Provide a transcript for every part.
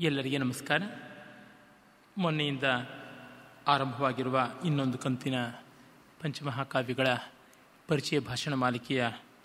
ಎಲ್ಲರಿಗೆ ನಮಸ್ಕಾರ ಮೊನ್ನೆಯಿಂದ ಆರಂಭವಾಗಿರುವ ಇನ್ನೊಂದು ಕಂತಿನ ಪಂಚಮಹಾಕಾವ್ಯಗಳ ಪರಿಚಯ ಭಾಷಣ ಮಾಲಿಕೆಯ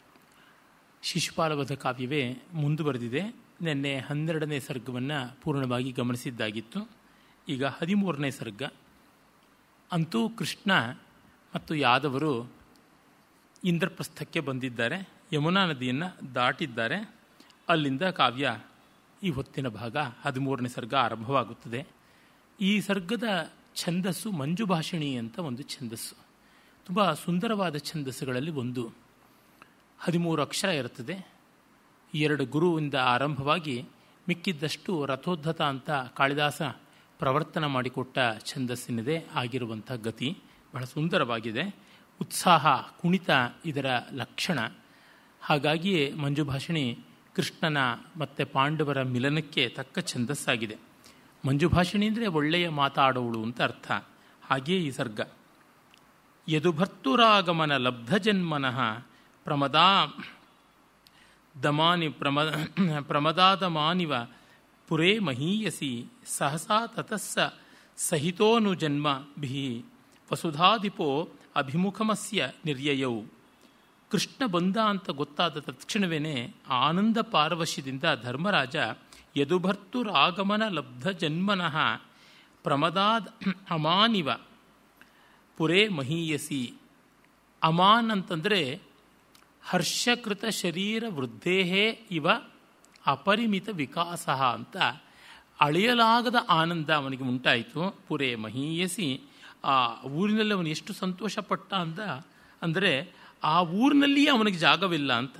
ಶಿಶುಪಾಲವಧ ಕಾವ್ಯವೇ ಮುಂದುವರೆದಿದೆ ನಿನ್ನೆ ಹನ್ನೆರಡನೇ ಸರ್ಗವನ್ನು ಪೂರ್ಣವಾಗಿ ಗಮನಿಸಿದ್ದಾಗಿತ್ತು ಈಗ ಹದಿಮೂರನೇ ಸರ್ಗ ಅಂತೂ ಕೃಷ್ಣ ಮತ್ತು ಯಾದವರು ಇಂದ್ರಪ್ರಸ್ಥಕ್ಕೆ ಬಂದಿದ್ದಾರೆ ಯಮುನಾ ನದಿಯನ್ನು ದಾಟಿದ್ದಾರೆ ಅಲ್ಲಿಂದ ಕಾವ್ಯ ಈ ಹೊತ್ತಿನ ಭಾಗ ಹದಿಮೂರನೇ ಸರ್ಗ ಆರಂಭವಾಗುತ್ತದೆ ಈ ಸರ್ಗದ ಛಂದಸ್ಸು ಮಂಜುಭಾಷಿಣಿ ಅಂತ ಒಂದು ಛಂದಸ್ಸು ತುಂಬ ಸುಂದರವಾದ ಛಂದಸ್ಸುಗಳಲ್ಲಿ ಒಂದು ಹದಿಮೂರು ಅಕ್ಷರ ಇರುತ್ತದೆ ಎರಡು ಗುರುವಿಂದ ಆರಂಭವಾಗಿ ಮಿಕ್ಕಿದ್ದಷ್ಟು ರಥೋದ್ಧತ ಅಂತ ಕಾಳಿದಾಸ ಪ್ರವರ್ತನ ಮಾಡಿಕೊಟ್ಟ ಛಂದಸ್ಸಿನದೇ ಆಗಿರುವಂಥ ಗತಿ ಬಹಳ ಸುಂದರವಾಗಿದೆ ಉತ್ಸಾಹ ಕುಣಿತ ಇದರ ಲಕ್ಷಣ ಹಾಗಾಗಿಯೇ ಮಂಜುಭಾಷಿಣಿ ಕೃಷ್ಣನ ಮತ್ತು ಪಾಂಡವರ ಮಿಲನಕ್ಕೆ ತಕ್ಕ ಛಂದಸ್ಸಾಗಿದೆ ಮಂಜುಭಾಷಿಣಿ ಅಂದರೆ ಒಳ್ಳೆಯ ಮಾತಾಡೋಳು ಅಂತ ಅರ್ಥ ಹಾಗೆಯೇ ಈ ಸರ್ಗ ಯದುಭರ್ತುರಾಗಮನ ಲಬ್ಧಜನ್ಮನಃ ಪ್ರಮದಾ ದಮಾನಿ ಪ್ರಮ ಪ್ರಮದಾದಮಾನಿವ ಪುರೇ ಮಹೀಯಸಿ ಸಹಸಾ ತತಸ್ಸ ಸಹಿತೋನುಜನ್ಮಭಿ ವಸುಧಾದಿಪೋ ಅಭಿಮುಖಮಸ್ಯ ನಿರ್ಯಯೌ ಕೃಷ್ಣ ಬಂದ ಅಂತ ಗೊತ್ತಾದ ತಕ್ಷಣವೇ ಆನಂದ ಪಾರವಶ್ಯದಿಂದ ಧರ್ಮರಾಜ ಯದುಭರ್ತುರಾಗಮನ ಲಬ್ಧ ಜನ್ಮನಃ ಪ್ರಮದಾದ್ ಅಮಾನಿವ ಪುರೇ ಮಹೀಯಸಿ ಅಮಾನ್ ಅಂತಂದರೆ ಹರ್ಷಕೃತ ಶರೀರ ವೃದ್ಧೇಹೇ ಇವ ಅಪರಿಮಿತ ವಿಕಾಸ ಅಂತ ಅಳೆಯಲಾಗದ ಆನಂದ ಅವನಿಗೆ ಉಂಟಾಯಿತು ಪುರೇ ಮಹೀಯಸಿ ಆ ಊರಿನಲ್ಲಿ ಅವನು ಎಷ್ಟು ಸಂತೋಷಪಟ್ಟ ಅಂತ ಅಂದರೆ ಆ ಊರಿನಲ್ಲಿಯೇ ಅವನಿಗೆ ಜಾಗವಿಲ್ಲ ಅಂತ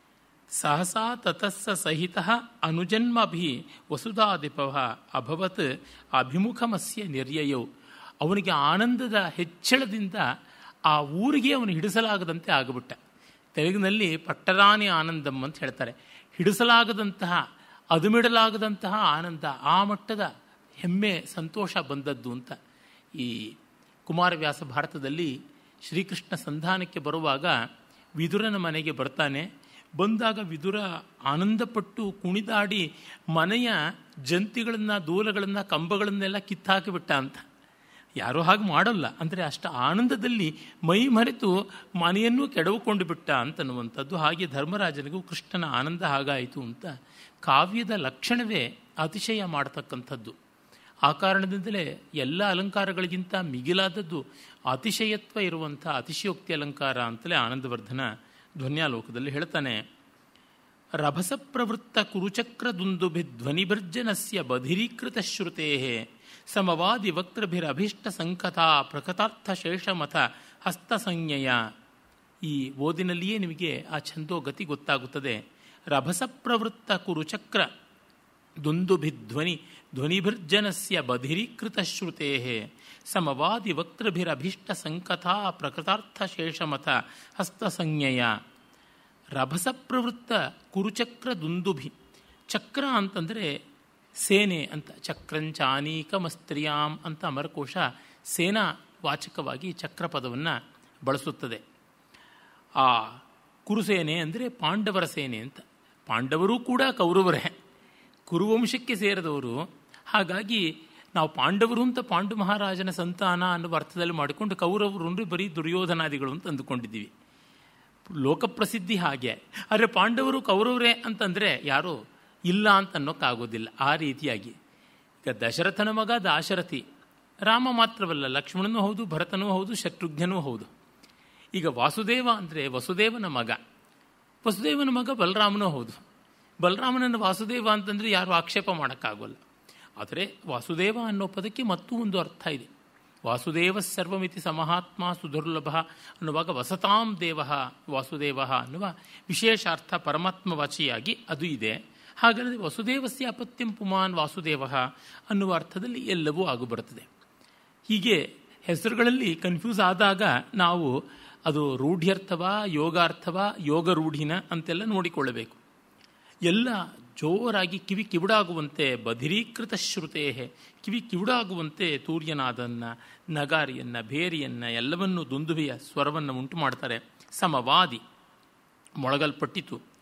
ಸಹಸಾ ತತಸ್ಸ ಸಹಿತ ಅನುಜನ್ಮಭಿ ವಸುಧಾದಿಪವ ಅಭವತ್ ಅಭಿಮುಖಮಸ್ಯ ನಿರ್ಯಯವು ಅವನಿಗೆ ಆನಂದದ ಹೆಚ್ಚಳದಿಂದ ಆ ಊರಿಗೆ ಅವನು ಹಿಡಿಸಲಾಗದಂತೆ ಆಗಿಬಿಟ್ಟ ತೆಲುಗಿನಲ್ಲಿ ಪಟ್ಟರಾನಿ ಆನಂದಂ ಅಂತ ಹೇಳ್ತಾರೆ ಹಿಡಿಸಲಾಗದಂತಹ ಅದುಮಿಡಲಾಗದಂತಹ ಆನಂದ ಆ ಮಟ್ಟದ ಹೆಮ್ಮೆ ಸಂತೋಷ ಬಂದದ್ದು ಅಂತ ಈ ಕುಮಾರವ್ಯಾಸ ಭಾರತದಲ್ಲಿ ಶ್ರೀಕೃಷ್ಣ ಸಂಧಾನಕ್ಕೆ ಬರುವಾಗ ವಿದುರನ ಮನೆಗೆ ಬರ್ತಾನೆ ಬಂದಾಗ ವಿದುರ ಆನಂದಪಟ್ಟು ಕುಣಿದಾಡಿ ಮನೆಯ ಜಂತಿಗಳನ್ನು ದೂಲಗಳನ್ನು ಕಂಬಗಳನ್ನೆಲ್ಲ ಕಿತ್ತಾಕಿಬಿಟ್ಟ ಅಂತ ಯಾರೂ ಹಾಗೆ ಮಾಡೋಲ್ಲ ಅಂದರೆ ಅಷ್ಟು ಆನಂದದಲ್ಲಿ ಮೈ ಮರೆತು ಮನೆಯನ್ನು ಕೆಡವುಕೊಂಡು ಬಿಟ್ಟ ಅಂತನ್ನುವಂಥದ್ದು ಹಾಗೆ ಧರ್ಮರಾಜನಿಗೂ ಕೃಷ್ಣನ ಆನಂದ ಹಾಗಾಯಿತು ಅಂತ ಕಾವ್ಯದ ಲಕ್ಷಣವೇ ಅತಿಶಯ ಮಾಡತಕ್ಕಂಥದ್ದು ಆ ಕಾರಣದಿಂದಲೇ ಎಲ್ಲ ಅಲಂಕಾರಗಳಿಗಿಂತ ಮಿಗಿಲಾದದ್ದು ಅತಿಶಯತ್ವ ಇರುವಂಥ ಅತಿಶಯೋಕ್ತಿ ಅಲಂಕಾರ ಅಂತಲೇ ಆನಂದವರ್ಧನ ಧ್ವನ್ಯಾಲೋಕದಲ್ಲಿ ಹೇಳ್ತಾನೆ ರಭಸ ಪ್ರವೃತ್ತ ಕುರುಚಕ್ರ ದುಂದುಭಿ ಧ್ವನಿಭರ್ಜನಸ್ಯ ಬಧಿರೀಕೃತ ಶ್ರುತೇ ಸಮವಾದಿ ವಕ್ತೃಭಿರಭೀಷ್ಟ ಸಂಕಥಾ ಪ್ರಕತಾರ್ಥ ಶೇಷಮಥ ಹಸ್ತಸಂಜ್ಞೆಯ ಈ ಓದಿನಲ್ಲಿಯೇ ನಿಮಗೆ ಆ ಛಂದೋ ಗತಿ ಗೊತ್ತಾಗುತ್ತದೆ ರಭಸ ಪ್ರವೃತ್ತ ಕುರುಚಕ್ರ ದುಂದುಭಿಧ್ವನಿ ಧ್ವನಿಭಿರ್ಜನಸ್ಯ ಬಧಿರೀಕೃತ ಶ್ರುತೇ ಸಮವಾದಿ ವಕ್ತೃಭಿರಭೀಷ್ಟ ಸಂಕಥಾ ಪ್ರಕೃತಾರ್ಥ ಶೇಷಮಥ ಹಸ್ತಸಂಜ್ಞೆಯ ರಭಸ ಪ್ರವೃತ್ತ ಕುರುಚಕ್ರ ದುಂದುಭಿ ಚಕ್ರ ಅಂತಂದರೆ ಸೇನೆ ಅಂತ ಚಕ್ರಂಚಾನೀಕಮಸ್ತ್ರಿಯಾಂ ಅಂತ ಅಮರಕೋಶ ಸೇನಾ ವಾಚಕವಾಗಿ ಚಕ್ರ ಪದವನ್ನು ಬಳಸುತ್ತದೆ ಆ ಕುರುಸೇನೆ ಅಂದರೆ ಪಾಂಡವರ ಸೇನೆ ಅಂತ ಪಾಂಡವರೂ ಕೂಡ ಕೌರವರೇ ಕುರುವಂಶಕ್ಕೆ ಸೇರಿದವರು ಹಾಗಾಗಿ ನಾವು ಪಾಂಡವರು ಅಂತ ಪಾಂಡು ಮಹಾರಾಜನ ಸಂತಾನ ಅನ್ನುವ ಅರ್ಥದಲ್ಲಿ ಮಾಡಿಕೊಂಡು ಕೌರವರು ಅಂದರೆ ಬರೀ ದುರ್ಯೋಧನಾದಿಗಳು ಅಂತ ಅಂದುಕೊಂಡಿದ್ದೀವಿ ಲೋಕಪ್ರಸಿದ್ಧಿ ಹಾಗೆ ಆದರೆ ಪಾಂಡವರು ಕೌರವರೇ ಅಂತಂದರೆ ಯಾರೂ ಇಲ್ಲ ಅಂತ ಅನ್ನೋಕ್ಕಾಗೋದಿಲ್ಲ ಆ ರೀತಿಯಾಗಿ ಈಗ ದಶರಥನ ಮಗ ದಾಶರಥಿ ರಾಮ ಮಾತ್ರವಲ್ಲ ಲಕ್ಷ್ಮಣನೂ ಹೌದು ಭರತನೂ ಹೌದು ಶತ್ರುಘ್ನನೂ ಹೌದು ಈಗ ವಾಸುದೇವ ಅಂದರೆ ವಸುದೇವನ ಮಗ ವಸುದೇವನ ಮಗ ಬಲರಾಮನೂ ಹೌದು ಬಲರಾಮನನ್ನು ವಾಸುದೇವ ಅಂತಂದರೆ ಯಾರು ಆಕ್ಷೇಪ ಮಾಡೋಕ್ಕಾಗೋಲ್ಲ ಆದರೆ ವಾಸುದೇವ ಅನ್ನೋ ಪದಕ್ಕೆ ಮತ್ತೂ ಒಂದು ಅರ್ಥ ಇದೆ ವಾಸುದೇವ ಸರ್ವಮಿತಿ ಸಮಹಾತ್ಮ ಸುದುರ್ಲಭ ಅನ್ನುವಾಗ ವಸತಾಂ ದೇವ ವಾಸುದೇವ ಅನ್ನುವ ವಿಶೇಷಾರ್ಥ ಪರಮಾತ್ಮವಾಚಿಯಾಗಿ ಅದು ಇದೆ ಹಾಗಾದರೆ ವಸುದೇವಸ್ಯ ಅಪತ್ಯಂ ಪುಮಾನ್ ವಾಸುದೇವ ಅನ್ನುವ ಅರ್ಥದಲ್ಲಿ ಎಲ್ಲವೂ ಆಗಬರುತ್ತದೆ ಹೀಗೆ ಹೆಸರುಗಳಲ್ಲಿ ಕನ್ಫ್ಯೂಸ್ ಆದಾಗ ನಾವು ಅದು ರೂಢ್ಯರ್ಥವ ಯೋಗಾರ್ಥವ ಯೋಗ ರೂಢಿನ ಅಂತೆಲ್ಲ ನೋಡಿಕೊಳ್ಳಬೇಕು ಎಲ್ಲ ಜೋರಾಗಿ ಕಿವಿ ಕಿವುಡಾಗುವಂತೆ ಬಧಿರೀಕೃತ ಶ್ರುತೇ ಕಿವಿ ಕಿವುಡಾಗುವಂತೆ ತೂರ್ಯನಾದನ್ನು ನಗಾರಿಯನ್ನು ಭೇರಿಯನ್ನು ಎಲ್ಲವನ್ನೂ ದುಂದುಬಿಯ ಸ್ವರವನ್ನು ಉಂಟು ಮಾಡ್ತಾರೆ ಸಮವಾದಿ ಮೊಳಗಲ್ಪಟ್ಟಿತು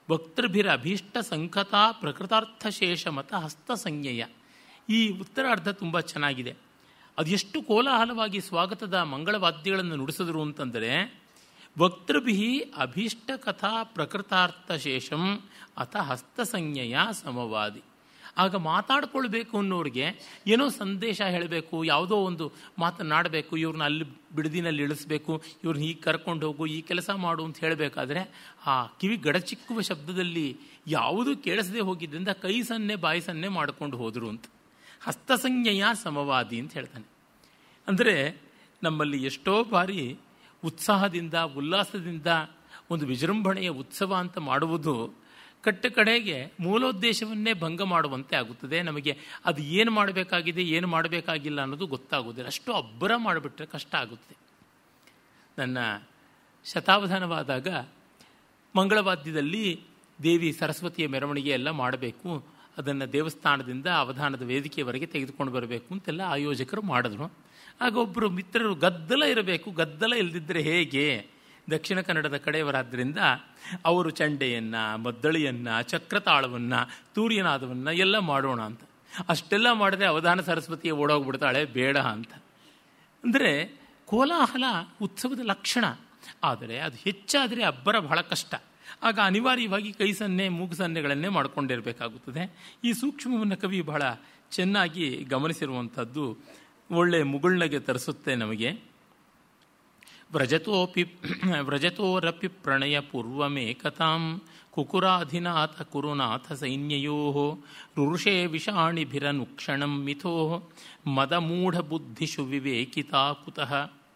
ವಕ್ತೃಭಿರಭೀಷ್ಟ ಸಂಕತಾ ಪ್ರಕೃತಾರ್ಥ ಶೇಷ ಮತ ಹಸ್ತ ಸಂಜ್ಞೆಯ ಈ ಉತ್ತರಾರ್ಧ ತುಂಬ ಚೆನ್ನಾಗಿದೆ ಅದೆಷ್ಟು ಕೋಲಾಹಲವಾಗಿ ಸ್ವಾಗತದ ಮಂಗಳವಾದ್ಯಗಳನ್ನು ನುಡಿಸಿದ್ರು ಅಂತಂದರೆ ವಕ್ತೃಭಿ ಅಭೀಷ್ಟ ಕಥಾ ಪ್ರಕೃತಾರ್ಥ ಶೇಷಂ ಅಥ ಹಸ್ತಸಂಜ್ಞೆಯ ಸಮವಾದಿ ಆಗ ಮಾತಾಡ್ಕೊಳ್ಬೇಕು ಅನ್ನೋರಿಗೆ ಏನೋ ಸಂದೇಶ ಹೇಳಬೇಕು ಯಾವುದೋ ಒಂದು ಮಾತನಾಡಬೇಕು ಇವ್ರನ್ನ ಅಲ್ಲಿ ಬಿಡದಿನಲ್ಲಿ ಇಳಿಸ್ಬೇಕು ಇವ್ರನ್ನ ಹೀಗೆ ಕರ್ಕೊಂಡು ಹೋಗು ಈ ಕೆಲಸ ಮಾಡು ಅಂತ ಹೇಳಬೇಕಾದ್ರೆ ಆ ಕಿವಿ ಗಡಚಿಕ್ಕುವ ಶಬ್ದದಲ್ಲಿ ಯಾವುದೂ ಕೇಳಿಸದೆ ಹೋಗಿದ್ದರಿಂದ ಕೈ ಸನ್ನೆ ಬಾಯಿ ಸನ್ನೆ ಮಾಡ್ಕೊಂಡು ಹೋದರು ಅಂತ ಹಸ್ತಸಂಜ್ಞೆಯ ಸಮವಾದಿ ಅಂತ ಹೇಳ್ತಾನೆ ಅಂದರೆ ನಮ್ಮಲ್ಲಿ ಎಷ್ಟೋ ಬಾರಿ ಉತ್ಸಾಹದಿಂದ ಉಲ್ಲಾಸದಿಂದ ಒಂದು ವಿಜೃಂಭಣೆಯ ಉತ್ಸವ ಅಂತ ಮಾಡುವುದು ಕಟ್ಟ ಕಡೆಗೆ ಮೂಲೋದ್ದೇಶವನ್ನೇ ಭಂಗ ಮಾಡುವಂತೆ ಆಗುತ್ತದೆ ನಮಗೆ ಅದು ಏನು ಮಾಡಬೇಕಾಗಿದೆ ಏನು ಮಾಡಬೇಕಾಗಿಲ್ಲ ಅನ್ನೋದು ಗೊತ್ತಾಗೋದಿಲ್ಲ ಅಷ್ಟು ಅಬ್ಬರ ಮಾಡಿಬಿಟ್ರೆ ಕಷ್ಟ ಆಗುತ್ತೆ ನನ್ನ ಶತಾವಧಾನವಾದಾಗ ಮಂಗಳವಾದ್ಯದಲ್ಲಿ ದೇವಿ ಸರಸ್ವತಿಯ ಮೆರವಣಿಗೆ ಎಲ್ಲ ಮಾಡಬೇಕು ಅದನ್ನು ದೇವಸ್ಥಾನದಿಂದ ಅವಧಾನದ ವೇದಿಕೆಯವರೆಗೆ ತೆಗೆದುಕೊಂಡು ಬರಬೇಕು ಅಂತೆಲ್ಲ ಆಯೋಜಕರು ಮಾಡಿದ್ರು ಆಗ ಒಬ್ಬರು ಮಿತ್ರರು ಗದ್ದಲ ಇರಬೇಕು ಗದ್ದಲ ಇಲ್ಲದಿದ್ದರೆ ಹೇಗೆ ದಕ್ಷಿಣ ಕನ್ನಡದ ಕಡೆಯವರಾದ್ದರಿಂದ ಅವರು ಚಂಡೆಯನ್ನು ಮದ್ದಳೆಯನ್ನು ಚಕ್ರತಾಳವನ್ನು ತೂರ್ಯನಾದವನ್ನು ಎಲ್ಲ ಮಾಡೋಣ ಅಂತ ಅಷ್ಟೆಲ್ಲ ಮಾಡಿದ್ರೆ ಅವಧಾನ ಸರಸ್ವತಿಯ ಓಡೋಗ್ಬಿಡ್ತಾಳೆ ಬೇಡ ಅಂತ ಅಂದರೆ ಕೋಲಾಹಲ ಉತ್ಸವದ ಲಕ್ಷಣ ಆದರೆ ಅದು ಹೆಚ್ಚಾದರೆ ಅಬ್ಬರ ಬಹಳ ಕಷ್ಟ ಆಗ ಅನಿವಾರ್ಯವಾಗಿ ಕೈ ಸನ್ನೆ ಮೂಗು ಸನ್ನೆಗಳನ್ನೇ ಮಾಡಿಕೊಂಡಿರಬೇಕಾಗುತ್ತದೆ ಈ ಸೂಕ್ಷ್ಮವನ್ನು ಕವಿ ಬಹಳ ಚೆನ್ನಾಗಿ ಗಮನಿಸಿರುವಂಥದ್ದು ಒಳ್ಳೆಯ ಮುಗುಳ್ನಗೆ ತರಿಸುತ್ತೆ ನಮಗೆ ವ್ರಜತೋಪಿ ವ್ರಜತೋರಪಿ ಪ್ರಣಯ ಪೂರ್ವಮೇಕತಾಂ ಕುಕುರಾಧಿನಾಥ ಕುರುನಾಥ ಸೈನ್ಯಯೋ ರುರುಷೇ ವಿಷಾಣಿಭಿರನುಕ್ಷಣಂ ಮಿಥೋ ಮದಮೂಢಬುದ್ಧಿಷು ವಿವೇಕಿತಾ ಕುತಃ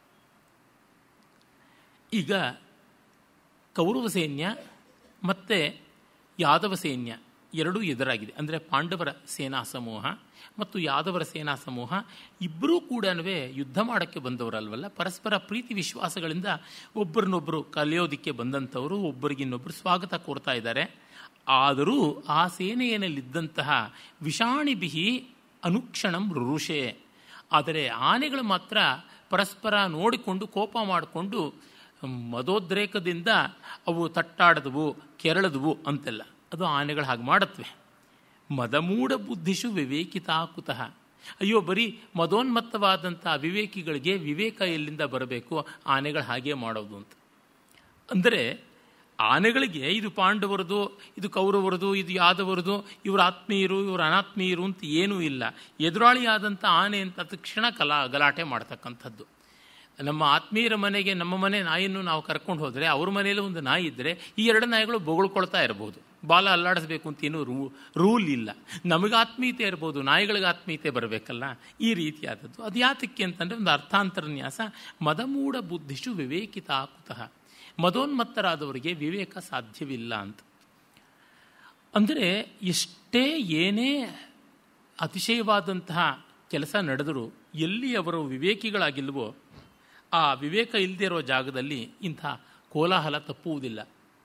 ಈಗ ಕೌರವ ಸೈನ್ಯ ಮತ್ತು ಯಾದವ ಸೈನ್ಯ ಎರಡೂ ಎದುರಾಗಿದೆ ಅಂದರೆ ಪಾಂಡವರ ಸೇನಾ ಸಮೂಹ ಮತ್ತು ಯಾದವರ ಸೇನಾ ಸಮೂಹ ಇಬ್ಬರೂ ಕೂಡ ಯುದ್ಧ ಮಾಡೋಕ್ಕೆ ಬಂದವರಲ್ವಲ್ಲ ಪರಸ್ಪರ ಪ್ರೀತಿ ವಿಶ್ವಾಸಗಳಿಂದ ಒಬ್ಬರನ್ನೊಬ್ಬರು ಕಲಿಯೋದಕ್ಕೆ ಬಂದಂಥವರು ಒಬ್ಬರಿಗಿನ್ನೊಬ್ಬರು ಸ್ವಾಗತ ಕೋರ್ತಾ ಇದ್ದಾರೆ ಆದರೂ ಆ ಸೇನೆಯಲ್ಲಿದ್ದಂತಹ ವಿಷಾಣಿಬಿಹಿ ಅನುಕ್ಷಣಂ ರುರುಷೆ ಆದರೆ ಆನೆಗಳು ಮಾತ್ರ ಪರಸ್ಪರ ನೋಡಿಕೊಂಡು ಕೋಪ ಮಾಡಿಕೊಂಡು ಮದೋದ್ರೇಕದಿಂದ ಅವು ತಟ್ಟಾಡದವು ಕೆರಳದವು ಅಂತೆಲ್ಲ ಅದು ಆನೆಗಳು ಹಾಗೆ ಮಾಡತ್ವೆ ಮದಮೂಢ ಬುದ್ಧಿಷು ವಿವೇಕಿತಾ ಕುತಃ ಅಯ್ಯೋ ಬರೀ ಮದೋನ್ಮತ್ತವಾದಂಥ ವಿವೇಕಿಗಳಿಗೆ ವಿವೇಕ ಎಲ್ಲಿಂದ ಬರಬೇಕು ಆನೆಗಳು ಹಾಗೆ ಮಾಡೋದು ಅಂತ ಅಂದರೆ ಆನೆಗಳಿಗೆ ಇದು ಪಾಂಡವರದು ಇದು ಕೌರವರದು ಇದು ಯಾದವರದು ಇವರು ಆತ್ಮೀಯರು ಇವರು ಅನಾತ್ಮೀಯರು ಅಂತ ಏನೂ ಇಲ್ಲ ಎದುರಾಳಿಯಾದಂಥ ಆನೆ ಅಂತ ತಕ್ಷಣ ಕಲಾ ಗಲಾಟೆ ಮಾಡ್ತಕ್ಕಂಥದ್ದು ನಮ್ಮ ಆತ್ಮೀಯರ ಮನೆಗೆ ನಮ್ಮ ಮನೆ ನಾಯಿಯನ್ನು ನಾವು ಕರ್ಕೊಂಡು ಹೋದರೆ ಅವ್ರ ಮನೆಯಲ್ಲಿ ಒಂದು ನಾಯಿ ಇದ್ದರೆ ಈ ಎರಡು ನಾಯಿಗಳು ಬೊಗಳ್ಕೊಳ್ತಾ ಇರ್ಬೋದು ಬಾಲ ಅಲ್ಲಾಡಿಸ್ಬೇಕು ಅಂತ ಏನೂ ರೂ ರೂಲ್ ಇಲ್ಲ ನಮಗೆ ಆತ್ಮೀಯತೆ ಇರ್ಬೋದು ನಾಯಿಗಳಿಗೆ ಆತ್ಮೀಯತೆ ಬರಬೇಕಲ್ಲ ಈ ರೀತಿಯಾದದ್ದು ಅದು ಯಾತಕ್ಕೆ ಅಂತಂದರೆ ಒಂದು ಅರ್ಥಾಂತರನ್ಯಾಸ ಮದಮೂಢ ಬುದ್ಧಿಷು ವಿವೇಕಿತ ಕುತಃ ಮದೋನ್ಮತ್ತರಾದವರಿಗೆ ವಿವೇಕ ಸಾಧ್ಯವಿಲ್ಲ ಅಂತ ಅಂದರೆ ಎಷ್ಟೇ ಏನೇ ಅತಿಶಯವಾದಂತಹ ಕೆಲಸ ನಡೆದರೂ ಎಲ್ಲಿ ಅವರು ವಿವೇಕಿಗಳಾಗಿಲ್ವೋ ಆ ವಿವೇಕ ಇಲ್ಲದೆ ಇರೋ ಜಾಗದಲ್ಲಿ ಇಂಥ ಕೋಲಾಹಲ ತಪ್ಪುವುದಿಲ್ಲ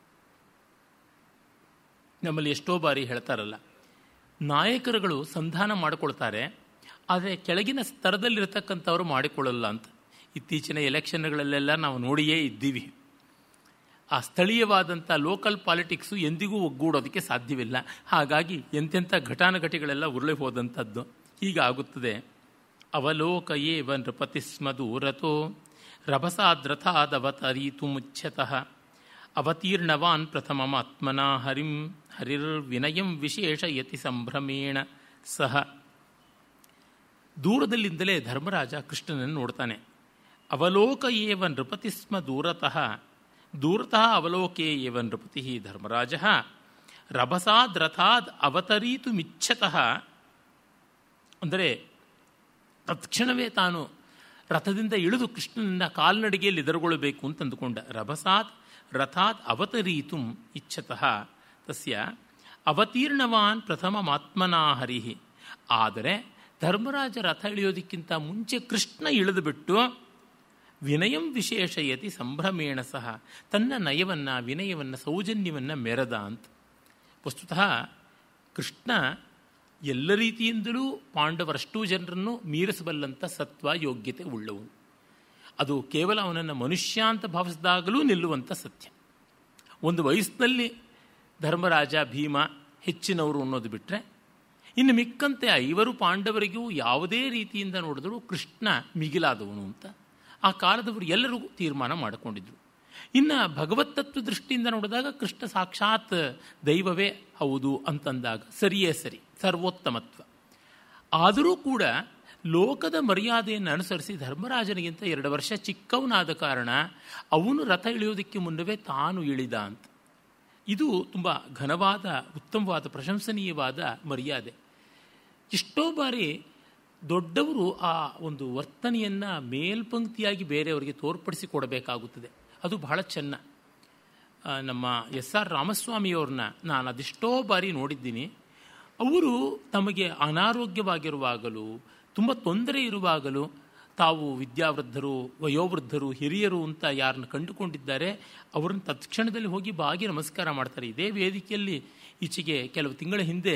ನಮ್ಮಲ್ಲಿ ಎಷ್ಟೋ ಬಾರಿ ಹೇಳ್ತಾರಲ್ಲ ನಾಯಕರುಗಳು ಸಂಧಾನ ಮಾಡಿಕೊಳ್ತಾರೆ ಆದರೆ ಕೆಳಗಿನ ಸ್ತರದಲ್ಲಿರ್ತಕ್ಕಂಥವ್ರು ಮಾಡಿಕೊಳ್ಳಲ್ಲ ಅಂತ ಇತ್ತೀಚಿನ ಎಲೆಕ್ಷನ್ಗಳಲ್ಲೆಲ್ಲ ನಾವು ನೋಡಿಯೇ ಇದ್ದೀವಿ ಆ ಸ್ಥಳೀಯವಾದಂಥ ಲೋಕಲ್ ಪಾಲಿಟಿಕ್ಸು ಎಂದಿಗೂ ಒಗ್ಗೂಡೋದಕ್ಕೆ ಸಾಧ್ಯವಿಲ್ಲ ಹಾಗಾಗಿ ಎಂತೆಂಥ ಘಟಾನುಘಟಿಗಳೆಲ್ಲ ಉರುಳಿ ಹೋದಂಥದ್ದು ಹೀಗಾಗುತ್ತದೆ ಅವಲೋಕ ಏವ ನೃಪತಿ ಸ್ಮ ದೂರತೋ ರಭಸಾದ್ರಥಾದವತರೀತು ಮುಚ್ಯತಃ ಅವತೀರ್ಣವಾನ್ ಪ್ರಥಮಮಾತ್ಮನಾ ಹರಿಂ ಹರಿರ್ವಿನಯಂ ವಿಶೇಷಯತಿ ಸಂಭ್ರಮೇಣ ಸಹ ದೂರದಲ್ಲಿಂದಲೇ ಧರ್ಮರಾಜ ಕೃಷ್ಣನನ್ನು ನೋಡ್ತಾನೆ ಅವಲೋಕ ಏವ ನೃಪತಿ ಸ್ಮ ದೂರತಃ ದೂರತಃ ಅವಲೋಕೆ ಏವ ನೃಪತಿ ಧರ್ಮರಾಜ ರಭಸಾದ್ ರಥಾದ್ ಅವತರೀತು ಮಿಚ್ಛತಃ ಅಂದರೆ ತತ್ಕ್ಷಣವೇ ತಾನು ರಥದಿಂದ ಇಳಿದು ಕೃಷ್ಣನಿಂದ ಕಾಲ್ನಡಿಗೆಯಲ್ಲಿ ಎದುರುಗೊಳ್ಳಬೇಕು ಅಂತ ಅಂದುಕೊಂಡ ರಭಸಾತ್ ರಥಾತ್ ಅವತರೀತು ಇಚ್ಛತಃ ತಸ್ಯ ಅವತೀರ್ಣವಾನ್ ಪ್ರಥಮ ಮಾತ್ಮನಾ ಹರಿಹಿ ಆದರೆ ಧರ್ಮರಾಜ ರಥ ಇಳಿಯೋದಕ್ಕಿಂತ ಮುಂಚೆ ಕೃಷ್ಣ ಇಳಿದು ಬಿಟ್ಟು ವಿನಯಂ ವಿಶೇಷಯತಿ ಸಂಭ್ರಮೇಣ ಸಹ ತನ್ನ ನಯವನ್ನು ವಿನಯವನ್ನು ಸೌಜನ್ಯವನ್ನು ಮೆರೆದ ಅಂತ ವಸ್ತುತಃ ಕೃಷ್ಣ ಎಲ್ಲ ರೀತಿಯಿಂದಲೂ ಪಾಂಡವರಷ್ಟೂ ಜನರನ್ನು ಮೀರಿಸಬಲ್ಲಂಥ ಸತ್ವ ಯೋಗ್ಯತೆ ಉಳ್ಳವನು ಅದು ಕೇವಲ ಅವನನ್ನು ಮನುಷ್ಯ ಅಂತ ಭಾವಿಸಿದಾಗಲೂ ನಿಲ್ಲುವಂಥ ಸತ್ಯ ಒಂದು ವಯಸ್ಸಿನಲ್ಲಿ ಧರ್ಮರಾಜ ಭೀಮ ಹೆಚ್ಚಿನವರು ಅನ್ನೋದು ಬಿಟ್ಟರೆ ಇನ್ನು ಮಿಕ್ಕಂತೆ ಐವರು ಪಾಂಡವರಿಗೂ ಯಾವುದೇ ರೀತಿಯಿಂದ ನೋಡಿದ್ರು ಕೃಷ್ಣ ಮಿಗಿಲಾದವನು ಅಂತ ಆ ಕಾಲದವರು ಎಲ್ಲರೂ ತೀರ್ಮಾನ ಮಾಡಿಕೊಂಡಿದ್ರು ಇನ್ನು ಭಗವತ್ ತತ್ವ ದೃಷ್ಟಿಯಿಂದ ನೋಡಿದಾಗ ಕೃಷ್ಣ ಸಾಕ್ಷಾತ್ ದೈವವೇ ಹೌದು ಅಂತಂದಾಗ ಸರಿಯೇ ಸರಿ ಸರ್ವೋತ್ತಮತ್ವ ಆದರೂ ಕೂಡ ಲೋಕದ ಮರ್ಯಾದೆಯನ್ನು ಅನುಸರಿಸಿ ಧರ್ಮರಾಜನಿಗಿಂತ ಎರಡು ವರ್ಷ ಚಿಕ್ಕವನಾದ ಕಾರಣ ಅವನು ರಥ ಇಳಿಯೋದಕ್ಕೆ ಮುನ್ನವೇ ತಾನು ಇಳಿದ ಅಂತ ಇದು ತುಂಬ ಘನವಾದ ಉತ್ತಮವಾದ ಪ್ರಶಂಸನೀಯವಾದ ಮರ್ಯಾದೆ ಎಷ್ಟೋ ಬಾರಿ ದೊಡ್ಡವರು ಆ ಒಂದು ವರ್ತನೆಯನ್ನು ಮೇಲ್ಪಂಕ್ತಿಯಾಗಿ ಬೇರೆಯವರಿಗೆ ತೋರ್ಪಡಿಸಿ ಕೊಡಬೇಕಾಗುತ್ತದೆ ಅದು ಬಹಳ ಚೆನ್ನ ನಮ್ಮ ಎಸ್ ಆರ್ ರಾಮಸ್ವಾಮಿಯವ್ರನ್ನ ನಾನು ಅದೆಷ್ಟೋ ಬಾರಿ ನೋಡಿದ್ದೀನಿ ಅವರು ತಮಗೆ ಅನಾರೋಗ್ಯವಾಗಿರುವಾಗಲೂ ತುಂಬ ತೊಂದರೆ ಇರುವಾಗಲೂ ತಾವು ವಿದ್ಯಾವೃದ್ಧರು ವಯೋವೃದ್ಧರು ಹಿರಿಯರು ಅಂತ ಯಾರನ್ನ ಕಂಡುಕೊಂಡಿದ್ದಾರೆ ಅವರನ್ನು ತತ್ಕ್ಷಣದಲ್ಲಿ ಹೋಗಿ ಬಾಗಿ ನಮಸ್ಕಾರ ಮಾಡ್ತಾರೆ ಇದೇ ವೇದಿಕೆಯಲ್ಲಿ ಈಚೆಗೆ ಕೆಲವು ತಿಂಗಳ ಹಿಂದೆ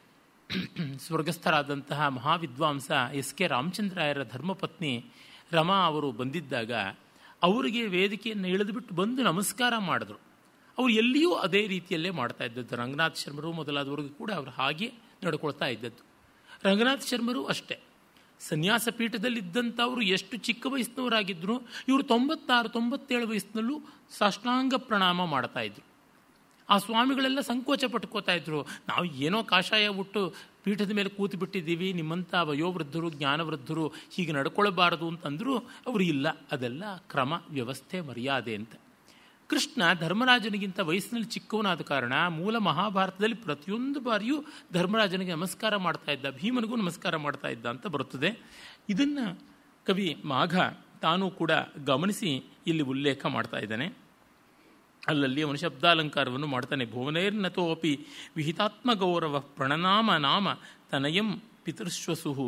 ಸ್ವರ್ಗಸ್ಥರಾದಂತಹ ಮಹಾವಿದ್ವಾಂಸ ಎಸ್ ಕೆ ರಾಮಚಂದ್ರಾಯರ ಧರ್ಮಪತ್ನಿ ರಮಾ ಅವರು ಬಂದಿದ್ದಾಗ ಅವರಿಗೆ ವೇದಿಕೆಯನ್ನು ಇಳಿದುಬಿಟ್ಟು ಬಂದು ನಮಸ್ಕಾರ ಮಾಡಿದ್ರು ಅವರು ಎಲ್ಲಿಯೂ ಅದೇ ರೀತಿಯಲ್ಲೇ ಮಾಡ್ತಾ ಇದ್ದದ್ದು ರಂಗನಾಥ್ ಶರ್ಮರು ಮೊದಲಾದವರಿಗೂ ಕೂಡ ಅವರು ಹಾಗೆ ನಡ್ಕೊಳ್ತಾ ಇದ್ದದ್ದು ರಂಗನಾಥ್ ಶರ್ಮರು ಅಷ್ಟೇ ಸನ್ಯಾಸ ಪೀಠದಲ್ಲಿದ್ದಂಥವರು ಎಷ್ಟು ಚಿಕ್ಕ ವಯಸ್ಸಿನವರಾಗಿದ್ದರು ಇವರು ತೊಂಬತ್ತಾರು ತೊಂಬತ್ತೇಳು ವಯಸ್ಸಿನಲ್ಲೂ ಸಾಷ್ಟಾಂಗ ಪ್ರಣಾಮ ಮಾಡ್ತಾ ಇದ್ರು ಆ ಸ್ವಾಮಿಗಳೆಲ್ಲ ಸಂಕೋಚ ಪಟ್ಕೋತಾ ಇದ್ರು ನಾವು ಏನೋ ಕಾಷಾಯ ಬಿಟ್ಟು ಪೀಠದ ಮೇಲೆ ಕೂತು ಬಿಟ್ಟಿದ್ದೀವಿ ನಿಮ್ಮಂಥ ವಯೋವೃದ್ಧರು ಜ್ಞಾನವೃದ್ಧರು ಹೀಗೆ ನಡ್ಕೊಳ್ಬಾರದು ಅಂತಂದರೂ ಅವರು ಇಲ್ಲ ಅದೆಲ್ಲ ಕ್ರಮ ವ್ಯವಸ್ಥೆ ಮರ್ಯಾದೆ ಅಂತ ಕೃಷ್ಣ ಧರ್ಮರಾಜನಿಗಿಂತ ವಯಸ್ಸಿನಲ್ಲಿ ಚಿಕ್ಕವನಾದ ಕಾರಣ ಮೂಲ ಮಹಾಭಾರತದಲ್ಲಿ ಪ್ರತಿಯೊಂದು ಬಾರಿಯೂ ಧರ್ಮರಾಜನಿಗೆ ನಮಸ್ಕಾರ ಮಾಡ್ತಾ ಇದ್ದ ಭೀಮನಿಗೂ ನಮಸ್ಕಾರ ಮಾಡ್ತಾ ಇದ್ದ ಅಂತ ಬರುತ್ತದೆ ಇದನ್ನು ಕವಿ ಮಾಘ ತಾನೂ ಕೂಡ ಗಮನಿಸಿ ಇಲ್ಲಿ ಉಲ್ಲೇಖ ಮಾಡ್ತಾ ಇದ್ದಾನೆ ಅಲ್ಲಲ್ಲಿ ಅವನು ಶಬ್ದಾಲಂಕಾರವನ್ನು ಮಾಡ್ತಾನೆ ಭುವನೇರ್ನತೋಪಿ ವಿಹಿತಾತ್ಮ ಗೌರವ ಪ್ರಣನಾಮ ನಾಮ ತನಯಂ ಪಿತೃಶ್ವಸುಹು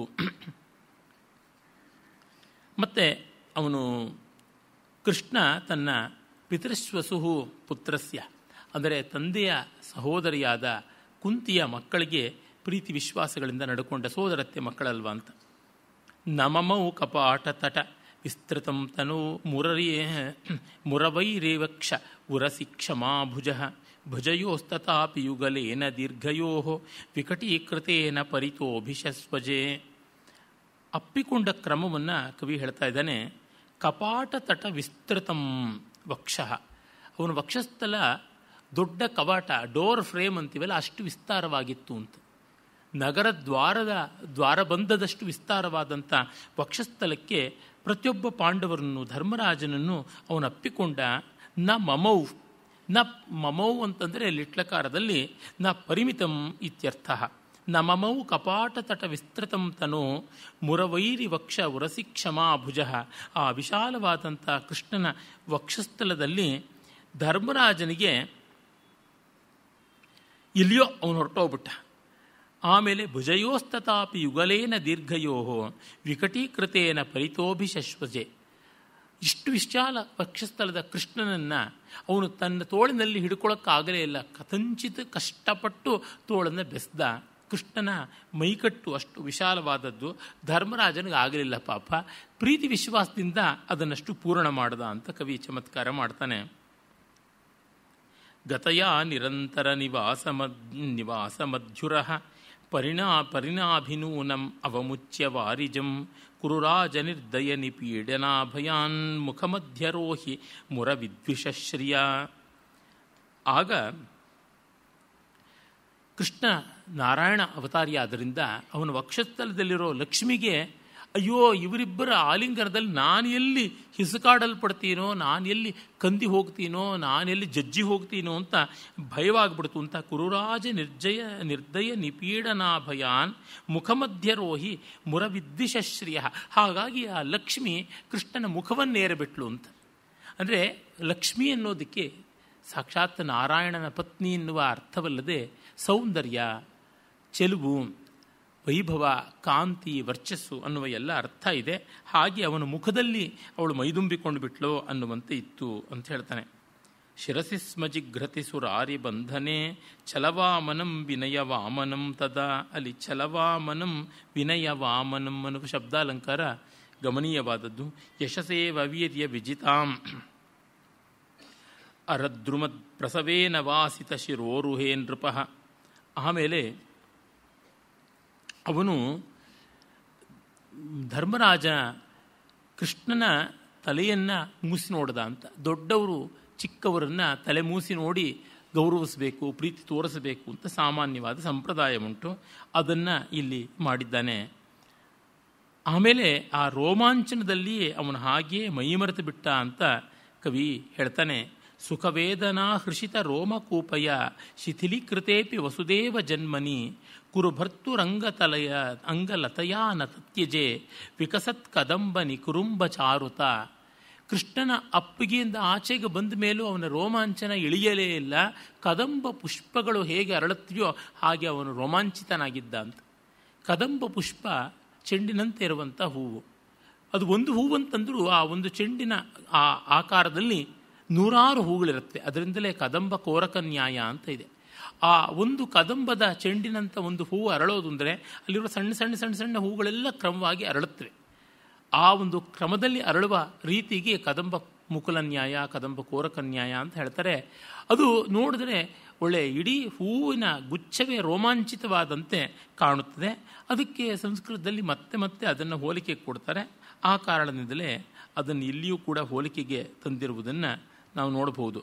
ಮತ್ತೆ ಅವನು ಕೃಷ್ಣ ತನ್ನ ಪಿತೃಶ್ವಸುಹು ಪುತ್ರಸ್ಯ ಅಂದರೆ ತಂದೆಯ ಸಹೋದರಿಯಾದ ಕುಂತಿಯ ಮಕ್ಕಳಿಗೆ ಪ್ರೀತಿ ವಿಶ್ವಾಸಗಳಿಂದ ನಡ್ಕೊಂಡ ಸೋದರತ್ತೆ ಮಕ್ಕಳಲ್ವ ಅಂತ ನಮಮೌ ಕಪಾಟ ತಟ ವಿಸ್ತೃತಂ ತನು ಮುರರಿ ಮುರವೈರೇವಕ್ಷ ಉರಸಿ ಕ್ಷಮಾಭುಜ ಭುಜಯೋಸ್ತತಾಪಿ ಯುಗಲೇನ ದೀರ್ಘಯೋ ವಿಕಟೀಕೃತೇನ ಪರಿತೋಭಿಷಸ್ವಜೆ ಅಪ್ಪಿಕೊಂಡ ಕ್ರಮವನ್ನು ಕವಿ ಹೇಳ್ತಾ ಇದ್ದಾನೆ ಕಪಾಟ ತಟ ವಿಸ್ತೃತಂ ವಕ್ಷ ಅವನ ವಕ್ಷಸ್ಥಲ ದೊಡ್ಡ ಕವಾಟ ಡೋರ್ ಫ್ರೇಮ್ ಅಂತೀವಲ್ಲ ಅಷ್ಟು ವಿಸ್ತಾರವಾಗಿತ್ತು ಅಂತ ನಗರ ದ್ವಾರದ ದ್ವಾರಬಂಧದಷ್ಟು ವಿಸ್ತಾರವಾದಂಥ ವಕ್ಷಸ್ಥಲಕ್ಕೆ ಪ್ರತಿಯೊಬ್ಬ ಪಾಂಡವರನ್ನು ಧರ್ಮರಾಜನನ್ನು ಅವನು ಅಪ್ಪಿಕೊಂಡ ನ ಮಮೌ ನ ಮಮೌ ಅಂತಂದರೆ ಲಿಟ್ಲಕಾರದಲ್ಲಿ ನ ಪರಿಮಿತಂ ಇತ್ಯರ್ಥ ನ ಮಮೌ ಕಪಾಟ ತಟ ವಿಸ್ತೃತಂ ತನು ಮುರವೈರಿ ವಕ್ಷ ಉರಸಿ ಕ್ಷಮಾ ಭುಜ ಆ ವಿಶಾಲವಾದಂಥ ಕೃಷ್ಣನ ವಕ್ಷಸ್ಥಲದಲ್ಲಿ ಧರ್ಮರಾಜನಿಗೆ ಇಲ್ಲಿಯೋ ಅವನು ಹೊರಟೋಗ್ಬಿಟ್ಟ ಆಮೇಲೆ ಭುಜಯೋಸ್ತತಾಪಿ ಯುಗಲೇನ ದೀರ್ಘಯೋ ವಿಕಟೀಕೃತೇನ ಪರಿತೋಭಿಶಶ್ವಜೆ ಇಷ್ಟು ವಿಶಾಲ ಪಕ್ಷಸ್ಥಳದ ಕೃಷ್ಣನನ್ನು ಅವನು ತನ್ನ ತೋಳಿನಲ್ಲಿ ಹಿಡ್ಕೊಳ್ಳೋಕ್ಕಾಗಲೇ ಇಲ್ಲ ಕಥಂಚಿತ ಕಷ್ಟಪಟ್ಟು ತೋಳನ್ನು ಬೆಸ್ದ ಕೃಷ್ಣನ ಮೈಕಟ್ಟು ಅಷ್ಟು ವಿಶಾಲವಾದದ್ದು ಧರ್ಮರಾಜನಿಗೆ ಆಗಲಿಲ್ಲ ಪಾಪ ಪ್ರೀತಿ ವಿಶ್ವಾಸದಿಂದ ಅದನ್ನಷ್ಟು ಪೂರ್ಣ ಮಾಡ್ದ ಅಂತ ಕವಿ ಚಮತ್ಕಾರ ಮಾಡ್ತಾನೆ ಗತಯ ನಿರಂತರ ನಿವಾಸ ಮದ್ ನಿವಾಸ ಮಧ್ಯುರ ಪರಿಣಾ ಪರಿಣಾಭಿನೂನಂ ಅವಮುಚ್ಯ ವಾರಿಜಂ ಕುರುರಾಜ ನಿರ್ದಯ ನಿಪೀಡನಾಭಯಾನ್ ಮುಖಮಧ್ಯರೋಹಿ ಮುರವಿದ್ವಿಷಶ್ರಿಯ ಆಗ ಕೃಷ್ಣ ನಾರಾಯಣ ಅವತಾರಿಯಾದ್ದರಿಂದ ಅವನ ವಕ್ಷಸ್ಥಲದಲ್ಲಿರೋ ಲಕ್ಷ್ಮಿಗೆ ಅಯ್ಯೋ ಇವರಿಬ್ಬರ ಆಲಿಂಗನದಲ್ಲಿ ನಾನು ಎಲ್ಲಿ ಹಿಸುಕಾಡಲ್ಪಡ್ತೀನೋ ನಾನು ಎಲ್ಲಿ ಕಂದಿ ಹೋಗ್ತೀನೋ ನಾನೆಲ್ಲಿ ಜಜ್ಜಿ ಹೋಗ್ತೀನೋ ಅಂತ ಭಯವಾಗ್ಬಿಡ್ತು ಅಂತ ಕುರುರಾಜ ನಿರ್ಜಯ ನಿರ್ದಯ ನಿಪೀಡನಾಭಯಾನ್ ಮುಖಮಧ್ಯರೋಹಿ ಮುರವಿದ್ವಿಷಶ್ರಿಯ ಹಾಗಾಗಿ ಆ ಲಕ್ಷ್ಮಿ ಕೃಷ್ಣನ ಮುಖವನ್ನೇರಬಿಟ್ಲು ಅಂತ ಅಂದರೆ ಲಕ್ಷ್ಮಿ ಅನ್ನೋದಕ್ಕೆ ಸಾಕ್ಷಾತ್ ನಾರಾಯಣನ ಪತ್ನಿ ಎನ್ನುವ ಅರ್ಥವಲ್ಲದೆ ಸೌಂದರ್ಯ ಚೆಲುವು ವೈಭವ ಕಾಂತಿ ವರ್ಚಸ್ಸು ಅನ್ನುವ ಎಲ್ಲ ಅರ್ಥ ಇದೆ ಹಾಗೆ ಅವನ ಮುಖದಲ್ಲಿ ಅವಳು ಮೈದುಂಬಿಕೊಂಡು ಬಿಟ್ಲೋ ಅನ್ನುವಂತೆ ಇತ್ತು ಅಂತ ಹೇಳ್ತಾನೆ ಶಿರಸಿ ಸ್ಮಜಿಘ್ರತಿ ಸುರಾರಿ ಬಂಧನೆ ಛಲವಾಮನಂ ವಿನಯ ವಾಮನಂ ತದಾ ಅಲ್ಲಿ ಛಲವಾಮನಂ ವಿನಯ ವಾಮನಂ ಅನ್ನುವ ಶಬ್ದಾಲಂಕಾರ ಗಮನೀಯವಾದದ್ದು ಯಶಸೇ ವವೀರ್ಯ ವಿಜಿತಾಂ ಅರದ್ರುಮದ್ ಪ್ರಸವೇನ ವಾಸಿತ ಶಿರೋರುಹೇ ನೃಪ ಆಮೇಲೆ ಅವನು ಧರ್ಮರಾಜ ಕೃಷ್ಣನ ತಲೆಯನ್ನು ಮೂಸಿ ನೋಡ್ದ ಅಂತ ದೊಡ್ಡವರು ಚಿಕ್ಕವರನ್ನು ತಲೆ ಮೂಸಿ ನೋಡಿ ಗೌರವಿಸಬೇಕು ಪ್ರೀತಿ ತೋರಿಸಬೇಕು ಅಂತ ಸಾಮಾನ್ಯವಾದ ಸಂಪ್ರದಾಯ ಉಂಟು ಅದನ್ನು ಇಲ್ಲಿ ಮಾಡಿದ್ದಾನೆ ಆಮೇಲೆ ಆ ರೋಮಾಂಚನದಲ್ಲಿ ಅವನು ಹಾಗೆಯೇ ಮೈಮರೆತು ಬಿಟ್ಟ ಅಂತ ಕವಿ ಹೇಳ್ತಾನೆ ಸುಖವೇದನಾ ಹೃಷಿತ ರೋಮಕೂಪಯ ಶಿಥಿಲೀಕೃತೇಪಿ ವಸುದೇವ ಜನ್ಮನಿ ಕುರುಭರ್ತುರಂಗತಲಯ ಅಂಗಲತಯಾ ನ ತತ್ಯಜೆ ವಿಕಸತ್ ಕದಂಬನಿ ಕುರುಂಬ ಚಾರುತ ಕೃಷ್ಣನ ಅಪ್ಪಿಗೆಯಿಂದ ಆಚೆಗೆ ಬಂದ ಮೇಲೂ ಅವನ ರೋಮಾಂಚನ ಇಳಿಯಲೇ ಇಲ್ಲ ಕದಂಬ ಪುಷ್ಪಗಳು ಹೇಗೆ ಅರಳುತ್ತೆಯೋ ಹಾಗೆ ಅವನು ರೋಮಾಂಚಿತನಾಗಿದ್ದ ಅಂತ ಕದಂಬ ಪುಷ್ಪ ಚೆಂಡಿನಂತೆ ಇರುವಂಥ ಹೂವು ಅದು ಒಂದು ಹೂವಂತಂದರೂ ಆ ಒಂದು ಚೆಂಡಿನ ಆ ಆಕಾರದಲ್ಲಿ ನೂರಾರು ಹೂಗಳಿರುತ್ತೆ ಅದರಿಂದಲೇ ಕದಂಬ ಕೋರಕನ್ಯಾಯ ಅಂತ ಇದೆ ಆ ಒಂದು ಕದಂಬದ ಚೆಂಡಿನಂಥ ಒಂದು ಹೂವು ಅರಳೋದು ಅಂದರೆ ಅಲ್ಲಿರುವ ಸಣ್ಣ ಸಣ್ಣ ಸಣ್ಣ ಸಣ್ಣ ಹೂಗಳೆಲ್ಲ ಕ್ರಮವಾಗಿ ಅರಳುತ್ತವೆ ಆ ಒಂದು ಕ್ರಮದಲ್ಲಿ ಅರಳುವ ರೀತಿಗೆ ಕದಂಬ ಮುಕುಲನ್ಯಾಯ ಕದಂಬ ಕೋರಕನ್ಯಾಯ ಅಂತ ಹೇಳ್ತಾರೆ ಅದು ನೋಡಿದ್ರೆ ಒಳ್ಳೆ ಇಡೀ ಹೂವಿನ ಗುಚ್ಛವೇ ರೋಮಾಂಚಿತವಾದಂತೆ ಕಾಣುತ್ತದೆ ಅದಕ್ಕೆ ಸಂಸ್ಕೃತದಲ್ಲಿ ಮತ್ತೆ ಮತ್ತೆ ಅದನ್ನು ಹೋಲಿಕೆ ಕೊಡ್ತಾರೆ ಆ ಕಾರಣದಿಂದಲೇ ಅದನ್ನು ಇಲ್ಲಿಯೂ ಕೂಡ ಹೋಲಿಕೆಗೆ ತಂದಿರುವುದನ್ನು ನಾವು ನೋಡಬಹುದು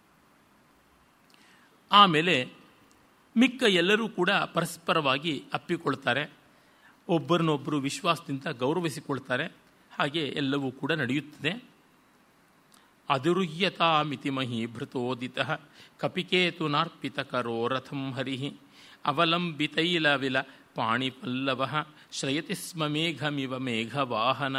ಆಮೇಲೆ ಮಿಕ್ಕ ಎಲ್ಲರೂ ಕೂಡ ಪರಸ್ಪರವಾಗಿ ಅಪ್ಪಿಕೊಳ್ತಾರೆ ಒಬ್ಬರನ್ನೊಬ್ಬರು ವಿಶ್ವಾಸದಿಂದ ಗೌರವಿಸಿಕೊಳ್ತಾರೆ ಹಾಗೆ ಎಲ್ಲವೂ ಕೂಡ ನಡೆಯುತ್ತದೆ ಅದುರುಹ್ಯತಾಮಿತಿ ಮಹೀಭೃತೋದಿತ ಕಪಿಕೇತು ನಾರ್ಪಿತ ಕರೋ ರಥಂ ಹರಿ ಅವಲಂಬಿತೈಲ ವಿಲ ಪಾಣಿಪಲ್ಲವ ಶ್ರಯತಿ ಸ್ಮ ಮೇಘಮಿವ ಮೇಘವಾಹನ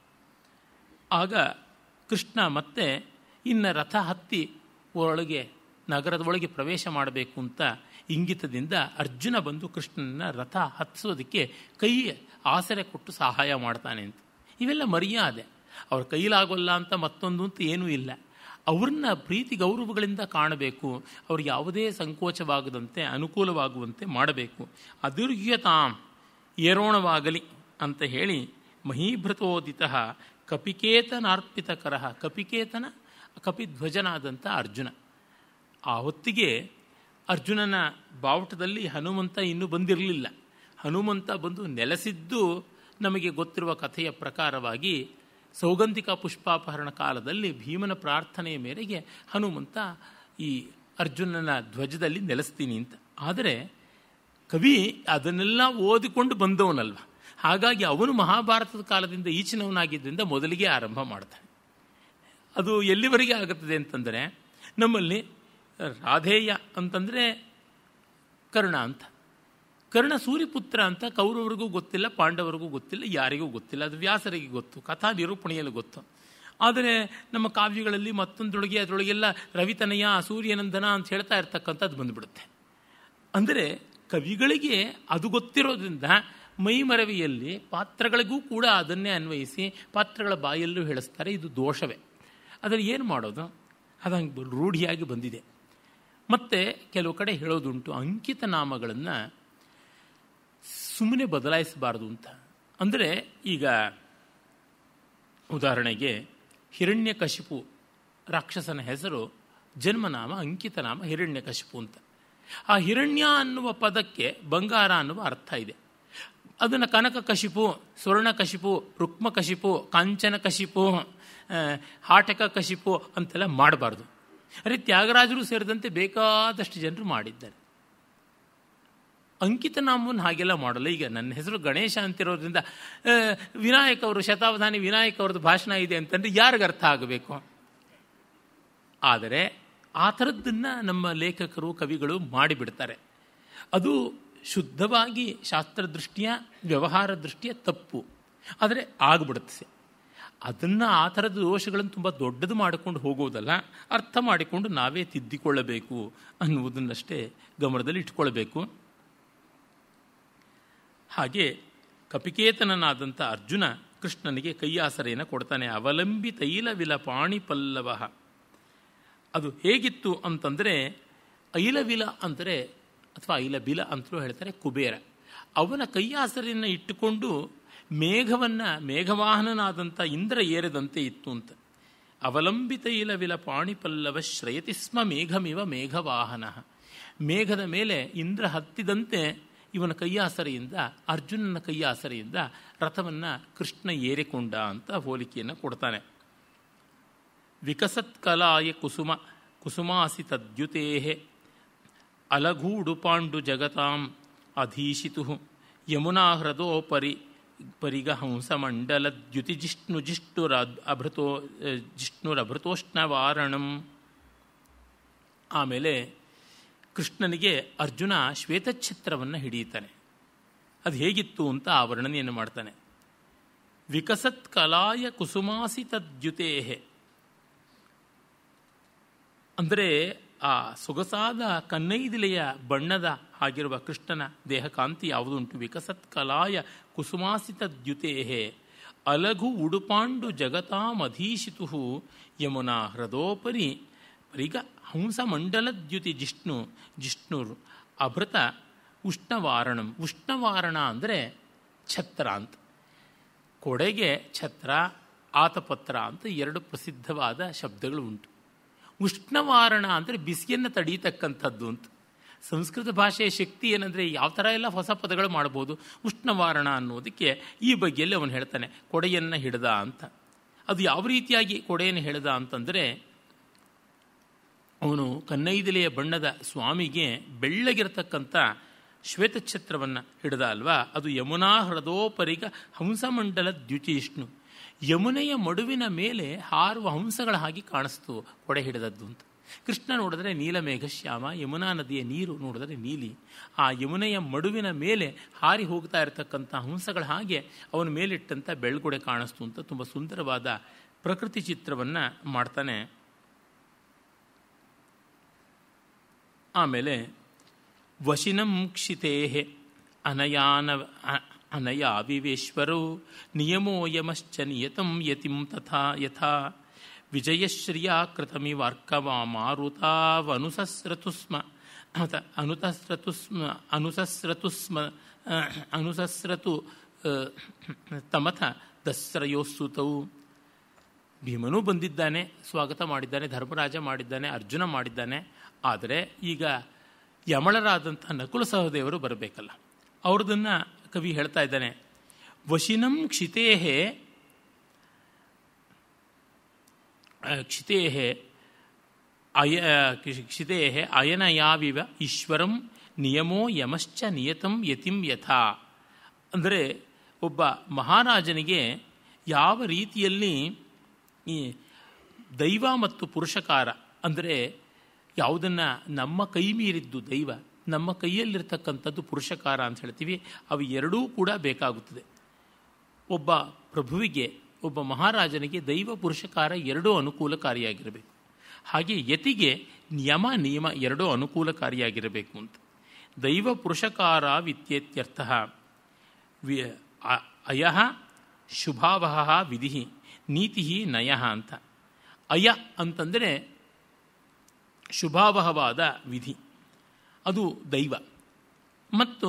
ಆಗ ಕೃಷ್ಣ ಮತ್ತೆ ಇನ್ನು ರಥ ಹತ್ತಿ ಒಳಗೆ ನಗರದ ಒಳಗೆ ಪ್ರವೇಶ ಮಾಡಬೇಕು ಅಂತ ಇಂಗಿತದಿಂದ ಅರ್ಜುನ ಬಂದು ಕೃಷ್ಣನ ರಥ ಹತ್ತಿಸೋದಕ್ಕೆ ಕೈ ಆಸರೆ ಕೊಟ್ಟು ಸಹಾಯ ಮಾಡ್ತಾನೆ ಅಂತ ಇವೆಲ್ಲ ಮರ್ಯಾದೆ ಅವ್ರ ಕೈಲಾಗೋಲ್ಲ ಅಂತ ಮತ್ತೊಂದು ಅಂತ ಏನೂ ಇಲ್ಲ ಅವ್ರನ್ನ ಪ್ರೀತಿ ಗೌರವಗಳಿಂದ ಕಾಣಬೇಕು ಅವ್ರಿಗೆ ಯಾವುದೇ ಸಂಕೋಚವಾಗದಂತೆ ಅನುಕೂಲವಾಗುವಂತೆ ಮಾಡಬೇಕು ಅದುರ್ಯತಾಂ ಏರೋಣವಾಗಲಿ ಅಂತ ಹೇಳಿ ಮಹೀಭೃತೋದಿತ ಕಪಿಕೇತನಾರ್ಪಿತಕರ ಕಪಿಕೇತನ ಕಪಿಧ್ವಜನಾದಂಥ ಅರ್ಜುನ ಆ ಹೊತ್ತಿಗೆ ಅರ್ಜುನನ ಬಾವುಟದಲ್ಲಿ ಹನುಮಂತ ಇನ್ನೂ ಬಂದಿರಲಿಲ್ಲ ಹನುಮಂತ ಬಂದು ನೆಲೆಸಿದ್ದು ನಮಗೆ ಗೊತ್ತಿರುವ ಕಥೆಯ ಪ್ರಕಾರವಾಗಿ ಸೌಗಂಧಿಕ ಪುಷ್ಪಾಪಹರಣ ಕಾಲದಲ್ಲಿ ಭೀಮನ ಪ್ರಾರ್ಥನೆಯ ಮೇರೆಗೆ ಹನುಮಂತ ಈ ಅರ್ಜುನನ ಧ್ವಜದಲ್ಲಿ ನೆಲೆಸ್ತೀನಿ ಅಂತ ಆದರೆ ಕವಿ ಅದನ್ನೆಲ್ಲ ಓದಿಕೊಂಡು ಬಂದವನಲ್ವ ಹಾಗಾಗಿ ಅವನು ಮಹಾಭಾರತದ ಕಾಲದಿಂದ ಈಚಿನವನಾಗಿದ್ದರಿಂದ ಮೊದಲಿಗೆ ಆರಂಭ ಮಾಡ್ತಾನೆ ಅದು ಎಲ್ಲಿವರೆಗೆ ಆಗುತ್ತದೆ ಅಂತಂದರೆ ನಮ್ಮಲ್ಲಿ ರಾಧೇಯ ಅಂತಂದರೆ ಕರ್ಣ ಅಂತ ಕರ್ಣ ಸೂರ್ಯಪುತ್ರ ಅಂತ ಕೌರವರಿಗೂ ಗೊತ್ತಿಲ್ಲ ಪಾಂಡವರಿಗೂ ಗೊತ್ತಿಲ್ಲ ಯಾರಿಗೂ ಗೊತ್ತಿಲ್ಲ ಅದು ವ್ಯಾಸರಿಗೆ ಗೊತ್ತು ಕಥಾ ನಿರೂಪಣೆಯಲ್ಲಿ ಗೊತ್ತು ಆದರೆ ನಮ್ಮ ಕಾವ್ಯಗಳಲ್ಲಿ ಮತ್ತೊಂದರೊಳಗೆ ಅದರೊಳಗೆಲ್ಲ ರವಿತನಯ ಸೂರ್ಯನಂದನ ಅಂತ ಹೇಳ್ತಾ ಇರ್ತಕ್ಕಂಥದ್ದು ಬಂದುಬಿಡುತ್ತೆ ಅಂದರೆ ಕವಿಗಳಿಗೆ ಅದು ಗೊತ್ತಿರೋದ್ರಿಂದ ಮೈಮರವಿಯಲ್ಲಿ ಪಾತ್ರಗಳಿಗೂ ಕೂಡ ಅದನ್ನೇ ಅನ್ವಯಿಸಿ ಪಾತ್ರಗಳ ಬಾಯಲ್ಲೂ ಹೇಳಿಸ್ತಾರೆ ಇದು ದೋಷವೇ ಅದರಲ್ಲಿ ಏನು ಮಾಡೋದು ಅದಂಗೆ ರೂಢಿಯಾಗಿ ಬಂದಿದೆ ಮತ್ತು ಕೆಲವು ಕಡೆ ಹೇಳೋದುಂಟು ಅಂಕಿತ ನಾಮಗಳನ್ನು ಸುಮ್ಮನೆ ಬದಲಾಯಿಸಬಾರ್ದು ಅಂತ ಅಂದರೆ ಈಗ ಉದಾಹರಣೆಗೆ ಹಿರಣ್ಯಕಶಿಪು ರಾಕ್ಷಸನ ಹೆಸರು ಜನ್ಮನಾಮ ಅಂಕಿತನಾಮ ಹಿರಣ್ಯಕಶಿಪು ಅಂತ ಆ ಹಿರಣ್ಯ ಅನ್ನುವ ಪದಕ್ಕೆ ಬಂಗಾರ ಅನ್ನುವ ಅರ್ಥ ಇದೆ ಅದನ್ನು ಕನಕ ಕಶಿಪು ಸ್ವರ್ಣ ಕಶಿಪು ರುಕ್ಮ ಕಶಿಪು ಕಾಂಚನ ಕಶಿಪು ಹಾಟಕ ಕಶಿಪು ಅಂತೆಲ್ಲ ಮಾಡಬಾರ್ದು ಅರೆ ತ್ಯಾಗರಾಜರು ಸೇರಿದಂತೆ ಬೇಕಾದಷ್ಟು ಜನರು ಮಾಡಿದ್ದಾರೆ ಅಂಕಿತ ನಾಮವನ್ನು ಹಾಗೆಲ್ಲ ಮಾಡಲ್ಲ ಈಗ ನನ್ನ ಹೆಸರು ಗಣೇಶ ಅಂತಿರೋದ್ರಿಂದ ವಿನಾಯಕ್ ಅವರು ಶತಾವಧಾನಿ ವಿನಾಯಕ್ ಅವ್ರದ್ದು ಭಾಷಣ ಇದೆ ಅಂತಂದರೆ ಯಾರಿಗೆ ಅರ್ಥ ಆಗಬೇಕು ಆದರೆ ಆ ಥರದ್ದನ್ನು ನಮ್ಮ ಲೇಖಕರು ಕವಿಗಳು ಮಾಡಿಬಿಡ್ತಾರೆ ಅದು ಶುದ್ಧವಾಗಿ ಶಾಸ್ತ್ರದೃಷ್ಟಿಯ ವ್ಯವಹಾರ ದೃಷ್ಟಿಯ ತಪ್ಪು ಆದರೆ ಆಗಿಬಿಡುತ್ತೆ ಅದನ್ನು ಆ ಥರದ ದೋಷಗಳನ್ನು ತುಂಬ ದೊಡ್ಡದು ಮಾಡಿಕೊಂಡು ಹೋಗೋದಲ್ಲ ಅರ್ಥ ಮಾಡಿಕೊಂಡು ನಾವೇ ತಿದ್ದಿಕೊಳ್ಳಬೇಕು ಅನ್ನುವುದನ್ನಷ್ಟೇ ಗಮನದಲ್ಲಿ ಇಟ್ಕೊಳ್ಬೇಕು ಹಾಗೆ ಕಪಿಕೇತನನಾದಂಥ ಅರ್ಜುನ ಕೃಷ್ಣನಿಗೆ ಕೈಯಾಸರೆಯನ್ನು ಕೊಡ್ತಾನೆ ಅವಲಂಬಿ ತೈಲವಿಲ ಪಾಣಿ ಪಲ್ಲವ ಅದು ಹೇಗಿತ್ತು ಅಂತಂದರೆ ಐಲವಿಲ ಅಂದರೆ ಅಥವಾ ಐಲಬಿಲ ಅಂತಲೂ ಹೇಳ್ತಾರೆ ಕುಬೇರ ಅವನ ಕೈಯಾಸರೆಯನ್ನು ಇಟ್ಟುಕೊಂಡು ಮೇಘವನ್ನು ಮೇಘವಾಹನನಾದಂಥ ಇಂದ್ರ ಏರಿದಂತೆ ಇತ್ತು ಅಂತ ಅವಲಂಬಿತೈಲ ವಿಲ ಪಾಣಿಪಲ್ಲವ ಶ್ರಯತಿ ಸ್ಮ ಮೇಘಮಿವ ಮೇಘವಾಹನ ಮೇಘದ ಮೇಲೆ ಇಂದ್ರ ಹತ್ತಿದಂತೆ ಇವನ ಕೈಯಾಸರೆಯಿಂದ ಅರ್ಜುನನ ಕೈಯಾಸರೆಯಿಂದ ರಥವನ್ನು ಕೃಷ್ಣ ಏರಿಕೊಂಡ ಅಂತ ಹೋಲಿಕೆಯನ್ನು ಕೊಡ್ತಾನೆ ವಿಕಸತ್ಕಲಾಯ ಕುಸುಮ ಕುಸುಮಾಸಿ ತದ್ಯುತೇ ಅಲಗೂಡು ಪಾಂಡು ಜಗತಾಂ ಅಧೀಶಿತು ಯಮುನಾ ಹೃದೋಪರಿ ಪರಿಗ ಹಂಸಮಂಡಲದ್ಯುತಿ ಜಿಷ್ಣು ಜಿಷ್ಣುರ ಅಭೃತೋ ಜಿಷ್ಣುರಭೃತೋಷ್ಣವಾರಣಂ ಆಮೇಲೆ ಕೃಷ್ಣನಿಗೆ ಅರ್ಜುನ ಶ್ವೇತಛತ್ರವನ್ನು ಹಿಡಿಯುತ್ತಾನೆ ಅದು ಹೇಗಿತ್ತು ಅಂತ ಆ ವರ್ಣನೆಯನ್ನು ಮಾಡ್ತಾನೆ ವಿಕಸತ್ ಕಲಾಯ ಕುಸುಮಾಸಿ ತದ್ಯುತೇ ಅಂದರೆ ಆ ಸೊಗಸಾದ ಕನ್ನೈದಿಲೆಯ ಬಣ್ಣದ ಆಗಿರುವ ಕೃಷ್ಣನ ದೇಹಕಾಂತಿ ಯಾವುದುಂಟು ವಿಕಸತ್ ಕಲಾಯ ಕುಸುಮಾಸಿತ ದ್ಯುತೇ ಅಲಘು ಉಡುಪಾಂಡು ಜಗತಾಮಧೀಶಿತು ಯಮುನಾ ಹೃದೋಪರಿ ಪರಿಗ ಹಂಸಮಂಡಲದ್ಯುತಿ ಜಿಷ್ಣು ಜಿಷ್ಣುರ್ ಅಭೃತ ಉಷ್ಣವಾರಣಂ ಉಷ್ಣವಾರಣ ಅಂದರೆ ಛತ್ರ ಅಂತ ಕೊಡೆಗೆ ಛತ್ರ ಆತಪತ್ರ ಅಂತ ಎರಡು ಪ್ರಸಿದ್ಧವಾದ ಶಬ್ದಗಳು ಉಂಟು ಉಷ್ಣವಾರಣ ಅಂದರೆ ಬಿಸಿಯನ್ನು ತಡೀತಕ್ಕಂಥದ್ದು ಅಂತ ಸಂಸ್ಕೃತ ಭಾಷೆಯ ಶಕ್ತಿ ಏನಂದರೆ ಯಾವ ಥರ ಎಲ್ಲ ಹೊಸ ಪದಗಳು ಮಾಡ್ಬೋದು ಉಷ್ಣವಾರಣ ಅನ್ನೋದಕ್ಕೆ ಈ ಬಗ್ಗೆಯಲ್ಲಿ ಅವನು ಹೇಳ್ತಾನೆ ಕೊಡೆಯನ್ನು ಹಿಡ್ದ ಅಂತ ಅದು ಯಾವ ರೀತಿಯಾಗಿ ಕೊಡೆಯನ್ನು ಹಿಡ್ದ ಅಂತಂದರೆ ಅವನು ಕನ್ನೈದಿಲೆಯ ಬಣ್ಣದ ಸ್ವಾಮಿಗೆ ಬೆಳ್ಳಗಿರತಕ್ಕಂಥ ಶ್ವೇತಛತ್ರವನ್ನು ಹಿಡ್ದ ಅಲ್ವಾ ಅದು ಯಮುನಾ ಹೃದೋಪರಿಗ ಹಂಸಮಂಡಲ ದ್ಯುತಿಷ್ಣು ಯಮುನೆಯ ಮಡುವಿನ ಮೇಲೆ ಹಾರುವ ಹಂಸಗಳ ಹಾಗೆ ಕಾಣಿಸ್ತು ಕೊಡೆ ಹಿಡಿದದ್ದು ಅಂತ ಕೃಷ್ಣ ನೋಡಿದ್ರೆ ನೀಲಮೇಘ ಶ್ಯಾಮ ಯಮುನಾ ನದಿಯ ನೀರು ನೋಡಿದ್ರೆ ನೀಲಿ ಆ ಯಮುನೆಯ ಮಡುವಿನ ಮೇಲೆ ಹಾರಿ ಹೋಗ್ತಾ ಇರತಕ್ಕಂಥ ಹಂಸಗಳ ಹಾಗೆ ಅವನ ಮೇಲಿಟ್ಟಂಥ ಬೆಳ್ಗೊಡೆ ಕಾಣಿಸ್ತು ಅಂತ ತುಂಬ ಸುಂದರವಾದ ಪ್ರಕೃತಿ ಚಿತ್ರವನ್ನು ಮಾಡ್ತಾನೆ ಆಮೇಲೆ ವಶಿನಂ ಕ್ಷಿತೇ ಅನಯಾನ ಅನಯಾ ವಿವೇಶ್ವರೋ ನಿಯಮೋ ಯಮಶ್ಚ ನಿಯತಂ ಯತಿಂ ತಥಾ ಯಥಾ ವಿಜಯಶ್ರಿಯಾ ಕೃತಮಿವಾರ್ಕವಾಮಾರುತಾವನುಸಸ್ರತು ಸ್ಮ ಅನುತಸ್ರತು ಸ್ಮ ಅನುಸಸ್ರತು ಸ್ಮ ಅನುಸಸ್ರತು ತಮಥ ದಸ್ರಯೋಸ್ಸುತವು ಭೀಮನೂ ಬಂದಿದ್ದಾನೆ ಸ್ವಾಗತ ಮಾಡಿದ್ದಾನೆ ಧರ್ಮರಾಜ ಮಾಡಿದ್ದಾನೆ ಅರ್ಜುನ ಮಾಡಿದ್ದಾನೆ ಆದರೆ ಈಗ ಯಮಳರಾದಂಥ ನಕುಲ ಸಹದೇವರು ಬರಬೇಕಲ್ಲ ಅವ್ರದನ್ನು ಕವಿ ಹೇಳ್ತಾ ಇದ್ದಾನೆ ವಶಿನಂ ಕ್ಷಿತೇಹೇ ಕ್ಷಿತೇಹೇ ಅಯ ಕ್ಷಿತೇಹೇ ಅಯನಯಾವಿವ ಈಶ್ವರಂ ನಿಯಮೋ ಯಮಶ್ಚ ನಿಯತಂ ಯತಿಂ ಯಥಾ ಅಂದರೆ ಒಬ್ಬ ಮಹಾರಾಜನಿಗೆ ಯಾವ ರೀತಿಯಲ್ಲಿ ಈ ದೈವ ಮತ್ತು ಪುರುಷಕಾರ ಅಂದರೆ ಯಾವುದನ್ನು ನಮ್ಮ ಕೈ ಮೀರಿದ್ದು ದೈವ ನಮ್ಮ ಕೈಯಲ್ಲಿರ್ತಕ್ಕಂಥದ್ದು ಪುರುಷಕಾರ ಅಂತ ಹೇಳ್ತೀವಿ ಅವು ಎರಡೂ ಕೂಡ ಬೇಕಾಗುತ್ತದೆ ಒಬ್ಬ ಪ್ರಭುವಿಗೆ ಒಬ್ಬ ಮಹಾರಾಜನಿಗೆ ದೈವ ಪುರುಷಕಾರ ಎರಡೂ ಅನುಕೂಲಕಾರಿಯಾಗಿರಬೇಕು ಹಾಗೆ ಯತಿಗೆ ನಿಯಮ ನಿಯಮ ಎರಡೂ ಅನುಕೂಲಕಾರಿಯಾಗಿರಬೇಕು ಅಂತ ದೈವ ಪುರುಷಕಾರ ವಿತ್ಯೇತ್ಯರ್ಥ ವಿ ಅಯ ಶುಭಾವ ವಿಧಿ ನೀತಿ ನಯ ಅಂತ ಅಯ ಅಂತಂದರೆ ಶುಭಾವಹವಾದ ವಿಧಿ ಅದು ದೈವ ಮತ್ತು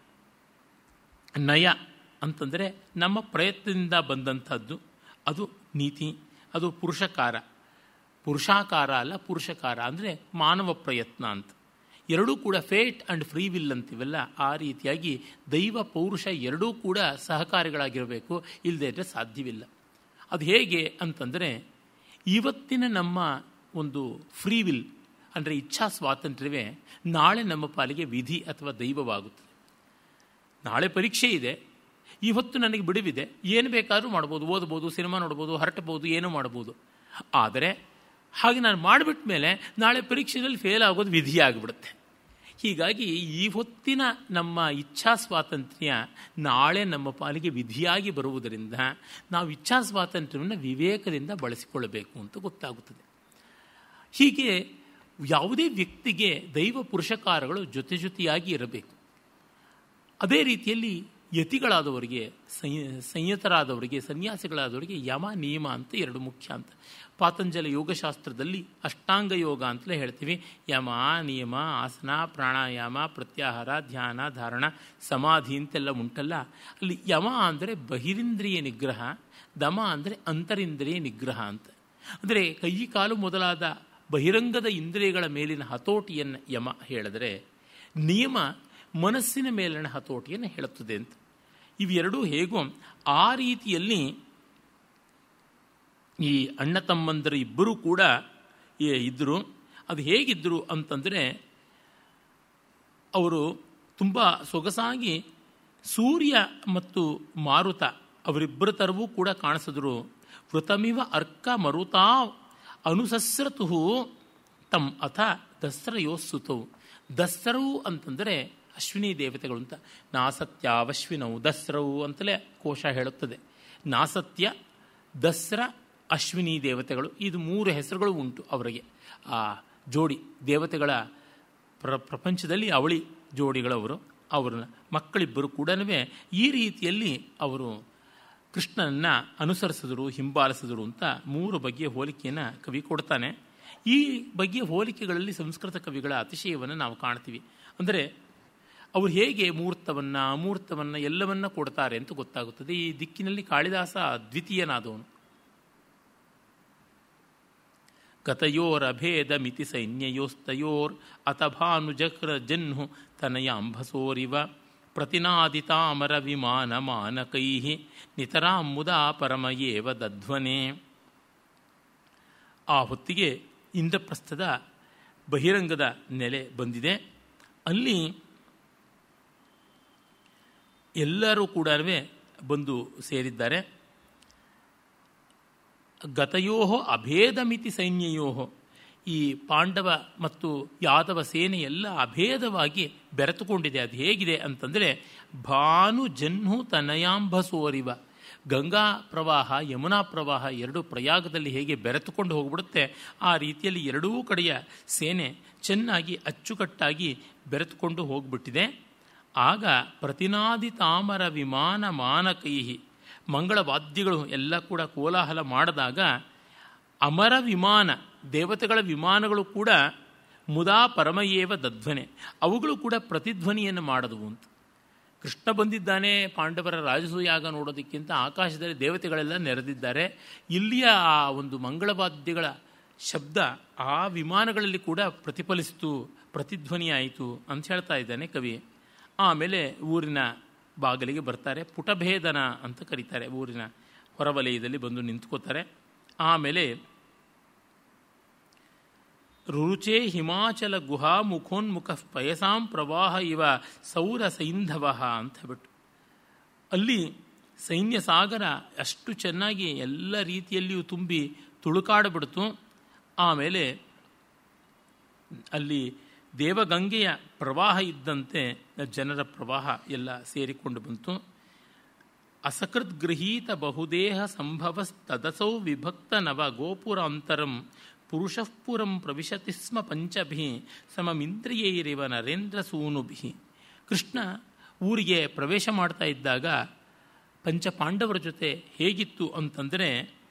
ನಯ ಅಂತಂದರೆ ನಮ್ಮ ಪ್ರಯತ್ನದಿಂದ ಬಂದಂಥದ್ದು ಅದು ನೀತಿ ಅದು ಪುರುಷಕಾರ ಪುರುಷಾಕಾರ ಅಲ್ಲ ಪುರುಷಕಾರ ಅಂದರೆ ಮಾನವ ಪ್ರಯತ್ನ ಅಂತ ಎರಡೂ ಕೂಡ ಫೇಟ್ ಆ್ಯಂಡ್ ಫ್ರೀ ವಿಲ್ ಅಂತೀವಲ್ಲ ಆ ರೀತಿಯಾಗಿ ದೈವ ಪೌರುಷ ಎರಡೂ ಕೂಡ ಸಹಕಾರಿಗಳಾಗಿರಬೇಕು ಇಲ್ಲದೇ ಇದ್ದರೆ ಸಾಧ್ಯವಿಲ್ಲ ಅದು ಹೇಗೆ ಅಂತಂದರೆ ಇವತ್ತಿನ ನಮ್ಮ ಒಂದು ಫ್ರೀ ವಿಲ್ ಅಂದರೆ ಇಚ್ಛಾ ಸ್ವಾತಂತ್ರ್ಯವೇ ನಾಳೆ ನಮ್ಮ ಪಾಲಿಗೆ ವಿಧಿ ಅಥವಾ ದೈವವಾಗುತ್ತದೆ ನಾಳೆ ಪರೀಕ್ಷೆ ಇದೆ ಇವತ್ತು ನನಗೆ ಬಿಡುವಿದೆ ಏನು ಬೇಕಾದರೂ ಮಾಡ್ಬೋದು ಓದ್ಬೋದು ಸಿನಿಮಾ ನೋಡ್ಬೋದು ಹರಟಬೋದು ಏನೂ ಮಾಡ್ಬೋದು ಆದರೆ ಹಾಗೆ ನಾನು ಮಾಡಿಬಿಟ್ಟ ಮೇಲೆ ನಾಳೆ ಪರೀಕ್ಷೆಯಲ್ಲಿ ಫೇಲ್ ಆಗೋದು ವಿಧಿ ಆಗಿಬಿಡುತ್ತೆ ಹೀಗಾಗಿ ಈ ಹೊತ್ತಿನ ನಮ್ಮ ಇಚ್ಛಾ ಸ್ವಾತಂತ್ರ್ಯ ನಾಳೆ ನಮ್ಮ ಪಾಲಿಗೆ ವಿಧಿಯಾಗಿ ಬರುವುದರಿಂದ ನಾವು ಇಚ್ಛಾ ಸ್ವಾತಂತ್ರ್ಯವನ್ನು ವಿವೇಕದಿಂದ ಬಳಸಿಕೊಳ್ಳಬೇಕು ಅಂತ ಗೊತ್ತಾಗುತ್ತದೆ ಹೀಗೆ ಯಾವುದೇ ವ್ಯಕ್ತಿಗೆ ದೈವ ಪುರುಷಕಾರಗಳು ಜೊತೆ ಜೊತೆಯಾಗಿ ಇರಬೇಕು ಅದೇ ರೀತಿಯಲ್ಲಿ ಯತಿಗಳಾದವರಿಗೆ ಸಂಯತರಾದವರಿಗೆ ಸನ್ಯಾಸಿಗಳಾದವರಿಗೆ ಯಮ ನಿಯಮ ಅಂತ ಎರಡು ಮುಖ್ಯ ಅಂತ ಪಾತಂಜಲ ಯೋಗಶಾಸ್ತ್ರದಲ್ಲಿ ಅಷ್ಟಾಂಗ ಯೋಗ ಅಂತಲೇ ಹೇಳ್ತೀವಿ ಯಮ ನಿಯಮ ಆಸನ ಪ್ರಾಣಾಯಾಮ ಪ್ರತ್ಯಾಹಾರ ಧ್ಯಾನ ಧಾರಣ ಸಮಾಧಿ ಅಂತೆಲ್ಲ ಉಂಟಲ್ಲ ಅಲ್ಲಿ ಯಮ ಅಂದರೆ ಬಹಿರಿಂದ್ರಿಯ ನಿಗ್ರಹ ದಮ ಅಂದರೆ ಅಂತರಿಂದ್ರಿಯ ನಿಗ್ರಹ ಅಂತ ಅಂದರೆ ಕೈ ಕಾಲು ಮೊದಲಾದ ಬಹಿರಂಗದ ಇಂದ್ರಿಯಗಳ ಮೇಲಿನ ಹತೋಟಿಯನ್ನು ಯಮ ಹೇಳಿದರೆ ನಿಯಮ ಮನಸ್ಸಿನ ಮೇಲಿನ ಹತೋಟಿಯನ್ನು ಹೇಳುತ್ತದೆ ಅಂತ ಇವೆರಡೂ ಹೇಗೋ ಆ ರೀತಿಯಲ್ಲಿ ಈ ಅಣ್ಣ ತಮ್ಮಂದರು ಇಬ್ಬರೂ ಕೂಡ ಇದ್ದರು ಅದು ಹೇಗಿದ್ದರು ಅಂತಂದರೆ ಅವರು ತುಂಬ ಸೊಗಸಾಗಿ ಸೂರ್ಯ ಮತ್ತು ಮಾರುತ ಅವರಿಬ್ಬರ ತರವೂ ಕೂಡ ಕಾಣಿಸಿದ್ರು ವೃತಮಿವ ಅರ್ಕ ಮರುತಾ ಅನುಸಸ್ರತು ತಮ್ ಅಥ ದಸ್ರಯೋಸ್ಸುತವು ದಸ್ರವು ಅಂತಂದರೆ ಅಶ್ವಿನಿ ದೇವತೆಗಳು ಅಂತ ನಾಸತ್ಯಾವಶ್ವಿನವು ದಸ್ರವು ಅಂತಲೇ ಕೋಶ ಹೇಳುತ್ತದೆ ನಾಸತ್ಯ ದಸ್ರ ಅಶ್ವಿನಿ ದೇವತೆಗಳು ಇದು ಮೂರು ಹೆಸರುಗಳು ಉಂಟು ಅವರಿಗೆ ಆ ಜೋಡಿ ದೇವತೆಗಳ ಪ್ರ ಪ್ರಪಂಚದಲ್ಲಿ ಅವಳಿ ಜೋಡಿಗಳವರು ಅವರ ಮಕ್ಕಳಿಬ್ಬರು ಕೂಡ ಈ ರೀತಿಯಲ್ಲಿ ಅವರು ಕೃಷ್ಣನನ್ನು ಅನುಸರಿಸಿದರು ಹಿಂಬಾಲಿಸಿದರು ಅಂತ ಮೂರು ಬಗೆಯ ಹೋಲಿಕೆಯನ್ನು ಕವಿ ಕೊಡ್ತಾನೆ ಈ ಬಗೆಯ ಹೋಲಿಕೆಗಳಲ್ಲಿ ಸಂಸ್ಕೃತ ಕವಿಗಳ ಅತಿಶಯವನ್ನು ನಾವು ಕಾಣ್ತೀವಿ ಅಂದರೆ ಅವರು ಹೇಗೆ ಮೂರ್ತವನ್ನು ಅಮೂರ್ತವನ್ನು ಎಲ್ಲವನ್ನ ಕೊಡ್ತಾರೆ ಅಂತ ಗೊತ್ತಾಗುತ್ತದೆ ಈ ದಿಕ್ಕಿನಲ್ಲಿ ಕಾಳಿದಾಸ ಅದ್ವಿತೀಯನಾದವನು ಗತಯೋರಭೇದ ಮಿತಿ ಸೈನ್ಯಯೋಸ್ತಯೋರ್ ಅತಭಾನುಜಕ್ರ ಜನ್ಹು ತನಯಾಂಭಸೋರಿವ ಪ್ರತಿನಾದಿತಾಮರ ವಿಮಾನ ಮಾನಕೈ ನಿತರಾಂ ಮುದಾ ಪರಮಯೇವ ದಧ್ವನೆ ಆ ಹೊತ್ತಿಗೆ ಇಂದ್ರಪ್ರಸ್ಥದ ಬಹಿರಂಗದ ನೆಲೆ ಬಂದಿದೆ ಅಲ್ಲಿ ಎಲ್ಲರೂ ಕೂಡ ಬಂದು ಸೇರಿದ್ದಾರೆ ಗತಯೋ ಅಭೇದ ಮಿತಿ ಸೈನ್ಯಯೋ ಈ ಪಾಂಡವ ಮತ್ತು ಯಾದವ ಸೇನೆ ಎಲ್ಲ ಅಭೇದವಾಗಿ ಬೆರೆತುಕೊಂಡಿದೆ ಅದು ಹೇಗಿದೆ ಅಂತಂದರೆ ಭಾನು ಜನ್ಹು ತನಯಾಂಬಸೋರಿವ ಗಂಗಾ ಪ್ರವಾಹ ಯಮುನಾ ಪ್ರವಾಹ ಎರಡು ಪ್ರಯಾಗದಲ್ಲಿ ಹೇಗೆ ಬೆರೆತುಕೊಂಡು ಹೋಗ್ಬಿಡುತ್ತೆ ಆ ರೀತಿಯಲ್ಲಿ ಎರಡೂ ಕಡೆಯ ಸೇನೆ ಚೆನ್ನಾಗಿ ಅಚ್ಚುಕಟ್ಟಾಗಿ ಬೆರೆತುಕೊಂಡು ಹೋಗ್ಬಿಟ್ಟಿದೆ ಆಗ ಪ್ರತಿನಾದಿ ತಾಮರ ವಿಮಾನ ಮಾನಕೈಹಿ ಮಂಗಳ ವಾದ್ಯಗಳು ಎಲ್ಲ ಕೂಡ ಕೋಲಾಹಲ ಮಾಡಿದಾಗ ಅಮರ ವಿಮಾನ ದೇವತೆಗಳ ವಿಮಾನಗಳು ಕೂಡ ಮುದಾ ಪರಮಯೇವ ದಧ್ವನೆ ಅವುಗಳು ಕೂಡ ಪ್ರತಿಧ್ವನಿಯನ್ನು ಮಾಡದವು ಅಂತ ಕೃಷ್ಣ ಬಂದಿದ್ದಾನೆ ಪಾಂಡವರ ರಾಜಸೂಯಾಗ ನೋಡೋದಕ್ಕಿಂತ ಆಕಾಶದಲ್ಲಿ ದೇವತೆಗಳೆಲ್ಲ ನೆರೆದಿದ್ದಾರೆ ಇಲ್ಲಿಯ ಆ ಒಂದು ಮಂಗಳವಾದ್ಯಗಳ ಶಬ್ದ ಆ ವಿಮಾನಗಳಲ್ಲಿ ಕೂಡ ಪ್ರತಿಫಲಿಸಿತು ಪ್ರತಿಧ್ವನಿಯಾಯಿತು ಅಂತ ಹೇಳ್ತಾ ಇದ್ದಾನೆ ಕವಿ ಆಮೇಲೆ ಊರಿನ ಬಾಗಿಲಿಗೆ ಬರ್ತಾರೆ ಪುಟಭೇದನ ಅಂತ ಕರೀತಾರೆ ಊರಿನ ಹೊರವಲಯದಲ್ಲಿ ಬಂದು ನಿಂತ್ಕೋತಾರೆ ಆಮೇಲೆ ರುಚೆ ಹಿಮಾಚಲ ಗುಹಾ ಮುಖೋನ್ಮುಖ ಪಯಸಾಂ ಪ್ರವಾಹ ಇವ ಸೌರ ಸೈಂಧವ ಅಂತ ಹೇಳ್ಬಿಟ್ಟು ಅಲ್ಲಿ ಸೈನ್ಯ ಸಾಗರ ಅಷ್ಟು ಚೆನ್ನಾಗಿ ಎಲ್ಲ ರೀತಿಯಲ್ಲಿಯೂ ತುಂಬಿ ತುಳುಕಾಡಬಿಡ್ತು ಆಮೇಲೆ ಅಲ್ಲಿ ದೇವಗಂಗೆಯ ಪ್ರವಾಹ ಇದ್ದಂತೆ ಜನರ ಪ್ರವಾಹ ಎಲ್ಲ ಸೇರಿಕೊಂಡು ಬಂತು ಅಸಕೃದ್ಗೃಹೀತ ಬಹುದೇಹ ಸಂಭವಸ್ತದಸೌ ವಿಭಕ್ತ ನವ ಗೋಪುರಾಂತರಂ ಪುರುಷಃಪುರಂ ಪ್ರವಿಶತಿ ಸ್ಮ ಪಂಚಭಿ ಸಮಮಿಂದ್ರಿಯೈರಿವ ನರೇಂದ್ರ ಸೂನುಭಿ ಕೃಷ್ಣ ಊರಿಗೆ ಪ್ರವೇಶ ಮಾಡ್ತಾ ಇದ್ದಾಗ ಪಂಚ ಪಾಂಡವರ ಜೊತೆ ಹೇಗಿತ್ತು ಅಂತಂದರೆ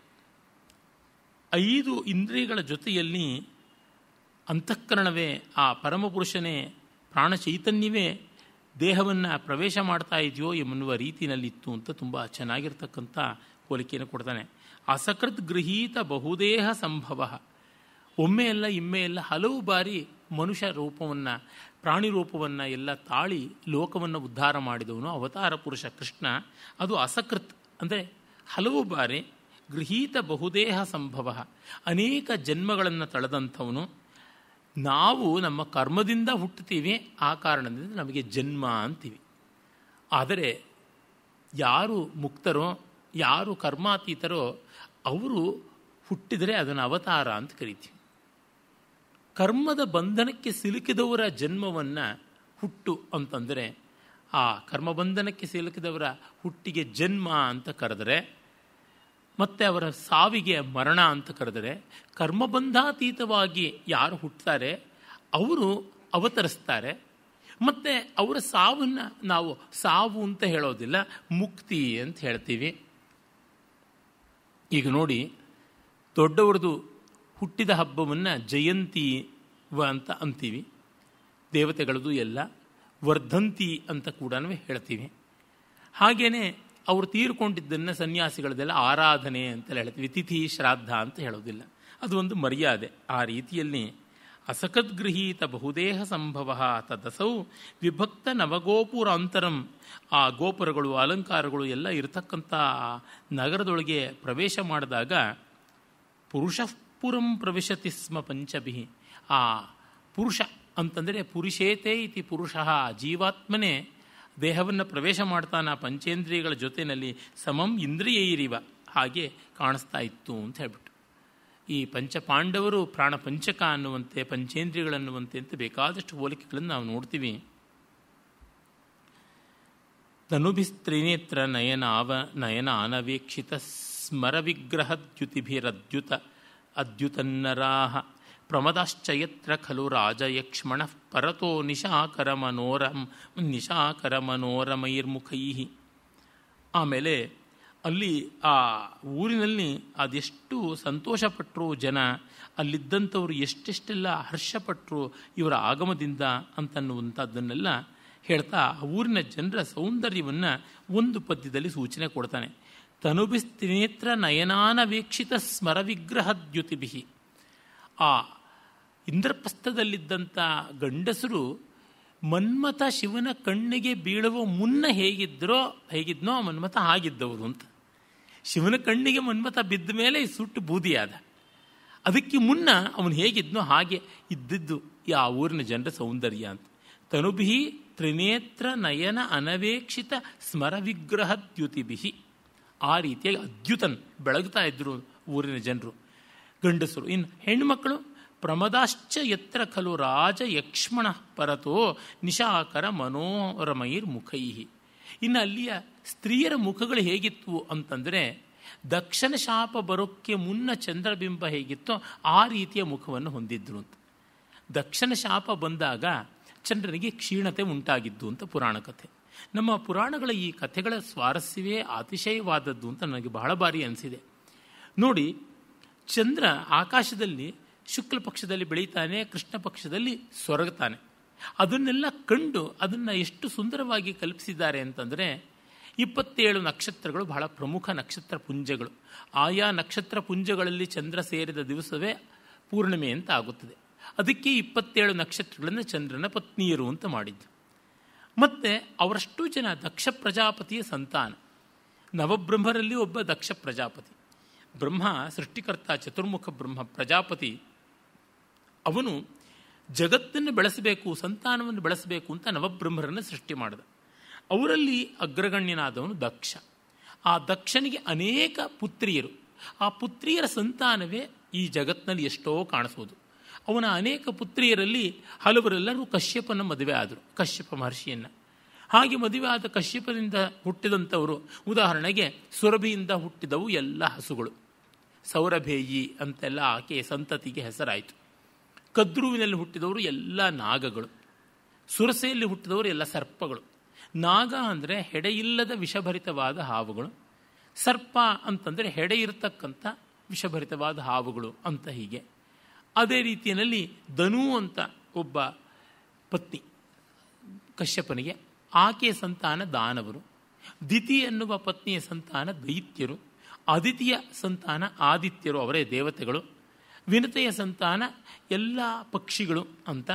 ಐದು ಇಂದ್ರಿಯಗಳ ಜೊತೆಯಲ್ಲಿ ಅಂತಃಕರಣವೇ ಆ ಪರಮಪುರುಷನೇ ಪ್ರಾಣ ಚೈತನ್ಯವೇ ದೇಹವನ್ನು ಪ್ರವೇಶ ಮಾಡ್ತಾ ಇದೆಯೋ ಎನ್ನುವ ರೀತಿಯಲ್ಲಿತ್ತು ಅಂತ ತುಂಬ ಚೆನ್ನಾಗಿರ್ತಕ್ಕಂಥ ಹೋಲಿಕೆಯನ್ನು ಕೊಡ್ತಾನೆ ಅಸಕೃತ್ ಗೃಹೀತ ಬಹುದೇಹ ಸಂಭವ ಒಮ್ಮೆ ಎಲ್ಲ ಇಮ್ಮೆ ಎಲ್ಲ ಹಲವು ಬಾರಿ ಮನುಷ್ಯ ರೂಪವನ್ನು ಪ್ರಾಣಿ ರೂಪವನ್ನು ಎಲ್ಲ ತಾಳಿ ಲೋಕವನ್ನು ಉದ್ಧಾರ ಮಾಡಿದವನು ಅವತಾರ ಪುರುಷ ಕೃಷ್ಣ ಅದು ಅಸಕೃತ್ ಅಂದರೆ ಹಲವು ಬಾರಿ ಗೃಹೀತ ಬಹುದೇಹ ಸಂಭವ ಅನೇಕ ಜನ್ಮಗಳನ್ನು ತಳೆದಂಥವನು ನಾವು ನಮ್ಮ ಕರ್ಮದಿಂದ ಹುಟ್ಟುತ್ತೀವಿ ಆ ಕಾರಣದಿಂದ ನಮಗೆ ಜನ್ಮ ಅಂತೀವಿ ಆದರೆ ಯಾರು ಮುಕ್ತರೋ ಯಾರು ಕರ್ಮಾತೀತರೋ ಅವರು ಹುಟ್ಟಿದರೆ ಅದನ್ನು ಅವತಾರ ಅಂತ ಕರಿತೀವಿ ಕರ್ಮದ ಬಂಧನಕ್ಕೆ ಸಿಲುಕಿದವರ ಜನ್ಮವನ್ನು ಹುಟ್ಟು ಅಂತಂದರೆ ಆ ಕರ್ಮಬಂಧನಕ್ಕೆ ಸಿಲುಕಿದವರ ಹುಟ್ಟಿಗೆ ಜನ್ಮ ಅಂತ ಕರೆದರೆ ಮತ್ತು ಅವರ ಸಾವಿಗೆ ಮರಣ ಅಂತ ಕರೆದರೆ ಕರ್ಮಬಂಧಾತೀತವಾಗಿ ಯಾರು ಹುಟ್ಟುತ್ತಾರೆ ಅವರು ಅವತರಿಸ್ತಾರೆ ಮತ್ತು ಅವರ ಸಾವನ್ನು ನಾವು ಸಾವು ಅಂತ ಹೇಳೋದಿಲ್ಲ ಮುಕ್ತಿ ಅಂತ ಹೇಳ್ತೀವಿ ಈಗ ನೋಡಿ ದೊಡ್ಡವರದು ಹುಟ್ಟಿದ ಹಬ್ಬವನ್ನು ಜಯಂತಿ ವ ಅಂತ ಅಂತೀವಿ ದೇವತೆಗಳದು ಎಲ್ಲ ವರ್ಧಂತಿ ಅಂತ ಕೂಡ ಹೇಳ್ತೀವಿ ಹಾಗೆಯೇ ಅವರು ತೀರ್ಕೊಂಡಿದ್ದನ್ನು ಸನ್ಯಾಸಿಗಳದೆಲ್ಲ ಆರಾಧನೆ ಅಂತೆಲ್ಲ ಹೇಳ್ತೀವಿ ತಿಥಿ ಶ್ರಾದ್ದ ಅಂತ ಹೇಳೋದಿಲ್ಲ ಅದು ಒಂದು ಮರ್ಯಾದೆ ಆ ರೀತಿಯಲ್ಲಿ ಅಸಕದ್ಗೃಹೀತ ಬಹುದೇಹ ಸಂಭವ ತದಸೌ ವಿಭಕ್ತ ನವಗೋಪುರಾಂತರಂ ಆ ಗೋಪುರಗಳು ಅಲಂಕಾರಗಳು ಎಲ್ಲ ಇರತಕ್ಕಂಥ ನಗರದೊಳಗೆ ಪ್ರವೇಶ ಮಾಡಿದಾಗ ಪುರುಷಪುರಂ ಪ್ರವಿಶತಿ ಸ್ಮ ಪಂಚಭಿ ಆ ಪುರುಷ ಅಂತಂದರೆ ಪುರುಷೇತೆ ಇತಿ ಪುರುಷ ಜೀವಾತ್ಮನೇ ದೇಹವನ್ನು ಪ್ರವೇಶ ಮಾಡ್ತಾನೆ ಆ ಪಂಚೇಂದ್ರಿಯಗಳ ಜೊತೆಯಲ್ಲಿ ಸಮಂ ಇಂದ್ರಿಯೈರಿವ ಹಾಗೆ ಕಾಣಿಸ್ತಾ ಇತ್ತು ಅಂತ ಹೇಳ್ಬಿಟ್ಟು ಈ ಪಂಚಪಾಂಡವರು ಪ್ರಾಣ ಪಂಚಕ ಅನ್ನುವಂತೆ ಪಂಚೇಂದ್ರಿಯಗಳನ್ನುವಂತೆ ಅಂತ ಬೇಕಾದಷ್ಟು ಹೋಲಿಕೆಗಳನ್ನು ನಾವು ನೋಡ್ತೀವಿ ತನುಭಿಸ್ತ್ರಿನೇತ್ರ ನಯನ ಆವ ನಯನ ಅನವೇಕ್ಷಿತ ಸ್ಮರ ವಿಗ್ರಹದ್ಯುತಿಭಿರದ್ಯುತ ಅದ್ಯುತನ್ನರಾಹ ಪ್ರಮದಾಶ್ಚಯತ್ರ ಖಲು ರಾಜಯಕ್ಷ್ಮಣ ಪರತೋ ನಿಶಾಕರ ಮನೋರಂ ನಿಶಾಕರ ಮನೋರಮೈರ್ಮುಖೈ ಆಮೇಲೆ ಅಲ್ಲಿ ಆ ಊರಿನಲ್ಲಿ ಅದೆಷ್ಟು ಸಂತೋಷಪಟ್ಟರು ಜನ ಅಲ್ಲಿದ್ದಂಥವ್ರು ಎಷ್ಟೆಷ್ಟೆಲ್ಲ ಹರ್ಷಪಟ್ಟರು ಇವರ ಆಗಮದಿಂದ ಅಂತನ್ನುವಂಥದ್ದನ್ನೆಲ್ಲ ಹೇಳ್ತಾ ಆ ಊರಿನ ಜನರ ಸೌಂದರ್ಯವನ್ನು ಒಂದು ಪದ್ಯದಲ್ಲಿ ಸೂಚನೆ ಕೊಡ್ತಾನೆ ತನುಬಿಸ್ತಿನೇತ್ರ ನಯನಾನವೇಕ್ಷಿತ ಸ್ಮರ ವಿಗ್ರಹದ್ಯುತಿಭಿ ಆ ಇಂದ್ರಪ್ರಸ್ಥದಲ್ಲಿದ್ದಂಥ ಗಂಡಸರು ಮನ್ಮಥ ಶಿವನ ಕಣ್ಣಿಗೆ ಬೀಳುವ ಮುನ್ನ ಹೇಗಿದ್ದರೋ ಹೇಗಿದ್ನೋ ಆ ಮನ್ಮಥ ಹಾಗಿದ್ದವರು ಅಂತ ಶಿವನ ಕಣ್ಣಿಗೆ ಮನ್ಮಥ ಬಿದ್ದ ಮೇಲೆ ಸುಟ್ಟು ಬೂದಿಯಾದ ಅದಕ್ಕೆ ಮುನ್ನ ಅವನು ಹೇಗಿದ್ನೋ ಹಾಗೆ ಇದ್ದಿದ್ದು ಆ ಊರಿನ ಜನರ ಸೌಂದರ್ಯ ಅಂತ ತನುಭಿ ತ್ರಿನೇತ್ರ ನಯನ ಅನವೇಕ್ಷಿತ ಸ್ಮರ ವಿಗ್ರಹದ್ಯುತಿಭಿ ಆ ರೀತಿಯಾಗಿ ಅದ್ಯುತನ್ ಬೆಳಗ್ತಾ ಇದ್ರು ಊರಿನ ಜನರು ಗಂಡಸರು ಇನ್ನು ಹೆಣ್ಣುಮಕ್ಕಳು ಪ್ರಮದಾಶ್ಚ ಎತ್ರ ಖಲು ರಾಜ ಯಕ್ಷ್ಮಣ ಪರತೋ ನಿಶಾಕರ ಮನೋರಮೈರ್ ಮುಖೈ ಇನ್ನು ಅಲ್ಲಿಯ ಸ್ತ್ರೀಯರ ಮುಖಗಳು ಹೇಗಿತ್ತು ಅಂತಂದರೆ ದಕ್ಷಿಣ ಶಾಪ ಬರೋಕ್ಕೆ ಮುನ್ನ ಚಂದ್ರಬಿಂಬ ಹೇಗಿತ್ತೋ ಆ ರೀತಿಯ ಮುಖವನ್ನು ಹೊಂದಿದ್ರು ಅಂತ ದಕ್ಷಿಣ ಶಾಪ ಬಂದಾಗ ಚಂದ್ರನಿಗೆ ಕ್ಷೀಣತೆ ಉಂಟಾಗಿದ್ದು ಅಂತ ಪುರಾಣ ಕಥೆ ನಮ್ಮ ಪುರಾಣಗಳ ಈ ಕಥೆಗಳ ಸ್ವಾರಸ್ಯವೇ ಅತಿಶಯವಾದದ್ದು ಅಂತ ನನಗೆ ಬಹಳ ಬಾರಿ ಅನಿಸಿದೆ ನೋಡಿ ಚಂದ್ರ ಆಕಾಶದಲ್ಲಿ ಶುಕ್ಲ ಪಕ್ಷದಲ್ಲಿ ಬೆಳೀತಾನೆ ಕೃಷ್ಣ ಪಕ್ಷದಲ್ಲಿ ಸೊರಗ್ತಾನೆ ಅದನ್ನೆಲ್ಲ ಕಂಡು ಅದನ್ನು ಎಷ್ಟು ಸುಂದರವಾಗಿ ಕಲ್ಪಿಸಿದ್ದಾರೆ ಅಂತಂದರೆ ಇಪ್ಪತ್ತೇಳು ನಕ್ಷತ್ರಗಳು ಬಹಳ ಪ್ರಮುಖ ನಕ್ಷತ್ರ ಪುಂಜಗಳು ಆಯಾ ನಕ್ಷತ್ರ ಪುಂಜಗಳಲ್ಲಿ ಚಂದ್ರ ಸೇರಿದ ದಿವಸವೇ ಪೂರ್ಣಿಮೆ ಅಂತ ಆಗುತ್ತದೆ ಅದಕ್ಕೆ ಇಪ್ಪತ್ತೇಳು ನಕ್ಷತ್ರಗಳನ್ನು ಚಂದ್ರನ ಪತ್ನಿಯರು ಅಂತ ಮಾಡಿದ್ದು ಮತ್ತು ಅವರಷ್ಟು ಜನ ದಕ್ಷ ಪ್ರಜಾಪತಿಯ ಸಂತಾನ ನವಬ್ರಹ್ಮರಲ್ಲಿ ಒಬ್ಬ ದಕ್ಷ ಪ್ರಜಾಪತಿ ಬ್ರಹ್ಮ ಸೃಷ್ಟಿಕರ್ತ ಚತುರ್ಮುಖ ಬ್ರಹ್ಮ ಪ್ರಜಾಪತಿ ಅವನು ಜಗತ್ತನ್ನು ಬೆಳೆಸಬೇಕು ಸಂತಾನವನ್ನು ಬೆಳೆಸಬೇಕು ಅಂತ ನವಬ್ರಹ್ಮರನ್ನು ಸೃಷ್ಟಿ ಮಾಡಿದ ಅವರಲ್ಲಿ ಅಗ್ರಗಣ್ಯನಾದವನು ದಕ್ಷ ಆ ದಕ್ಷನಿಗೆ ಅನೇಕ ಪುತ್ರಿಯರು ಆ ಪುತ್ರಿಯರ ಸಂತಾನವೇ ಈ ಜಗತ್ತಿನಲ್ಲಿ ಎಷ್ಟೋ ಕಾಣಿಸೋದು ಅವನ ಅನೇಕ ಪುತ್ರಿಯರಲ್ಲಿ ಹಲವರೆಲ್ಲರೂ ಕಶ್ಯಪನ ಮದುವೆ ಆದರು ಕಶ್ಯಪ ಮಹರ್ಷಿಯನ್ನು ಹಾಗೆ ಮದುವೆ ಆದ ಕಶ್ಯಪನಿಂದ ಹುಟ್ಟಿದಂಥವರು ಉದಾಹರಣೆಗೆ ಸುರಭಿಯಿಂದ ಹುಟ್ಟಿದವು ಎಲ್ಲ ಹಸುಗಳು ಸೌರಭೇಯಿ ಅಂತೆಲ್ಲ ಆಕೆಯ ಸಂತತಿಗೆ ಹೆಸರಾಯಿತು ಕದ್ರುವಿನಲ್ಲಿ ಹುಟ್ಟಿದವರು ಎಲ್ಲ ನಾಗಗಳು ಸುರಸೆಯಲ್ಲಿ ಹುಟ್ಟಿದವರು ಎಲ್ಲ ಸರ್ಪಗಳು ನಾಗ ಅಂದರೆ ಹೆಡೆಯಿಲ್ಲದ ವಿಷಭರಿತವಾದ ಹಾವುಗಳು ಸರ್ಪ ಅಂತಂದರೆ ಹೆಡೆ ಇರತಕ್ಕಂಥ ವಿಷಭರಿತವಾದ ಹಾವುಗಳು ಅಂತ ಹೀಗೆ ಅದೇ ರೀತಿಯಲ್ಲಿ ಧನು ಅಂತ ಒಬ್ಬ ಪತ್ನಿ ಕಶ್ಯಪನಿಗೆ ಆಕೆಯ ಸಂತಾನ ದಾನವರು ದಿತಿ ಎನ್ನುವ ಪತ್ನಿಯ ಸಂತಾನ ದೈತ್ಯರು ಅದಿತಿಯ ಸಂತಾನ ಆದಿತ್ಯರು ಅವರೇ ದೇವತೆಗಳು ವಿನತೆಯ ಸಂತಾನ ಎಲ್ಲ ಪಕ್ಷಿಗಳು ಅಂತ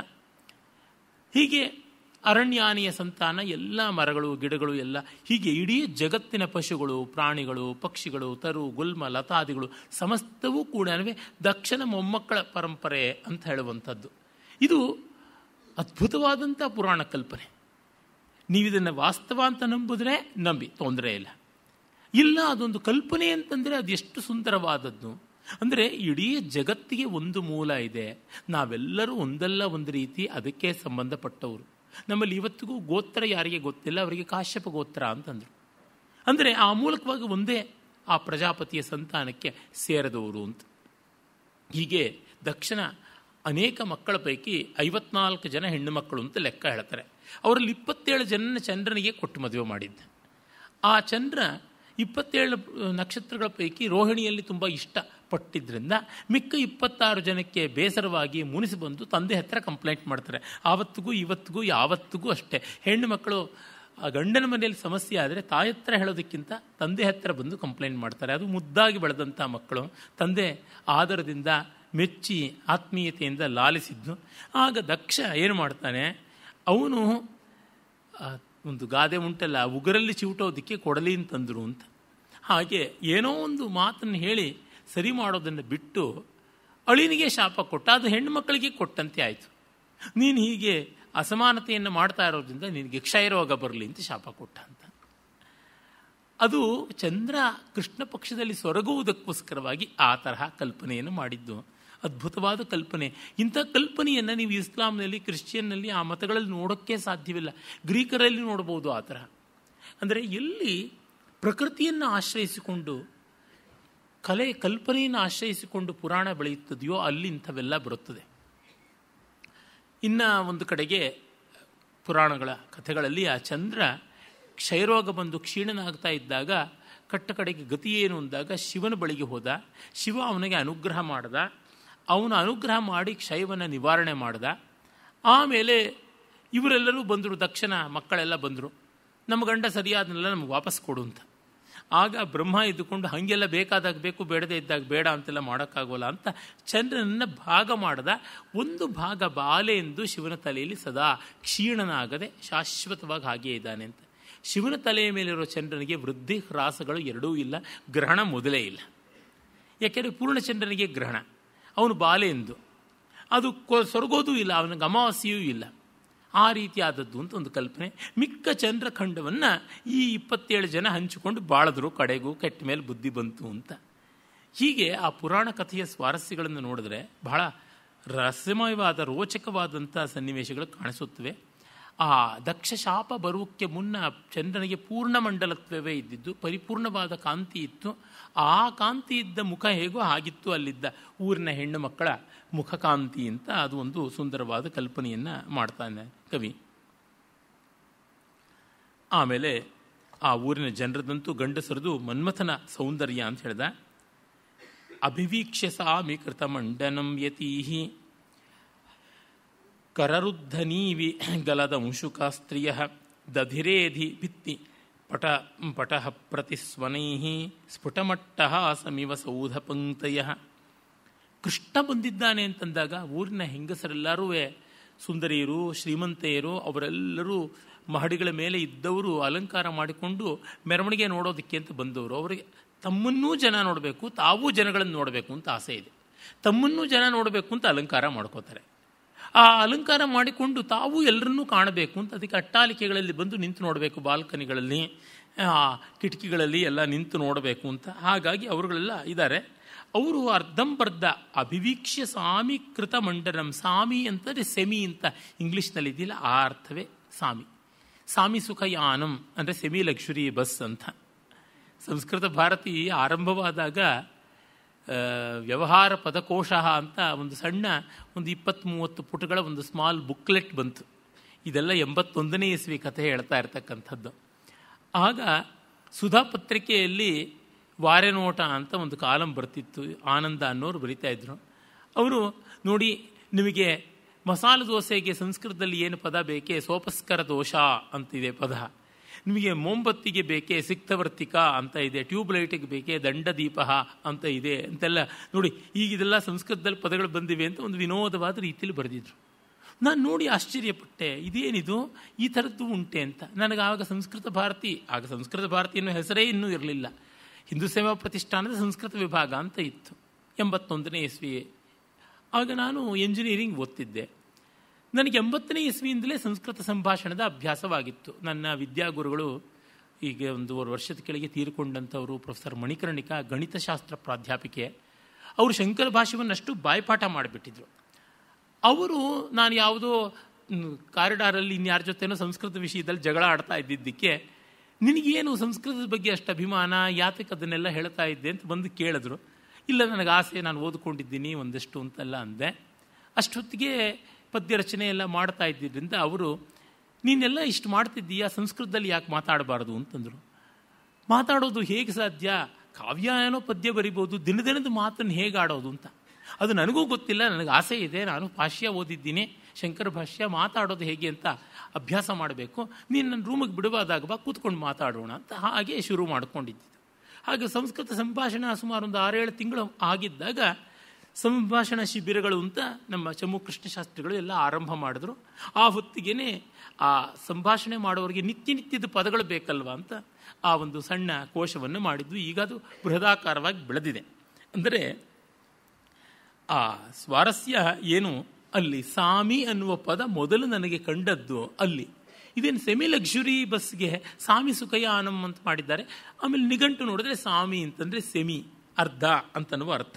ಹೀಗೆ ಅರಣ್ಯಾನಿಯ ಸಂತಾನ ಎಲ್ಲ ಮರಗಳು ಗಿಡಗಳು ಎಲ್ಲ ಹೀಗೆ ಇಡೀ ಜಗತ್ತಿನ ಪಶುಗಳು ಪ್ರಾಣಿಗಳು ಪಕ್ಷಿಗಳು ತರು ಗುಲ್ಮ ಲತಾದಿಗಳು ಸಮಸ್ತವೂ ಕೂಡ ದಕ್ಷಿಣ ಮೊಮ್ಮಕ್ಕಳ ಪರಂಪರೆ ಅಂತ ಹೇಳುವಂಥದ್ದು ಇದು ಅದ್ಭುತವಾದಂಥ ಪುರಾಣ ಕಲ್ಪನೆ ನೀವಿದನ್ನು ವಾಸ್ತವ ಅಂತ ನಂಬಿದ್ರೆ ನಂಬಿ ತೊಂದರೆ ಇಲ್ಲ ಇಲ್ಲ ಅದೊಂದು ಕಲ್ಪನೆ ಅಂತಂದರೆ ಅದೆಷ್ಟು ಸುಂದರವಾದದ್ದು ಅಂದರೆ ಇಡೀ ಜಗತ್ತಿಗೆ ಒಂದು ಮೂಲ ಇದೆ ನಾವೆಲ್ಲರೂ ಒಂದಲ್ಲ ಒಂದು ರೀತಿ ಅದಕ್ಕೆ ಸಂಬಂಧಪಟ್ಟವರು ನಮ್ಮಲ್ಲಿ ಇವತ್ತಿಗೂ ಗೋತ್ರ ಯಾರಿಗೆ ಗೊತ್ತಿಲ್ಲ ಅವರಿಗೆ ಕಾಶ್ಯಪ ಗೋತ್ರ ಅಂತಂದರು ಅಂದರೆ ಆ ಮೂಲಕವಾಗಿ ಒಂದೇ ಆ ಪ್ರಜಾಪತಿಯ ಸಂತಾನಕ್ಕೆ ಸೇರಿದವರು ಅಂತ ಹೀಗೆ ದಕ್ಷಿಣ ಅನೇಕ ಮಕ್ಕಳ ಪೈಕಿ ಐವತ್ನಾಲ್ಕು ಜನ ಹೆಣ್ಣು ಮಕ್ಕಳು ಅಂತ ಲೆಕ್ಕ ಹೇಳ್ತಾರೆ ಅವರಲ್ಲಿ ಇಪ್ಪತ್ತೇಳು ಜನನ ಚಂದ್ರನಿಗೆ ಕೊಟ್ಟು ಮದುವೆ ಮಾಡಿದ್ದ ಆ ಚಂದ್ರ ಇಪ್ಪತ್ತೇಳು ನಕ್ಷತ್ರಗಳ ಪೈಕಿ ರೋಹಿಣಿಯಲ್ಲಿ ತುಂಬ ಇಷ್ಟ ಪಟ್ಟಿದ್ದರಿಂದ ಮಿಕ್ಕ ಇಪ್ಪತ್ತಾರು ಜನಕ್ಕೆ ಬೇಸರವಾಗಿ ಮುನಿಸಿ ಬಂದು ತಂದೆ ಹತ್ರ ಕಂಪ್ಲೇಂಟ್ ಮಾಡ್ತಾರೆ ಆವತ್ತಿಗೂ ಇವತ್ತಿಗೂ ಯಾವತ್ತಿಗೂ ಅಷ್ಟೇ ಹೆಣ್ಣು ಮಕ್ಕಳು ಆ ಗಂಡನ ಮನೆಯಲ್ಲಿ ಸಮಸ್ಯೆ ಆದರೆ ತಾಯಿ ಹತ್ರ ಹೇಳೋದಕ್ಕಿಂತ ತಂದೆ ಹತ್ರ ಬಂದು ಕಂಪ್ಲೇಂಟ್ ಮಾಡ್ತಾರೆ ಅದು ಮುದ್ದಾಗಿ ಬೆಳೆದಂಥ ಮಕ್ಕಳು ತಂದೆ ಆದರದಿಂದ ಮೆಚ್ಚಿ ಆತ್ಮೀಯತೆಯಿಂದ ಲಾಲಿಸಿದ್ದು ಆಗ ದಕ್ಷ ಏನು ಮಾಡ್ತಾನೆ ಅವನು ಒಂದು ಗಾದೆ ಉಂಟಲ್ಲ ಉಗುರಲ್ಲಿ ಚಿವುಟೋದಕ್ಕೆ ಕೊಡಲಿ ಅಂತಂದರು ಅಂತ ಹಾಗೆ ಏನೋ ಒಂದು ಮಾತನ್ನು ಹೇಳಿ ಸರಿ ಮಾಡೋದನ್ನು ಬಿಟ್ಟು ಅಳಿನಿಗೆ ಶಾಪ ಕೊಟ್ಟ ಅದು ಹೆಣ್ಣು ಮಕ್ಕಳಿಗೆ ಕೊಟ್ಟಂತೆ ಆಯಿತು ನೀನು ಹೀಗೆ ಅಸಮಾನತೆಯನ್ನು ಮಾಡ್ತಾ ಇರೋದ್ರಿಂದ ನಿನಗೆ ಕ್ಷಯರೋಗ ಬರಲಿ ಅಂತ ಶಾಪ ಕೊಟ್ಟ ಅಂತ ಅದು ಚಂದ್ರ ಕೃಷ್ಣ ಪಕ್ಷದಲ್ಲಿ ಸೊರಗುವುದಕ್ಕೋಸ್ಕರವಾಗಿ ಆ ತರಹ ಕಲ್ಪನೆಯನ್ನು ಮಾಡಿದ್ದು ಅದ್ಭುತವಾದ ಕಲ್ಪನೆ ಇಂಥ ಕಲ್ಪನೆಯನ್ನು ನೀವು ಇಸ್ಲಾಂನಲ್ಲಿ ಕ್ರಿಶ್ಚಿಯನ್ನಲ್ಲಿ ಆ ಮತಗಳಲ್ಲಿ ನೋಡೋಕ್ಕೆ ಸಾಧ್ಯವಿಲ್ಲ ಗ್ರೀಕರಲ್ಲಿ ನೋಡ್ಬೋದು ಆ ತರಹ ಅಂದರೆ ಎಲ್ಲಿ ಪ್ರಕೃತಿಯನ್ನು ಆಶ್ರಯಿಸಿಕೊಂಡು ಕಲೆ ಕಲ್ಪನೆಯನ್ನು ಆಶ್ರಯಿಸಿಕೊಂಡು ಪುರಾಣ ಬೆಳೆಯುತ್ತದೆಯೋ ಅಲ್ಲಿ ಇಂಥವೆಲ್ಲ ಬರುತ್ತದೆ ಇನ್ನು ಒಂದು ಕಡೆಗೆ ಪುರಾಣಗಳ ಕಥೆಗಳಲ್ಲಿ ಆ ಚಂದ್ರ ಕ್ಷಯರೋಗ ಬಂದು ಕ್ಷೀಣನಾಗ್ತಾ ಇದ್ದಾಗ ಕಟ್ಟ ಕಡೆಗೆ ಗತಿ ಏನು ಅಂದಾಗ ಶಿವನ ಬಳಿಗೆ ಹೋದ ಶಿವ ಅವನಿಗೆ ಅನುಗ್ರಹ ಮಾಡ್ದ ಅವನು ಅನುಗ್ರಹ ಮಾಡಿ ಕ್ಷಯವನ್ನು ನಿವಾರಣೆ ಮಾಡ್ದ ಆಮೇಲೆ ಇವರೆಲ್ಲರೂ ಬಂದರು ದಕ್ಷಿಣ ಮಕ್ಕಳೆಲ್ಲ ಬಂದರು ನಮ್ಮ ಗಂಡ ಸರಿಯಾದನ್ನೆಲ್ಲ ನಮ್ಗೆ ವಾಪಸ್ ಕೊಡು ಅಂತ ಆಗ ಬ್ರಹ್ಮ ಇದ್ದುಕೊಂಡು ಹಾಗೆಲ್ಲ ಬೇಕಾದಾಗ ಬೇಕು ಬೇಡದೇ ಇದ್ದಾಗ ಬೇಡ ಅಂತೆಲ್ಲ ಮಾಡೋಕ್ಕಾಗೋಲ್ಲ ಅಂತ ಚಂದ್ರನನ್ನು ಭಾಗ ಮಾಡದ ಒಂದು ಭಾಗ ಬಾಲೆ ಎಂದು ಶಿವನ ತಲೆಯಲ್ಲಿ ಸದಾ ಕ್ಷೀಣನಾಗದೆ ಶಾಶ್ವತವಾಗಿ ಹಾಗೇ ಇದ್ದಾನೆ ಅಂತ ಶಿವನ ತಲೆಯ ಮೇಲಿರೋ ಚಂದ್ರನಿಗೆ ವೃದ್ಧಿ ಹ್ರಾಸಗಳು ಎರಡೂ ಇಲ್ಲ ಗ್ರಹಣ ಮೊದಲೇ ಇಲ್ಲ ಯಾಕೆಂದರೆ ಪೂರ್ಣಚಂದ್ರನಿಗೆ ಗ್ರಹಣ ಅವನು ಬಾಲೆ ಎಂದು ಅದು ಸೊರಗೋದೂ ಇಲ್ಲ ಅವನಿಗೆ ಅಮಾವಾಸ್ಯೆಯೂ ಇಲ್ಲ ಆ ರೀತಿಯಾದದ್ದು ಅಂತ ಒಂದು ಕಲ್ಪನೆ ಮಿಕ್ಕ ಚಂದ್ರಖಂಡವನ್ನು ಈ ಇಪ್ಪತ್ತೇಳು ಜನ ಹಂಚಿಕೊಂಡು ಬಾಳಿದ್ರು ಕಡೆಗೂ ಕೆಟ್ಟ ಮೇಲೆ ಬುದ್ಧಿ ಬಂತು ಅಂತ ಹೀಗೆ ಆ ಪುರಾಣ ಕಥೆಯ ಸ್ವಾರಸ್ಯಗಳನ್ನು ನೋಡಿದ್ರೆ ಬಹಳ ರಹಸ್ಯಮಯವಾದ ರೋಚಕವಾದಂಥ ಸನ್ನಿವೇಶಗಳು ಕಾಣಿಸುತ್ತವೆ ಆ ದಕ್ಷ ಶಾಪ ಬರುವಕ್ಕೆ ಮುನ್ನ ಚಂದ್ರನಿಗೆ ಪೂರ್ಣ ಮಂಡಲತ್ವವೇ ಇದ್ದಿದ್ದು ಪರಿಪೂರ್ಣವಾದ ಕಾಂತಿ ಇತ್ತು ಆ ಕಾಂತಿ ಇದ್ದ ಮುಖ ಹೇಗೋ ಹಾಗಿತ್ತು ಅಲ್ಲಿದ್ದ ಊರಿನ ಹೆಣ್ಣು ಮಕ್ಕಳ ಮುಖಕಾಂತಿ ಅಂತ ಅದು ಒಂದು ಸುಂದರವಾದ ಕಲ್ಪನೆಯನ್ನು ಮಾಡ್ತಾನೆ ಕವಿ ಆಮೇಲೆ ಆ ಊರಿನ ಜನರದಂತೂ ಗಂಡಸರದು ಮನ್ಮಥನ ಸೌಂದರ್ಯ ಅಂತ ಹೇಳ್ದ ಅಭಿವೀಕ್ಷ್ಯ ಸಾಮಿ ಕೃತ ಮಂಡನಂ ಯತೀಹಿ ಕರರುದ್ಧನೀವಿ ಗಲದ ಅಂಶುಕಾಸ್ತ್ರಿಯ ದಧಿರೇಧಿ ಭಿತ್ತಿ ಪಟ ಪಟ ಪ್ರತಿಸ್ವನೈ ಸ್ಫುಟಮಟ್ಟ ಸಮಿವ ಸೌಧ ಪಂಕ್ತಯ ಕೃಷ್ಣ ಬಂದಿದ್ದಾನೆ ಅಂತಂದಾಗ ಊರಿನ ಹೆಂಗಸರೆಲ್ಲರೂ ಸುಂದರಿಯರು ಶ್ರೀಮಂತೆಯರು ಅವರೆಲ್ಲರೂ ಮಹಡಿಗಳ ಮೇಲೆ ಇದ್ದವರು ಅಲಂಕಾರ ಮಾಡಿಕೊಂಡು ಮೆರವಣಿಗೆ ನೋಡೋದಕ್ಕೆ ಅಂತ ಬಂದವರು ಅವರಿಗೆ ತಮ್ಮನ್ನೂ ಜನ ನೋಡಬೇಕು ತಾವೂ ಜನಗಳನ್ನು ನೋಡಬೇಕು ಅಂತ ಆಸೆ ಇದೆ ತಮ್ಮನ್ನೂ ಜನ ನೋಡಬೇಕು ಅಂತ ಅಲಂಕಾರ ಮಾಡ್ಕೋತಾರೆ ಆ ಅಲಂಕಾರ ಮಾಡಿಕೊಂಡು ತಾವು ಎಲ್ಲರನ್ನೂ ಕಾಣಬೇಕು ಅಂತ ಅದಕ್ಕೆ ಅಟ್ಟಾಲಿಕೆಗಳಲ್ಲಿ ಬಂದು ನಿಂತು ನೋಡಬೇಕು ಬಾಲ್ಕನಿಗಳಲ್ಲಿ ಕಿಟಕಿಗಳಲ್ಲಿ ಎಲ್ಲ ನಿಂತು ನೋಡಬೇಕು ಅಂತ ಹಾಗಾಗಿ ಅವರುಗಳೆಲ್ಲ ಇದ್ದಾರೆ ಅವರು ಅರ್ಧಂಬರ್ಧ ಅಭಿವೀಕ್ಷ್ಯ ಸಾಮಿ ಕೃತ ಮಂಡನಂ ಸಾಮಿ ಅಂತಂದರೆ ಸೆಮಿ ಅಂತ ಇಂಗ್ಲೀಷ್ನಲ್ಲಿ ಇದೆಯಲ್ಲ ಆ ಅರ್ಥವೇ ಸಾಮಿ ಸಾಮಿ ಸುಖಯಾನಂ ಅಂದರೆ ಸೆಮಿ ಲಕ್ಷುರಿ ಬಸ್ ಅಂತ ಸಂಸ್ಕೃತ ಭಾರತಿ ಆರಂಭವಾದಾಗ ವ್ಯವಹಾರ ಪದಕೋಶ ಅಂತ ಒಂದು ಸಣ್ಣ ಒಂದು ಇಪ್ಪತ್ತ್ ಮೂವತ್ತು ಪುಟಗಳ ಒಂದು ಸ್ಮಾಲ್ ಬುಕ್ಲೆಟ್ ಬಂತು ಇದೆಲ್ಲ ಎಂಬತ್ತೊಂದನೇ ಇಸ್ವಿ ಕಥೆ ಹೇಳ್ತಾ ಇರ್ತಕ್ಕಂಥದ್ದು ಆಗ ಸುಧಾ ಪತ್ರಿಕೆಯಲ್ಲಿ ವಾರೆನೋಟ ಅಂತ ಒಂದು ಕಾಲಂ ಬರ್ತಿತ್ತು ಆನಂದ ಅನ್ನೋರು ಬರಿತಾ ಇದ್ರು ಅವರು ನೋಡಿ ನಿಮಗೆ ಮಸಾಲೆ ದೋಸೆಗೆ ಸಂಸ್ಕೃತದಲ್ಲಿ ಏನು ಪದ ಬೇಕೇ ಸೋಪಸ್ಕರ ದೋಷ ಅಂತಿದೆ ಪದ ನಿಮಗೆ ಮೊಂಬತ್ತಿಗೆ ಬೇಕೇ ಸಿಕ್ತವರ್ತಿಕ ಅಂತ ಇದೆ ಟ್ಯೂಬ್ ಲೈಟಿಗೆ ಬೇಕೇ ದಂಡದೀಪ ಅಂತ ಇದೆ ಅಂತೆಲ್ಲ ನೋಡಿ ಈಗ ಇದೆಲ್ಲ ಸಂಸ್ಕೃತದಲ್ಲಿ ಪದಗಳು ಬಂದಿವೆ ಅಂತ ಒಂದು ವಿನೋದವಾದ ರೀತಿಯಲ್ಲಿ ಬರೆದಿದ್ರು ನಾನು ನೋಡಿ ಆಶ್ಚರ್ಯಪಟ್ಟೆ ಇದೇನಿದು ಈ ಥರದ್ದು ಉಂಟೆ ಅಂತ ನನಗೆ ಆಗ ಸಂಸ್ಕೃತ ಭಾರತಿ ಆಗ ಸಂಸ್ಕೃತ ಭಾರತಿ ಅನ್ನೋ ಹೆಸರೇ ಇನ್ನೂ ಇರಲಿಲ್ಲ ಹಿಂದೂ ಸೇವಾ ಪ್ರತಿಷ್ಠಾನದ ಸಂಸ್ಕೃತ ವಿಭಾಗ ಅಂತ ಇತ್ತು ಎಂಬತ್ತೊಂದನೇ ಇಸ್ವಿ ಆಗ ನಾನು ಎಂಜಿನಿಯರಿಂಗ್ ಓದ್ತಿದ್ದೆ ನನಗೆ ಎಂಬತ್ತನೇ ಇಸ್ವಿಯಿಂದಲೇ ಸಂಸ್ಕೃತ ಸಂಭಾಷಣದ ಅಭ್ಯಾಸವಾಗಿತ್ತು ನನ್ನ ವಿದ್ಯಾಗುರುಗಳು ಈಗ ಒಂದೂವರೆ ವರ್ಷದ ಕೆಳಗೆ ತೀರಿಕೊಂಡಂಥವರು ಪ್ರೊಫೆಸರ್ ಮಣಿಕರ್ಣಿಕಾ ಗಣಿತಶಾಸ್ತ್ರ ಪ್ರಾಧ್ಯಾಪಿಕೆ ಅವರು ಶಂಕರ ಭಾಷೆಯನ್ನಷ್ಟು ಬಾಯ್ಪಾಠ ಮಾಡಿಬಿಟ್ಟಿದ್ರು ಅವರು ನಾನು ಯಾವುದೋ ಕಾರಿಡಾರಲ್ಲಿ ಇನ್ಯಾರ ಜೊತೆನೋ ಸಂಸ್ಕೃತ ವಿಷಯದಲ್ಲಿ ಜಗಳ ಆಡ್ತಾ ಇದ್ದಿದ್ದಕ್ಕೆ ನಿನಗೇನು ಸಂಸ್ಕೃತದ ಬಗ್ಗೆ ಅಷ್ಟು ಅಭಿಮಾನ ಯಾತಕ್ಕೆ ಅದನ್ನೆಲ್ಲ ಹೇಳ್ತಾ ಇದ್ದೆ ಅಂತ ಬಂದು ಕೇಳಿದ್ರು ಇಲ್ಲ ನನಗೆ ಆಸೆ ನಾನು ಓದ್ಕೊಂಡಿದ್ದೀನಿ ಒಂದಷ್ಟು ಅಂತೆಲ್ಲ ಅಂದೆ ಅಷ್ಟೊತ್ತಿಗೆ ಪದ್ಯ ರಚನೆ ಎಲ್ಲ ಮಾಡ್ತಾ ಇದ್ದಿದ್ದರಿಂದ ಅವರು ನೀನೆಲ್ಲ ಇಷ್ಟು ಮಾಡ್ತಿದ್ದೀಯಾ ಸಂಸ್ಕೃತದಲ್ಲಿ ಯಾಕೆ ಮಾತಾಡಬಾರ್ದು ಅಂತಂದರು ಮಾತಾಡೋದು ಹೇಗೆ ಸಾಧ್ಯ ಕಾವ್ಯ ಏನೋ ಪದ್ಯ ಬರಿಬೋದು ದಿನದಿನದ ಮಾತನ್ನು ಹೇಗೆ ಆಡೋದು ಅಂತ ಅದು ನನಗೂ ಗೊತ್ತಿಲ್ಲ ನನಗೆ ಆಸೆ ಇದೆ ನಾನು ಪಾಶ್ಯ ಓದಿದ್ದೀನಿ ಶಂಕರ ಭಾಷ್ಯ ಮಾತಾಡೋದು ಹೇಗೆ ಅಂತ ಅಭ್ಯಾಸ ಮಾಡಬೇಕು ನೀನು ನನ್ನ ರೂಮಿಗೆ ಬಿಡುವಾದಾಗ ಬಾ ಕೂತ್ಕೊಂಡು ಮಾತಾಡೋಣ ಅಂತ ಹಾಗೆ ಶುರು ಮಾಡ್ಕೊಂಡಿದ್ದು ಹಾಗೆ ಸಂಸ್ಕೃತ ಸಂಭಾಷಣೆ ಸುಮಾರು ಒಂದು ಆರೇಳು ತಿಂಗಳು ಆಗಿದ್ದಾಗ ಸಂಭಾಷಣಾ ಶಿಬಿರಗಳು ಅಂತ ನಮ್ಮ ಚಮ್ಮು ಕೃಷ್ಣಶಾಸ್ತ್ರಿಗಳು ಎಲ್ಲ ಆರಂಭ ಮಾಡಿದ್ರು ಆ ಹೊತ್ತಿಗೆನೆ ಆ ಸಂಭಾಷಣೆ ಮಾಡೋರಿಗೆ ನಿತ್ಯ ನಿತ್ಯದ ಪದಗಳು ಬೇಕಲ್ವಾ ಅಂತ ಆ ಒಂದು ಸಣ್ಣ ಕೋಶವನ್ನು ಮಾಡಿದ್ದು ಈಗ ಅದು ಬೃಹದಾಕಾರವಾಗಿ ಬೆಳೆದಿದೆ ಅಂದರೆ ಆ ಸ್ವಾರಸ್ಯ ಏನು ಅಲ್ಲಿ ಸಾಮಿ ಅನ್ನುವ ಪದ ಮೊದಲು ನನಗೆ ಕಂಡದ್ದು ಅಲ್ಲಿ ಇದೇನು ಸೆಮಿ ಲಕ್ಸುರಿ ಬಸ್ಗೆ ಸಾಮಿ ಸುಖಯಾನಂ ಅಂತ ಮಾಡಿದ್ದಾರೆ ಆಮೇಲೆ ನಿಘಂಟು ನೋಡಿದ್ರೆ ಸಾಮಿ ಅಂತಂದರೆ ಸೆಮಿ ಅರ್ಧ ಅಂತನ್ನುವ ಅರ್ಥ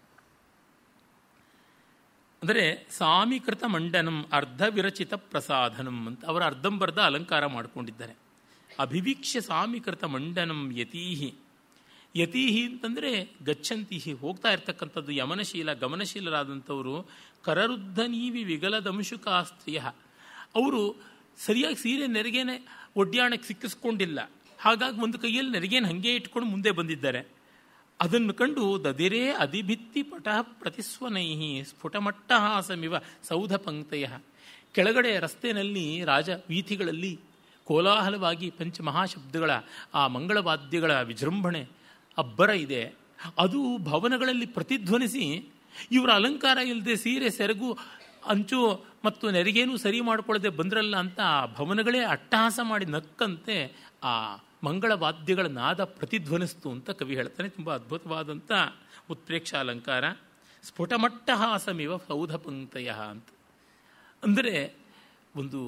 ಅಂದರೆ ಸಾಮೀಕೃತ ಮಂಡನಂ ಅರ್ಧ ವಿರಚಿತ ಪ್ರಸಾದನಂ ಅಂತ ಅವರ ಅರ್ಧಂಬರ್ಧ ಅಲಂಕಾರ ಮಾಡಿಕೊಂಡಿದ್ದಾರೆ ಅಭಿವೀಕ್ಷ್ಯ ಸಾಮೀಕೃತ ಮಂಡನಂ ಯತೀಹಿ ಯತೀಹಿ ಅಂತಂದರೆ ಗಚ್ಚಂತಿಹಿ ಹೋಗ್ತಾ ಇರ್ತಕ್ಕಂಥದ್ದು ಯಮನಶೀಲ ಗಮನಶೀಲರಾದಂಥವರು ಕರರುದ್ಧನೀವಿ ವಿಗಲದಂಶುಕಾಸ್ತ್ರೀಯ ಅವರು ಸರಿಯಾಗಿ ಸೀರೆ ನೆರಿಗೆನೆ ಒಡ್ಯಾಣಕ್ಕೆ ಸಿಕ್ಕಿಸ್ಕೊಂಡಿಲ್ಲ ಹಾಗಾಗಿ ಒಂದು ಕೈಯಲ್ಲಿ ನೆರಿಗೆನ ಹಾಗೆ ಇಟ್ಕೊಂಡು ಮುಂದೆ ಬಂದಿದ್ದಾರೆ ಅದನ್ನು ಕಂಡು ದದಿರೇ ಅಧಿಭಿತ್ತಿ ಪಟ ಪ್ರತಿಸ್ವನೈಹಿ ಸ್ಫುಟಮಟ್ಟಹಾಸಮಿವ ಸೌಧ ಪಂಕ್ತಯ ಕೆಳಗಡೆ ರಸ್ತೆಯಲ್ಲಿ ರಾಜ ವೀಥಿಗಳಲ್ಲಿ ಕೋಲಾಹಲವಾಗಿ ಪಂಚಮಹಾಶಬ್ದಗಳ ಆ ಮಂಗಳವಾದ್ಯಗಳ ವಿಜೃಂಭಣೆ ಅಬ್ಬರ ಇದೆ ಅದು ಭವನಗಳಲ್ಲಿ ಪ್ರತಿಧ್ವನಿಸಿ ಇವರ ಅಲಂಕಾರ ಇಲ್ಲದೆ ಸೀರೆ ಸೆರಗು ಅಂಚು ಮತ್ತು ನೆರಿಗೇನು ಸರಿ ಮಾಡಿಕೊಳ್ಳದೆ ಬಂದ್ರಲ್ಲ ಅಂತ ಆ ಭವನಗಳೇ ಅಟ್ಟಹಾಸ ಮಾಡಿ ನಕ್ಕಂತೆ ಆ ಮಂಗಳ ವಾದ್ಯಗಳ ನಾದ ಪ್ರತಿಧ್ವನಿಸ್ತು ಅಂತ ಕವಿ ಹೇಳ್ತಾನೆ ತುಂಬ ಅದ್ಭುತವಾದಂಥ ಉತ್ಪ್ರೇಕ್ಷ ಅಲಂಕಾರ ಸ್ಫುಟಮಟ್ಟಹಾಸಮಿವ ಸೌಧ ಪಂಕ್ತಯ ಅಂತ ಅಂದರೆ ಒಂದು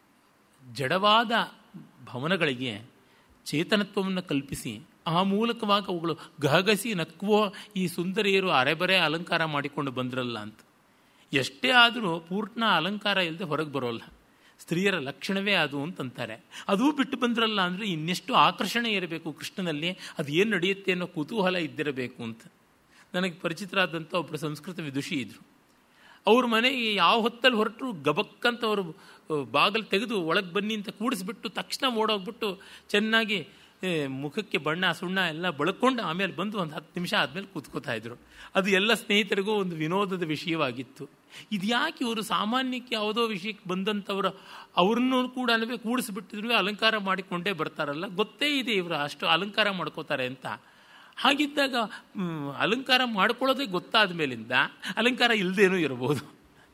ಜಡವಾದ ಭವನಗಳಿಗೆ ಚೇತನತ್ವವನ್ನು ಕಲ್ಪಿಸಿ ಆ ಮೂಲಕವಾಗಿ ಅವುಗಳು ಗಹಗಸಿ ನಕ್ಕುವ ಈ ಸುಂದರಿಯರು ಅರೆಬರೆ ಅಲಂಕಾರ ಮಾಡಿಕೊಂಡು ಬಂದ್ರಲ್ಲ ಅಂತ ಎಷ್ಟೇ ಆದರೂ ಪೂರ್ಣ ಅಲಂಕಾರ ಇಲ್ಲದೆ ಹೊರಗೆ ಬರೋಲ್ಲ ಸ್ತ್ರೀಯರ ಲಕ್ಷಣವೇ ಅದು ಅಂತಂತಾರೆ ಅದೂ ಬಿಟ್ಟು ಬಂದ್ರಲ್ಲ ಅಂದರೆ ಇನ್ನೆಷ್ಟು ಆಕರ್ಷಣೆ ಇರಬೇಕು ಕೃಷ್ಣನಲ್ಲಿ ಅದು ಏನು ನಡೆಯುತ್ತೆ ಅನ್ನೋ ಕುತೂಹಲ ಇದ್ದಿರಬೇಕು ಅಂತ ನನಗೆ ಪರಿಚಿತರಾದಂಥ ಒಬ್ಬರು ಸಂಸ್ಕೃತ ವಿದುಷಿ ಇದ್ದರು ಅವ್ರ ಮನೆಗೆ ಯಾವ ಹೊತ್ತಲ್ಲಿ ಹೊರಟರು ಗಬಕ್ಕಂತ ಅವರು ಬಾಗಿಲು ತೆಗೆದು ಒಳಗೆ ಬನ್ನಿ ಅಂತ ಕೂಡಿಸ್ಬಿಟ್ಟು ತಕ್ಷಣ ಓಡೋಗ್ಬಿಟ್ಟು ಚೆನ್ನಾಗಿ ಮುಖಕ್ಕೆ ಬಣ್ಣ ಸುಣ್ಣ ಎಲ್ಲ ಬಳಕೊಂಡು ಆಮೇಲೆ ಬಂದು ಒಂದು ಹತ್ತು ನಿಮಿಷ ಆದಮೇಲೆ ಕೂತ್ಕೋತಾ ಇದ್ರು ಅದು ಎಲ್ಲ ಸ್ನೇಹಿತರಿಗೂ ಒಂದು ವಿನೋದದ ವಿಷಯವಾಗಿತ್ತು ಇದು ಯಾಕೆ ಇವರು ಸಾಮಾನ್ಯಕ್ಕೆ ಯಾವುದೋ ವಿಷಯಕ್ಕೆ ಬಂದಂಥವ್ರು ಅವ್ರನ್ನೂ ಕೂಡ ಕೂಡಿಸ್ಬಿಟ್ಟಿದ್ರು ಅಲಂಕಾರ ಮಾಡಿಕೊಂಡೇ ಬರ್ತಾರಲ್ಲ ಗೊತ್ತೇ ಇದೆ ಇವರು ಅಷ್ಟು ಅಲಂಕಾರ ಮಾಡ್ಕೋತಾರೆ ಅಂತ ಹಾಗಿದ್ದಾಗ ಅಲಂಕಾರ ಮಾಡ್ಕೊಳ್ಳೋದೇ ಗೊತ್ತಾದ ಮೇಲಿಂದ ಅಲಂಕಾರ ಇಲ್ಲದೇನೂ ಇರಬಹುದು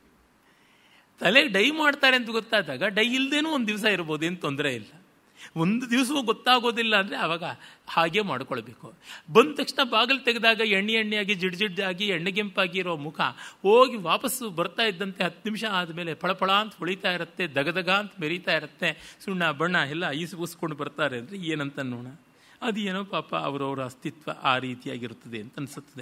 ತಲೆ ಡೈ ಮಾಡ್ತಾರೆ ಅಂತ ಗೊತ್ತಾದಾಗ ಡೈ ಇಲ್ಲದೇನೂ ಒಂದು ದಿವಸ ಇರ್ಬೋದು ಏನು ತೊಂದರೆ ಇಲ್ಲ ಒಂದು ದಿವಸವೂ ಗೊತ್ತಾಗೋದಿಲ್ಲ ಅಂದರೆ ಆವಾಗ ಹಾಗೆ ಮಾಡ್ಕೊಳ್ಬೇಕು ಬಂದ ತಕ್ಷಣ ಬಾಗಿಲು ತೆಗೆದಾಗ ಎಣ್ಣೆ ಎಣ್ಣೆಯಾಗಿ ಜಿಡ್ ಜಿಡ್ಡಾಗಿ ಎಣ್ಣೆಗೆಂಪಾಗಿ ಇರೋ ಮುಖ ಹೋಗಿ ವಾಪಸ್ಸು ಬರ್ತಾ ಇದ್ದಂತೆ ಹತ್ತು ನಿಮಿಷ ಆದಮೇಲೆ ಫಳಫಳ ಅಂತ ಹೊಳಿತಾ ಇರುತ್ತೆ ದಗದಗ ಅಂತ ಮೆರೀತಾ ಇರುತ್ತೆ ಸುಣ್ಣ ಬಣ್ಣ ಎಲ್ಲ ಈಸುಗಿಸ್ಕೊಂಡು ಬರ್ತಾರೆ ಅಂದರೆ ಏನಂತ ನೋಣ ಅದು ಏನೋ ಪಾಪ ಅವರವರ ಅಸ್ತಿತ್ವ ಆ ರೀತಿಯಾಗಿರುತ್ತದೆ ಅಂತ ಅನಿಸುತ್ತದೆ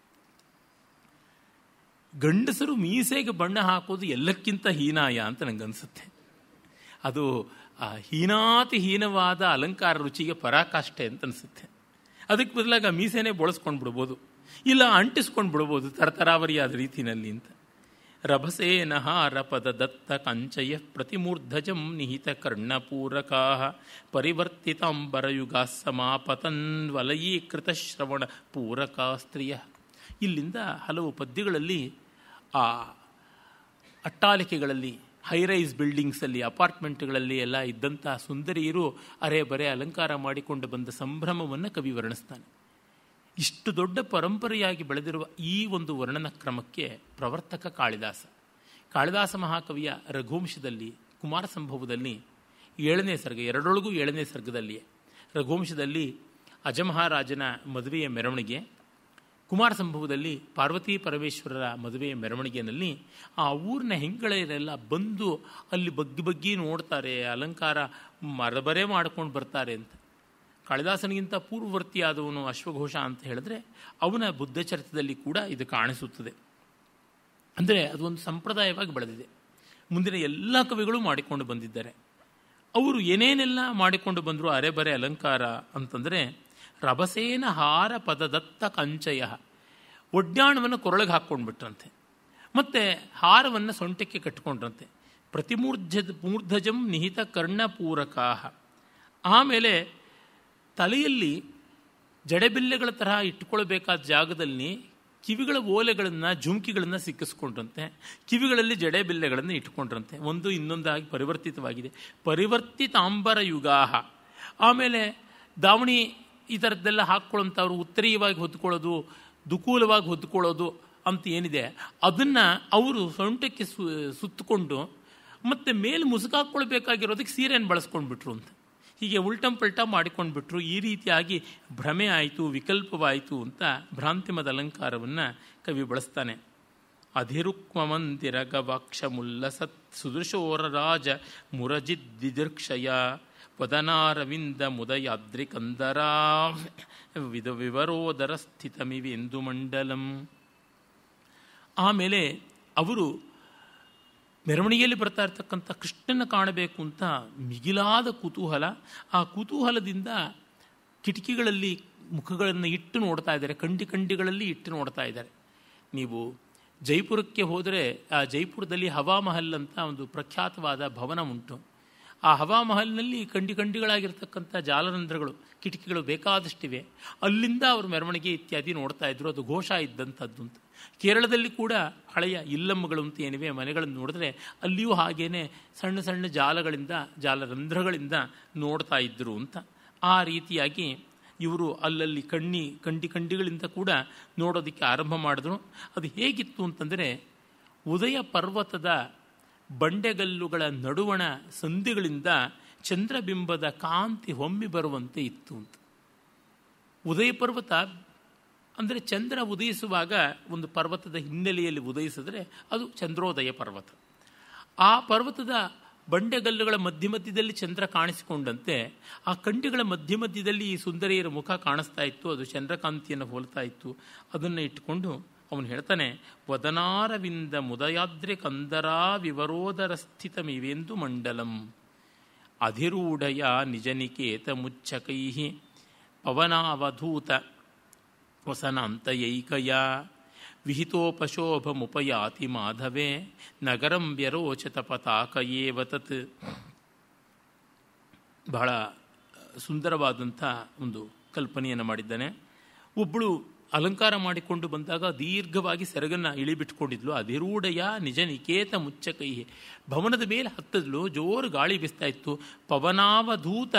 ಗಂಡಸರು ಮೀಸೆಗೆ ಬಣ್ಣ ಹಾಕೋದು ಎಲ್ಲಕ್ಕಿಂತ ಹೀನಾಯ ಅಂತ ನನಗನ್ಸುತ್ತೆ ಅದು ಆ ಹೀನಾತಿ ಹೀನವಾದ ಅಲಂಕಾರ ರುಚಿಗೆ ಪರಾಕಾಷ್ಠೆ ಅಂತ ಅನಿಸುತ್ತೆ ಅದಕ್ಕೆ ಬದಲಾಗಿ ಆ ಮೀಸೆನೇ ಬಳಸ್ಕೊಂಡು ಬಿಡ್ಬೋದು ಇಲ್ಲ ಅಂಟಿಸ್ಕೊಂಡು ಬಿಡ್ಬೋದು ತರತರಾವರಿಯಾದ ರೀತಿಯಲ್ಲಿ ಅಂತ ರಭಸೇನಹಾರ ಪದ ದತ್ತ ಕಂಚಯ ಪ್ರತಿಮೂರ್ಧಜಂ ನಿಹಿತ ಕರ್ಣಪೂರಕಾ ಪರಿವರ್ತಿತಾಂಬರಯುಗಾ ಸಮಾಪತನ್ ವಲಯೀಕೃತ ಶ್ರವಣ ಪೂರಕಾ ಸ್ತ್ರೀಯ ಇಲ್ಲಿಂದ ಹಲವು ಪದ್ಯಗಳಲ್ಲಿ ಆ ಅಟ್ಟಾಲಿಕೆಗಳಲ್ಲಿ ಹೈರೈಸ್ ಬಿಲ್ಡಿಂಗ್ಸಲ್ಲಿ ಅಪಾರ್ಟ್ಮೆಂಟ್ಗಳಲ್ಲಿ ಎಲ್ಲ ಇದ್ದಂಥ ಸುಂದರಿಯರು ಅರೆ ಬರೆ ಅಲಂಕಾರ ಮಾಡಿಕೊಂಡು ಬಂದ ಸಂಭ್ರಮವನ್ನು ಕವಿ ವರ್ಣಿಸ್ತಾನೆ ಇಷ್ಟು ದೊಡ್ಡ ಪರಂಪರೆಯಾಗಿ ಬೆಳೆದಿರುವ ಈ ಒಂದು ವರ್ಣನ ಕ್ರಮಕ್ಕೆ ಪ್ರವರ್ತಕ ಕಾಳಿದಾಸ ಕಾಳಿದಾಸ ಮಹಾಕವಿಯ ರಘುವಂಶದಲ್ಲಿ ಕುಮಾರ ಸಂಭವದಲ್ಲಿ ಏಳನೇ ಸರ್ಗ ಎರಡರೊಳಗೂ ಏಳನೇ ಸರ್ಗದಲ್ಲಿಯೇ ರಘುವಂಶದಲ್ಲಿ ಅಜಮಹಾರಾಜನ ಮದುವೆಯ ಮೆರವಣಿಗೆ ಕುಮಾರ ಸಂಭವದಲ್ಲಿ ಪಾರ್ವತಿ ಪರಮೇಶ್ವರರ ಮದುವೆಯ ಮೆರವಣಿಗೆಯಲ್ಲಿ ಆ ಊರಿನ ಹೆಂಗಳೆಯರೆಲ್ಲ ಬಂದು ಅಲ್ಲಿ ಬಗ್ಗಿ ಬಗ್ಗಿ ನೋಡ್ತಾರೆ ಅಲಂಕಾರ ಮರಬರೆ ಮಾಡ್ಕೊಂಡು ಬರ್ತಾರೆ ಅಂತ ಕಾಳಿದಾಸನಿಗಿಂತ ಪೂರ್ವವರ್ತಿಯಾದವನು ಅಶ್ವಘೋಷ ಅಂತ ಹೇಳಿದ್ರೆ ಅವನ ಬುದ್ಧಚರಿತದಲ್ಲಿ ಕೂಡ ಇದು ಕಾಣಿಸುತ್ತದೆ ಅಂದರೆ ಅದೊಂದು ಸಂಪ್ರದಾಯವಾಗಿ ಬೆಳೆದಿದೆ ಮುಂದಿನ ಎಲ್ಲ ಕವಿಗಳು ಮಾಡಿಕೊಂಡು ಬಂದಿದ್ದಾರೆ ಅವರು ಏನೇನೆಲ್ಲ ಮಾಡಿಕೊಂಡು ಬಂದರು ಅರೆಬರೆ ಅಲಂಕಾರ ಅಂತಂದರೆ ರಭಸೇನ ಹಾರ ಪದದತ್ತ ಕಂಚಯ ಒಡ್ಯಾಣವನ್ನು ಕೊರಳಿಗೆ ಹಾಕ್ಕೊಂಡ್ಬಿಟ್ರಂತೆ ಮತ್ತು ಹಾರವನ್ನು ಸೊಂಟಕ್ಕೆ ಕಟ್ಕೊಂಡ್ರಂತೆ ಪ್ರತಿಮೂರ್ಧ ಮೂರ್ಧಜಂ ನಿಹಿತ ಕರ್ಣಪೂರಕಾ ಆಮೇಲೆ ತಲೆಯಲ್ಲಿ ಜಡೆಬಿಲ್ಲೆಗಳ ತರಹ ಇಟ್ಕೊಳ್ಬೇಕಾದ ಜಾಗದಲ್ಲಿ ಕಿವಿಗಳ ಓಲೆಗಳನ್ನು ಜುಮ್ಕಿಗಳನ್ನು ಸಿಕ್ಕಿಸ್ಕೊಂಡ್ರಂತೆ ಕಿವಿಗಳಲ್ಲಿ ಜಡೆ ಬಿಲ್ಲೆಗಳನ್ನು ಇಟ್ಕೊಂಡ್ರಂತೆ ಒಂದು ಇನ್ನೊಂದಾಗಿ ಪರಿವರ್ತಿತವಾಗಿದೆ ಪರಿವರ್ತಿತಾಂಬರ ಯುಗಾಹ ಆಮೇಲೆ ದಾವಣಿ ಈ ಥರದ್ದೆಲ್ಲ ಹಾಕ್ಕೊಳ್ಳೋಂಥವ್ರು ಉತ್ತರೀಯವಾಗಿ ಹೊದ್ಕೊಳ್ಳೋದು ದುಕೂಲವಾಗಿ ಹೊದ್ಕೊಳ್ಳೋದು ಅಂತ ಏನಿದೆ ಅದನ್ನು ಅವರು ಸೊಂಟಕ್ಕೆ ಸು ಸುತ್ತಕೊಂಡು ಮತ್ತು ಮೇಲೆ ಮುಸುಕಾಕ್ಕೊಳ್ಬೇಕಾಗಿರೋದಕ್ಕೆ ಸೀರೆಯನ್ನು ಬಳಸ್ಕೊಂಡ್ಬಿಟ್ರು ಅಂತ ಹೀಗೆ ಉಲ್ಟಂ ಪಲ್ಟ ಮಾಡಿಕೊಂಡ್ಬಿಟ್ರು ಈ ರೀತಿಯಾಗಿ ಭ್ರಮೆ ಆಯಿತು ವಿಕಲ್ಪವಾಯಿತು ಅಂತ ಭ್ರಾಂತಿಮದ ಅಲಂಕಾರವನ್ನು ಕವಿ ಬಳಸ್ತಾನೆ ಅಧಿರುಕ್ಮಂದಿರ ಗವಾಕ್ಷ ಮುಲ್ಲಸತ್ ಸುದೃಶೋರ ರಾಜ ಮುರಜಿದ್ದಿದೃಕ್ಷಯ ವದನಾರವಿಂದ ಮುದಯಾದ್ರಿ ಕಂದರಾ ವಿಧ ವಿವರೋದರ ಸ್ಥಿತಮಿವೆಂದು ಮಂಡಲಂ ಆಮೇಲೆ ಅವರು ಮೆರವಣಿಗೆಯಲ್ಲಿ ಬರ್ತಾ ಇರ್ತಕ್ಕಂಥ ಕೃಷ್ಣನ ಕಾಣಬೇಕು ಅಂತ ಮಿಗಿಲಾದ ಕುತೂಹಲ ಆ ಕುತೂಹಲದಿಂದ ಕಿಟಕಿಗಳಲ್ಲಿ ಮುಖಗಳನ್ನು ಇಟ್ಟು ನೋಡ್ತಾ ಇದ್ದಾರೆ ಕಂಡಿ ಕಂಡಿಗಳಲ್ಲಿ ಇಟ್ಟು ನೋಡ್ತಾ ಇದ್ದಾರೆ ನೀವು ಜೈಪುರಕ್ಕೆ ಹೋದರೆ ಆ ಜೈಪುರದಲ್ಲಿ ಹವಾಮಹಲ್ ಅಂತ ಒಂದು ಪ್ರಖ್ಯಾತವಾದ ಭವನ ಉಂಟು ಆ ಹವಾಮಹಲ್ನಲ್ಲಿ ಕಂಡಿ ಕಂಡಿಗಳಾಗಿರ್ತಕ್ಕಂಥ ಜಾಲರಂಧ್ರಗಳು ಕಿಟಕಿಗಳು ಬೇಕಾದಷ್ಟಿವೆ ಅಲ್ಲಿಂದ ಅವರು ಮೆರವಣಿಗೆ ಇತ್ಯಾದಿ ನೋಡ್ತಾ ಇದ್ರು ಅದು ಘೋಷ ಇದ್ದಂಥದ್ದು ಅಂತ ಕೇರಳದಲ್ಲಿ ಕೂಡ ಹಳೆಯ ಇಲ್ಲಮ್ಮಗಳು ಅಂತ ಏನಿವೆ ಮನೆಗಳನ್ನು ನೋಡಿದ್ರೆ ಅಲ್ಲಿಯೂ ಹಾಗೇನೆ ಸಣ್ಣ ಸಣ್ಣ ಜಾಲಗಳಿಂದ ಜಾಲರಂಧ್ರಗಳಿಂದ ನೋಡ್ತಾ ಇದ್ದರು ಅಂತ ಆ ರೀತಿಯಾಗಿ ಇವರು ಅಲ್ಲಲ್ಲಿ ಕಣ್ಣಿ ಕಂಡಿ ಕಂಡಿಗಳಿಂದ ಕೂಡ ನೋಡೋದಕ್ಕೆ ಆರಂಭ ಮಾಡಿದ್ರು ಅದು ಹೇಗಿತ್ತು ಅಂತಂದರೆ ಉದಯ ಪರ್ವತದ ಬಂಡೆಗಲ್ಲುಗಳ ನಡುವಣ ಸಂಧಿಗಳಿಂದ ಚಂದ್ರಬಿಂಬದ ಕಾಂತಿ ಹೊಮ್ಮಿ ಬರುವಂತೆ ಇತ್ತು ಅಂತ ಉದಯ ಪರ್ವತ ಅಂದರೆ ಚಂದ್ರ ಉದಯಿಸುವಾಗ ಒಂದು ಪರ್ವತದ ಹಿನ್ನೆಲೆಯಲ್ಲಿ ಉದಯಿಸಿದ್ರೆ ಅದು ಚಂದ್ರೋದಯ ಪರ್ವತ ಆ ಪರ್ವತದ ಬಂಡೆಗಲ್ಲುಗಳ ಮಧ್ಯ ಮಧ್ಯದಲ್ಲಿ ಚಂದ್ರ ಕಾಣಿಸಿಕೊಂಡಂತೆ ಆ ಕಂಡಿಗಳ ಮಧ್ಯ ಮಧ್ಯದಲ್ಲಿ ಈ ಸುಂದರಿಯರ ಮುಖ ಕಾಣಿಸ್ತಾ ಇತ್ತು ಅದು ಚಂದ್ರಕಾಂತಿಯನ್ನು ಹೋಲ್ತಾ ಇತ್ತು ಅದನ್ನು ಇಟ್ಟುಕೊಂಡು ಅವನು ಹೇಳ್ತಾನೆ ವದನಾರವಿಂದ ಮುದಯಾದ್ರೆ ಕಂದರಾ ವಿವರೋದರ ಸ್ಥಿತಮಿವೆಂದು ಮಂಡಲಂ ಅಧಿರೂಢಯ ನಿಜನಿಕೇತ ಮುಚ್ಚಕೈ ಪವನಾವಧೂತ ವಸನಾಂತಯೈಕಯ ವಿಹಿತೋಪಶೋಭಮುಪಯಾತಿ ಮಾಧವೇ ನಗರಂ ವ್ಯರೋಚತ ಪತಾಕಯೇವ ತತ್ ಬಹಳ ಸುಂದರವಾದಂಥ ಒಂದು ಕಲ್ಪನೆಯನ್ನು ಮಾಡಿದ್ದಾನೆ ಒಬ್ಬಳು ಅಲಂಕಾರ ಮಾಡಿಕೊಂಡು ಬಂದಾಗ ದೀರ್ಘವಾಗಿ ಸೆರಗನ್ನು ಇಳಿಬಿಟ್ಕೊಂಡಿದ್ಲು ಅಧಿರೂಢಯ ನಿಜ ನಿಕೇತ ಮುಚ್ಚಕೈ ಭವನದ ಮೇಲೆ ಹತ್ತದ್ಲು ಜೋರು ಗಾಳಿ ಬೀಸ್ತಾ ಇತ್ತು ಪವನಾವಧೂತ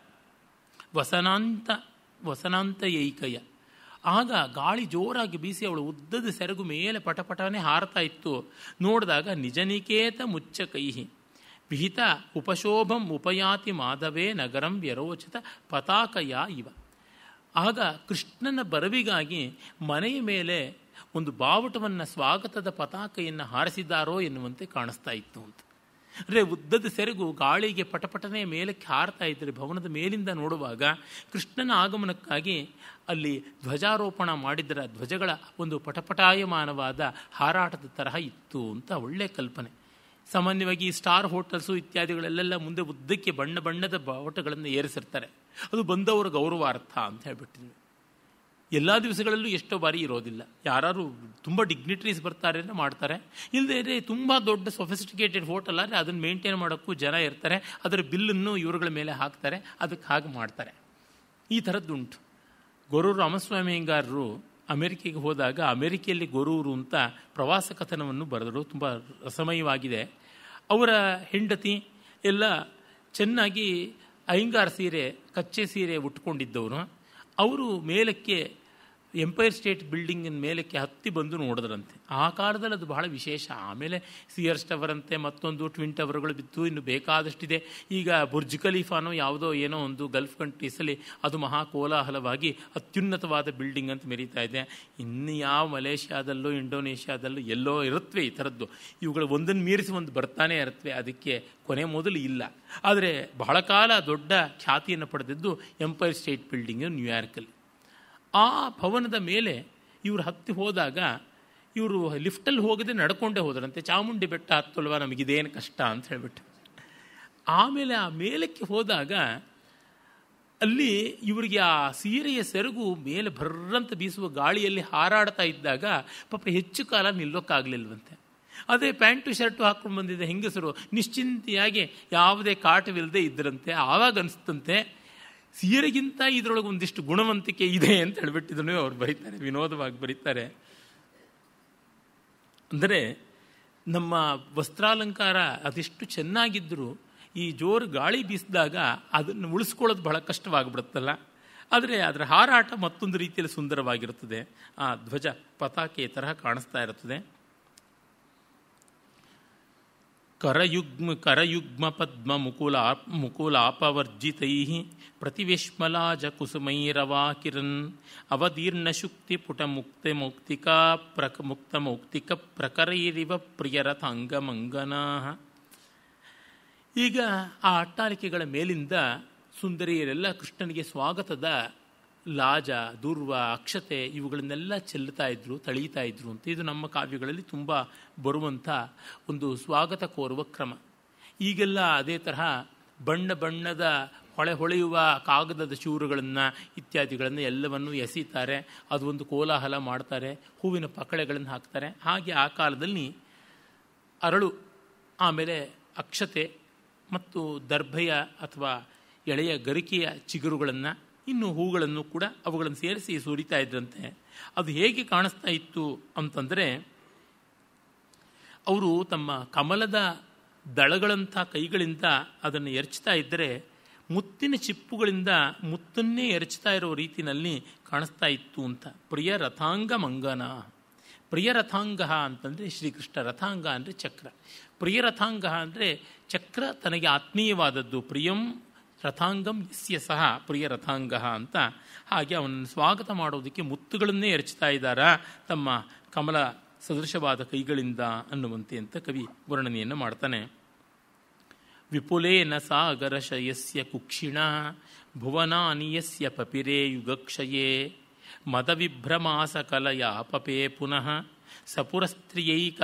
ವಸನಾಂತ ವಸನಾಂತ ಏಕಯ ಆಗ ಗಾಳಿ ಜೋರಾಗಿ ಬೀಸಿ ಅವಳು ಉದ್ದದ ಸೆರಗು ಮೇಲೆ ಪಟಪಟನೆ ಹಾರತಾ ಇತ್ತು ನೋಡಿದಾಗ ನಿಜನಿಕೇತ ಮುಚ್ಚಕೈಹಿ ವಿಹಿತ ಉಪಶೋಭಂ ಉಪಯಾತಿ ಮಾಧವೇ ನಗರಂ ವ್ಯರೋಚಿತ ಪತಾಕಯ ಇವ ಆಗ ಕೃಷ್ಣನ ಬರವಿಗಾಗಿ ಮನೆಯ ಮೇಲೆ ಒಂದು ಬಾವುಟವನ್ನು ಸ್ವಾಗತದ ಪತಾಕೆಯನ್ನು ಹಾರಿಸಿದ್ದಾರೋ ಎನ್ನುವಂತೆ ಕಾಣಿಸ್ತಾ ಇತ್ತು ಅಂತ ಅಂದರೆ ಉದ್ದದ ಸೆರಗು ಗಾಳಿಗೆ ಪಟಪಟನೆ ಮೇಲಕ್ಕೆ ಹಾರ್ತಾ ಇದ್ದರೆ ಭವನದ ಮೇಲಿಂದ ನೋಡುವಾಗ ಕೃಷ್ಣನ ಆಗಮನಕ್ಕಾಗಿ ಅಲ್ಲಿ ಧ್ವಜಾರೋಪಣ ಮಾಡಿದರ ಧ್ವಜಗಳ ಒಂದು ಪಟಪಟಾಯಮಾನವಾದ ಹಾರಾಟದ ತರಹ ಇತ್ತು ಅಂತ ಒಳ್ಳೆಯ ಕಲ್ಪನೆ ಸಾಮಾನ್ಯವಾಗಿ ಸ್ಟಾರ್ ಹೋಟೆಲ್ಸು ಇತ್ಯಾದಿಗಳಲ್ಲೆಲ್ಲ ಮುಂದೆ ಉದ್ದಕ್ಕೆ ಬಣ್ಣ ಬಣ್ಣದ ಬಾವುಟಗಳನ್ನು ಏರಿಸಿರ್ತಾರೆ ಅದು ಬಂದವರ ಗೌರವಾರ್ಥ ಅಂತ ಹೇಳ್ಬಿಟ್ಟಿದ್ವಿ ಎಲ್ಲ ದಿವಸಗಳಲ್ಲೂ ಎಷ್ಟೋ ಬಾರಿ ಇರೋದಿಲ್ಲ ಯಾರು ತುಂಬ ಡಿಗ್ನಿಟ್ರೀಸ್ ಬರ್ತಾರೆ ಅಂದರೆ ಮಾಡ್ತಾರೆ ಇಲ್ಲದೇ ತುಂಬ ದೊಡ್ಡ ಸೊಫಿಸ್ಟಿಕೇಟೆಡ್ ಹೋಟೆಲ್ ಆದರೆ ಅದನ್ನು ಮೇಂಟೈನ್ ಮಾಡೋಕ್ಕೂ ಜನ ಇರ್ತಾರೆ ಅದರ ಬಿಲ್ಲನ್ನು ಇವರುಗಳ ಮೇಲೆ ಹಾಕ್ತಾರೆ ಅದಕ್ಕೆ ಹಾಗೆ ಮಾಡ್ತಾರೆ ಈ ಥರದ್ದುಂಟು ಗೊರೂರು ರಾಮಸ್ವಾಮಿ ಹಿಂಗಾರರು ಅಮೆರಿಕೆಗೆ ಹೋದಾಗ ಅಮೆರಿಕೆಯಲ್ಲಿ ಗೊರೂರು ಅಂತ ಪ್ರವಾಸ ಕಥನವನ್ನು ಬರೆದರು ತುಂಬ ರಸಮಯವಾಗಿದೆ ಅವರ ಹೆಂಡತಿ ಎಲ್ಲ ಚೆನ್ನಾಗಿ ಅಯ್ಯಂಗಾರ್ ಸೀರೆ ಕಚ್ಚೆ ಸೀರೆ ಉಟ್ಕೊಂಡಿದ್ದವರು ಅವರು ಮೇಲಕ್ಕೆ ಎಂಪೈರ್ ಸ್ಟೇಟ್ ಬಿಲ್ಡಿಂಗಿನ ಮೇಲಕ್ಕೆ ಹತ್ತಿ ಬಂದು ನೋಡಿದ್ರಂತೆ ಆ ಕಾಲದಲ್ಲಿ ಅದು ಬಹಳ ವಿಶೇಷ ಆಮೇಲೆ ಸಿಯರ್ಸ್ ಟವರ್ ಅಂತೆ ಮತ್ತೊಂದು ಟ್ವಿನ್ ಟವರ್ಗಳು ಬಿತ್ತು ಇನ್ನು ಬೇಕಾದಷ್ಟಿದೆ ಈಗ ಬುರ್ಜ್ ಖಲೀಫಾನೋ ಯಾವುದೋ ಏನೋ ಒಂದು ಗಲ್ಫ್ ಕಂಟ್ರೀಸಲ್ಲಿ ಅದು ಮಹಾ ಕೋಲಾಹಲವಾಗಿ ಅತ್ಯುನ್ನತವಾದ ಬಿಲ್ಡಿಂಗ್ ಅಂತ ಮೆರೀತಾ ಇದೆ ಇನ್ನು ಯಾವ ಮಲೇಷ್ಯಾದಲ್ಲೋ ಇಂಡೋನೇಷ್ಯಾದಲ್ಲೋ ಎಲ್ಲೋ ಇರುತ್ತವೆ ಈ ಥರದ್ದು ಇವುಗಳು ಒಂದನ್ನು ಮೀರಿಸಿ ಒಂದು ಬರ್ತಾನೆ ಇರುತ್ತವೆ ಅದಕ್ಕೆ ಕೊನೆ ಮೊದಲು ಇಲ್ಲ ಆದರೆ ಬಹಳ ಕಾಲ ದೊಡ್ಡ ಖ್ಯಾತಿಯನ್ನು ಪಡೆದಿದ್ದು ಎಂಪೈರ್ ಸ್ಟೇಟ್ ಬಿಲ್ಡಿಂಗು ನ್ಯೂಯಾರ್ಕಲ್ಲಿ ಆ ಭವನದ ಮೇಲೆ ಇವರು ಹತ್ತಿ ಹೋದಾಗ ಇವರು ಲಿಫ್ಟಲ್ಲಿ ಹೋಗದೆ ನಡ್ಕೊಂಡೇ ಹೋದ್ರಂತೆ ಚಾಮುಂಡಿ ಬೆಟ್ಟ ಹತ್ತಲ್ವ ನಮಗಿದೇನು ಕಷ್ಟ ಅಂತ ಹೇಳ್ಬಿಟ್ಟು ಆಮೇಲೆ ಆ ಮೇಲಕ್ಕೆ ಹೋದಾಗ ಅಲ್ಲಿ ಇವರಿಗೆ ಆ ಸೀರೆಯ ಸೆರಗು ಮೇಲೆ ಭರ್ರಂತ ಬೀಸುವ ಗಾಳಿಯಲ್ಲಿ ಹಾರಾಡ್ತಾ ಇದ್ದಾಗ ಪಾಪ ಹೆಚ್ಚು ಕಾಲ ನಿಲ್ಲೋಕ್ಕಾಗಲಿಲ್ವಂತೆ ಅದೇ ಪ್ಯಾಂಟು ಶರ್ಟು ಹಾಕ್ಕೊಂಡು ಬಂದಿದ್ದ ಹೆಂಗಸರು ನಿಶ್ಚಿಂತೆಯಾಗಿ ಯಾವುದೇ ಕಾಟವಿಲ್ಲದೆ ಇದ್ದರಂತೆ ಆವಾಗ ಅನಿಸ್ತಂತೆ ಸೀರೆಗಿಂತ ಇದರೊಳಗೆ ಒಂದಿಷ್ಟು ಗುಣವಂತಿಕೆ ಇದೆ ಅಂತ ಹೇಳ್ಬಿಟ್ಟಿದ್ದನು ಅವ್ರು ಬರೀತಾರೆ ವಿನೋದವಾಗಿ ಬರೀತಾರೆ ಅಂದರೆ ನಮ್ಮ ವಸ್ತ್ರಾಲಂಕಾರ ಅದೆಷ್ಟು ಚೆನ್ನಾಗಿದ್ದರೂ ಈ ಜೋರು ಗಾಳಿ ಬೀಸಿದಾಗ ಅದನ್ನು ಉಳಿಸ್ಕೊಳ್ಳೋದು ಬಹಳ ಕಷ್ಟವಾಗಿಬಿಡುತ್ತಲ್ಲ ಆದರೆ ಅದರ ಹಾರಾಟ ಮತ್ತೊಂದು ರೀತಿಯಲ್ಲಿ ಸುಂದರವಾಗಿರುತ್ತದೆ ಆ ಧ್ವಜ ಪತಾಕೆ ತರಹ ಕಾಣಿಸ್ತಾ ಇರುತ್ತದೆ ಕರಯುಗ್ಮ ಕರಯುಗ್ಮ ಪದ್ಮ ಮುಕುಲ ಮುಕುಲಾಪವರ್ಜಿತೈ ಪ್ರತಿವಿಶ್ಮಲಾಜ ಕುಸುಮೈರವಾಕಿರನ್ ಅವದೀರ್ಣ ಶುಕ್ತಿ ಪುಟ ಮುಕ್ತೆ ಮೌಕ್ತಿಕಾ ಪ್ರಕ ಮುಕ್ತ ಮೌಕ್ತಿಕ ಪ್ರಕರೈರಿವ ಪ್ರಿಯರಥಾಂಗಮಂಗನಾ ಈಗ ಆ ಅಟ್ಟಾಲಿಕೆಗಳ ಮೇಲಿಂದ ಸುಂದರಿಯರೆಲ್ಲ ಕೃಷ್ಣನಿಗೆ ಸ್ವಾಗತದ ಲಾಜ ದೂರ್ವ ಅಕ್ಷತೆ ಇವುಗಳನ್ನೆಲ್ಲ ಚೆಲ್ಲುತ್ತಾ ಇದ್ರು ತಳೀತಾ ಇದ್ರು ಅಂತ ಇದು ನಮ್ಮ ಕಾವ್ಯಗಳಲ್ಲಿ ತುಂಬ ಬರುವಂಥ ಒಂದು ಸ್ವಾಗತ ಕೋರುವ ಕ್ರಮ ಈಗೆಲ್ಲ ಅದೇ ತರಹ ಬಣ್ಣ ಬಣ್ಣದ ಹೊಳೆ ಹೊಳೆಯುವ ಕಾಗದದ ಚೂರುಗಳನ್ನು ಇತ್ಯಾದಿಗಳನ್ನು ಎಲ್ಲವನ್ನು ಎಸೀತಾರೆ ಅದು ಒಂದು ಕೋಲಾಹಲ ಮಾಡ್ತಾರೆ ಹೂವಿನ ಪಕಳೆಗಳನ್ನು ಹಾಕ್ತಾರೆ ಹಾಗೆ ಆ ಕಾಲದಲ್ಲಿ ಅರಳು ಆಮೇಲೆ ಅಕ್ಷತೆ ಮತ್ತು ದರ್ಭೆಯ ಅಥವಾ ಎಳೆಯ ಗರಿಕೆಯ ಚಿಗುರುಗಳನ್ನು ಇನ್ನು ಹೂಗಳನ್ನು ಕೂಡ ಅವುಗಳನ್ನು ಸೇರಿಸಿ ಸುರಿತಾ ಇದ್ರಂತೆ ಅದು ಹೇಗೆ ಕಾಣಿಸ್ತಾ ಇತ್ತು ಅಂತಂದರೆ ಅವರು ತಮ್ಮ ಕಮಲದ ದಳಗಳಂಥ ಕೈಗಳಿಂದ ಅದನ್ನು ಎರಚ್ತಾ ಇದ್ದರೆ ಮುತ್ತಿನ ಚಿಪ್ಪುಗಳಿಂದ ಮುತ್ತನ್ನೇ ಎರಚ್ತಾ ಇರೋ ರೀತಿಯಲ್ಲಿ ಕಾಣಿಸ್ತಾ ಇತ್ತು ಅಂತ ಪ್ರಿಯ ರಥಾಂಗ ಮಂಗನ ಪ್ರಿಯ ರಥಾಂಗ ಅಂತಂದರೆ ಶ್ರೀಕೃಷ್ಣ ರಥಾಂಗ ಅಂದರೆ ಚಕ್ರ ಪ್ರಿಯ ರಥಾಂಗ ಅಂದರೆ ಚಕ್ರ ತನಗೆ ಆತ್ಮೀಯವಾದದ್ದು ಪ್ರಿಯಂ ರಥಾಂಗಂ ಯಸ್ಯ ಸಹ ಪ್ರಿಯ ರಥಾಂಗ ಅಂತ ಹಾಗೆ ಅವನನ್ನು ಸ್ವಾಗತ ಮಾಡೋದಕ್ಕೆ ಮುತ್ತುಗಳನ್ನೇ ಎರಚ್ತಾ ಇದ್ದಾರ ತಮ್ಮ ಕಮಲ ಸದೃಶವಾದ ಕೈಗಳಿಂದ ಅನ್ನುವಂತೆ ಅಂತ ಕವಿ ವರ್ಣನೆಯನ್ನು ಮಾಡ್ತಾನೆ ವಿಪುಲೇನ ಸಾಗರಶಯಸ್ಯ ಕುಕ್ಷಿಣ ಭುವನಾನಿಯಸ್ಯ ಪಪಿರೇ ಯುಗಕ್ಷಯೇ ಮದವಿಭ್ರಮಾಸಕಲಯ ಪಪೇ ಪುನಃ ಸಪುರಸ್ತ್ರಿಯೈಕ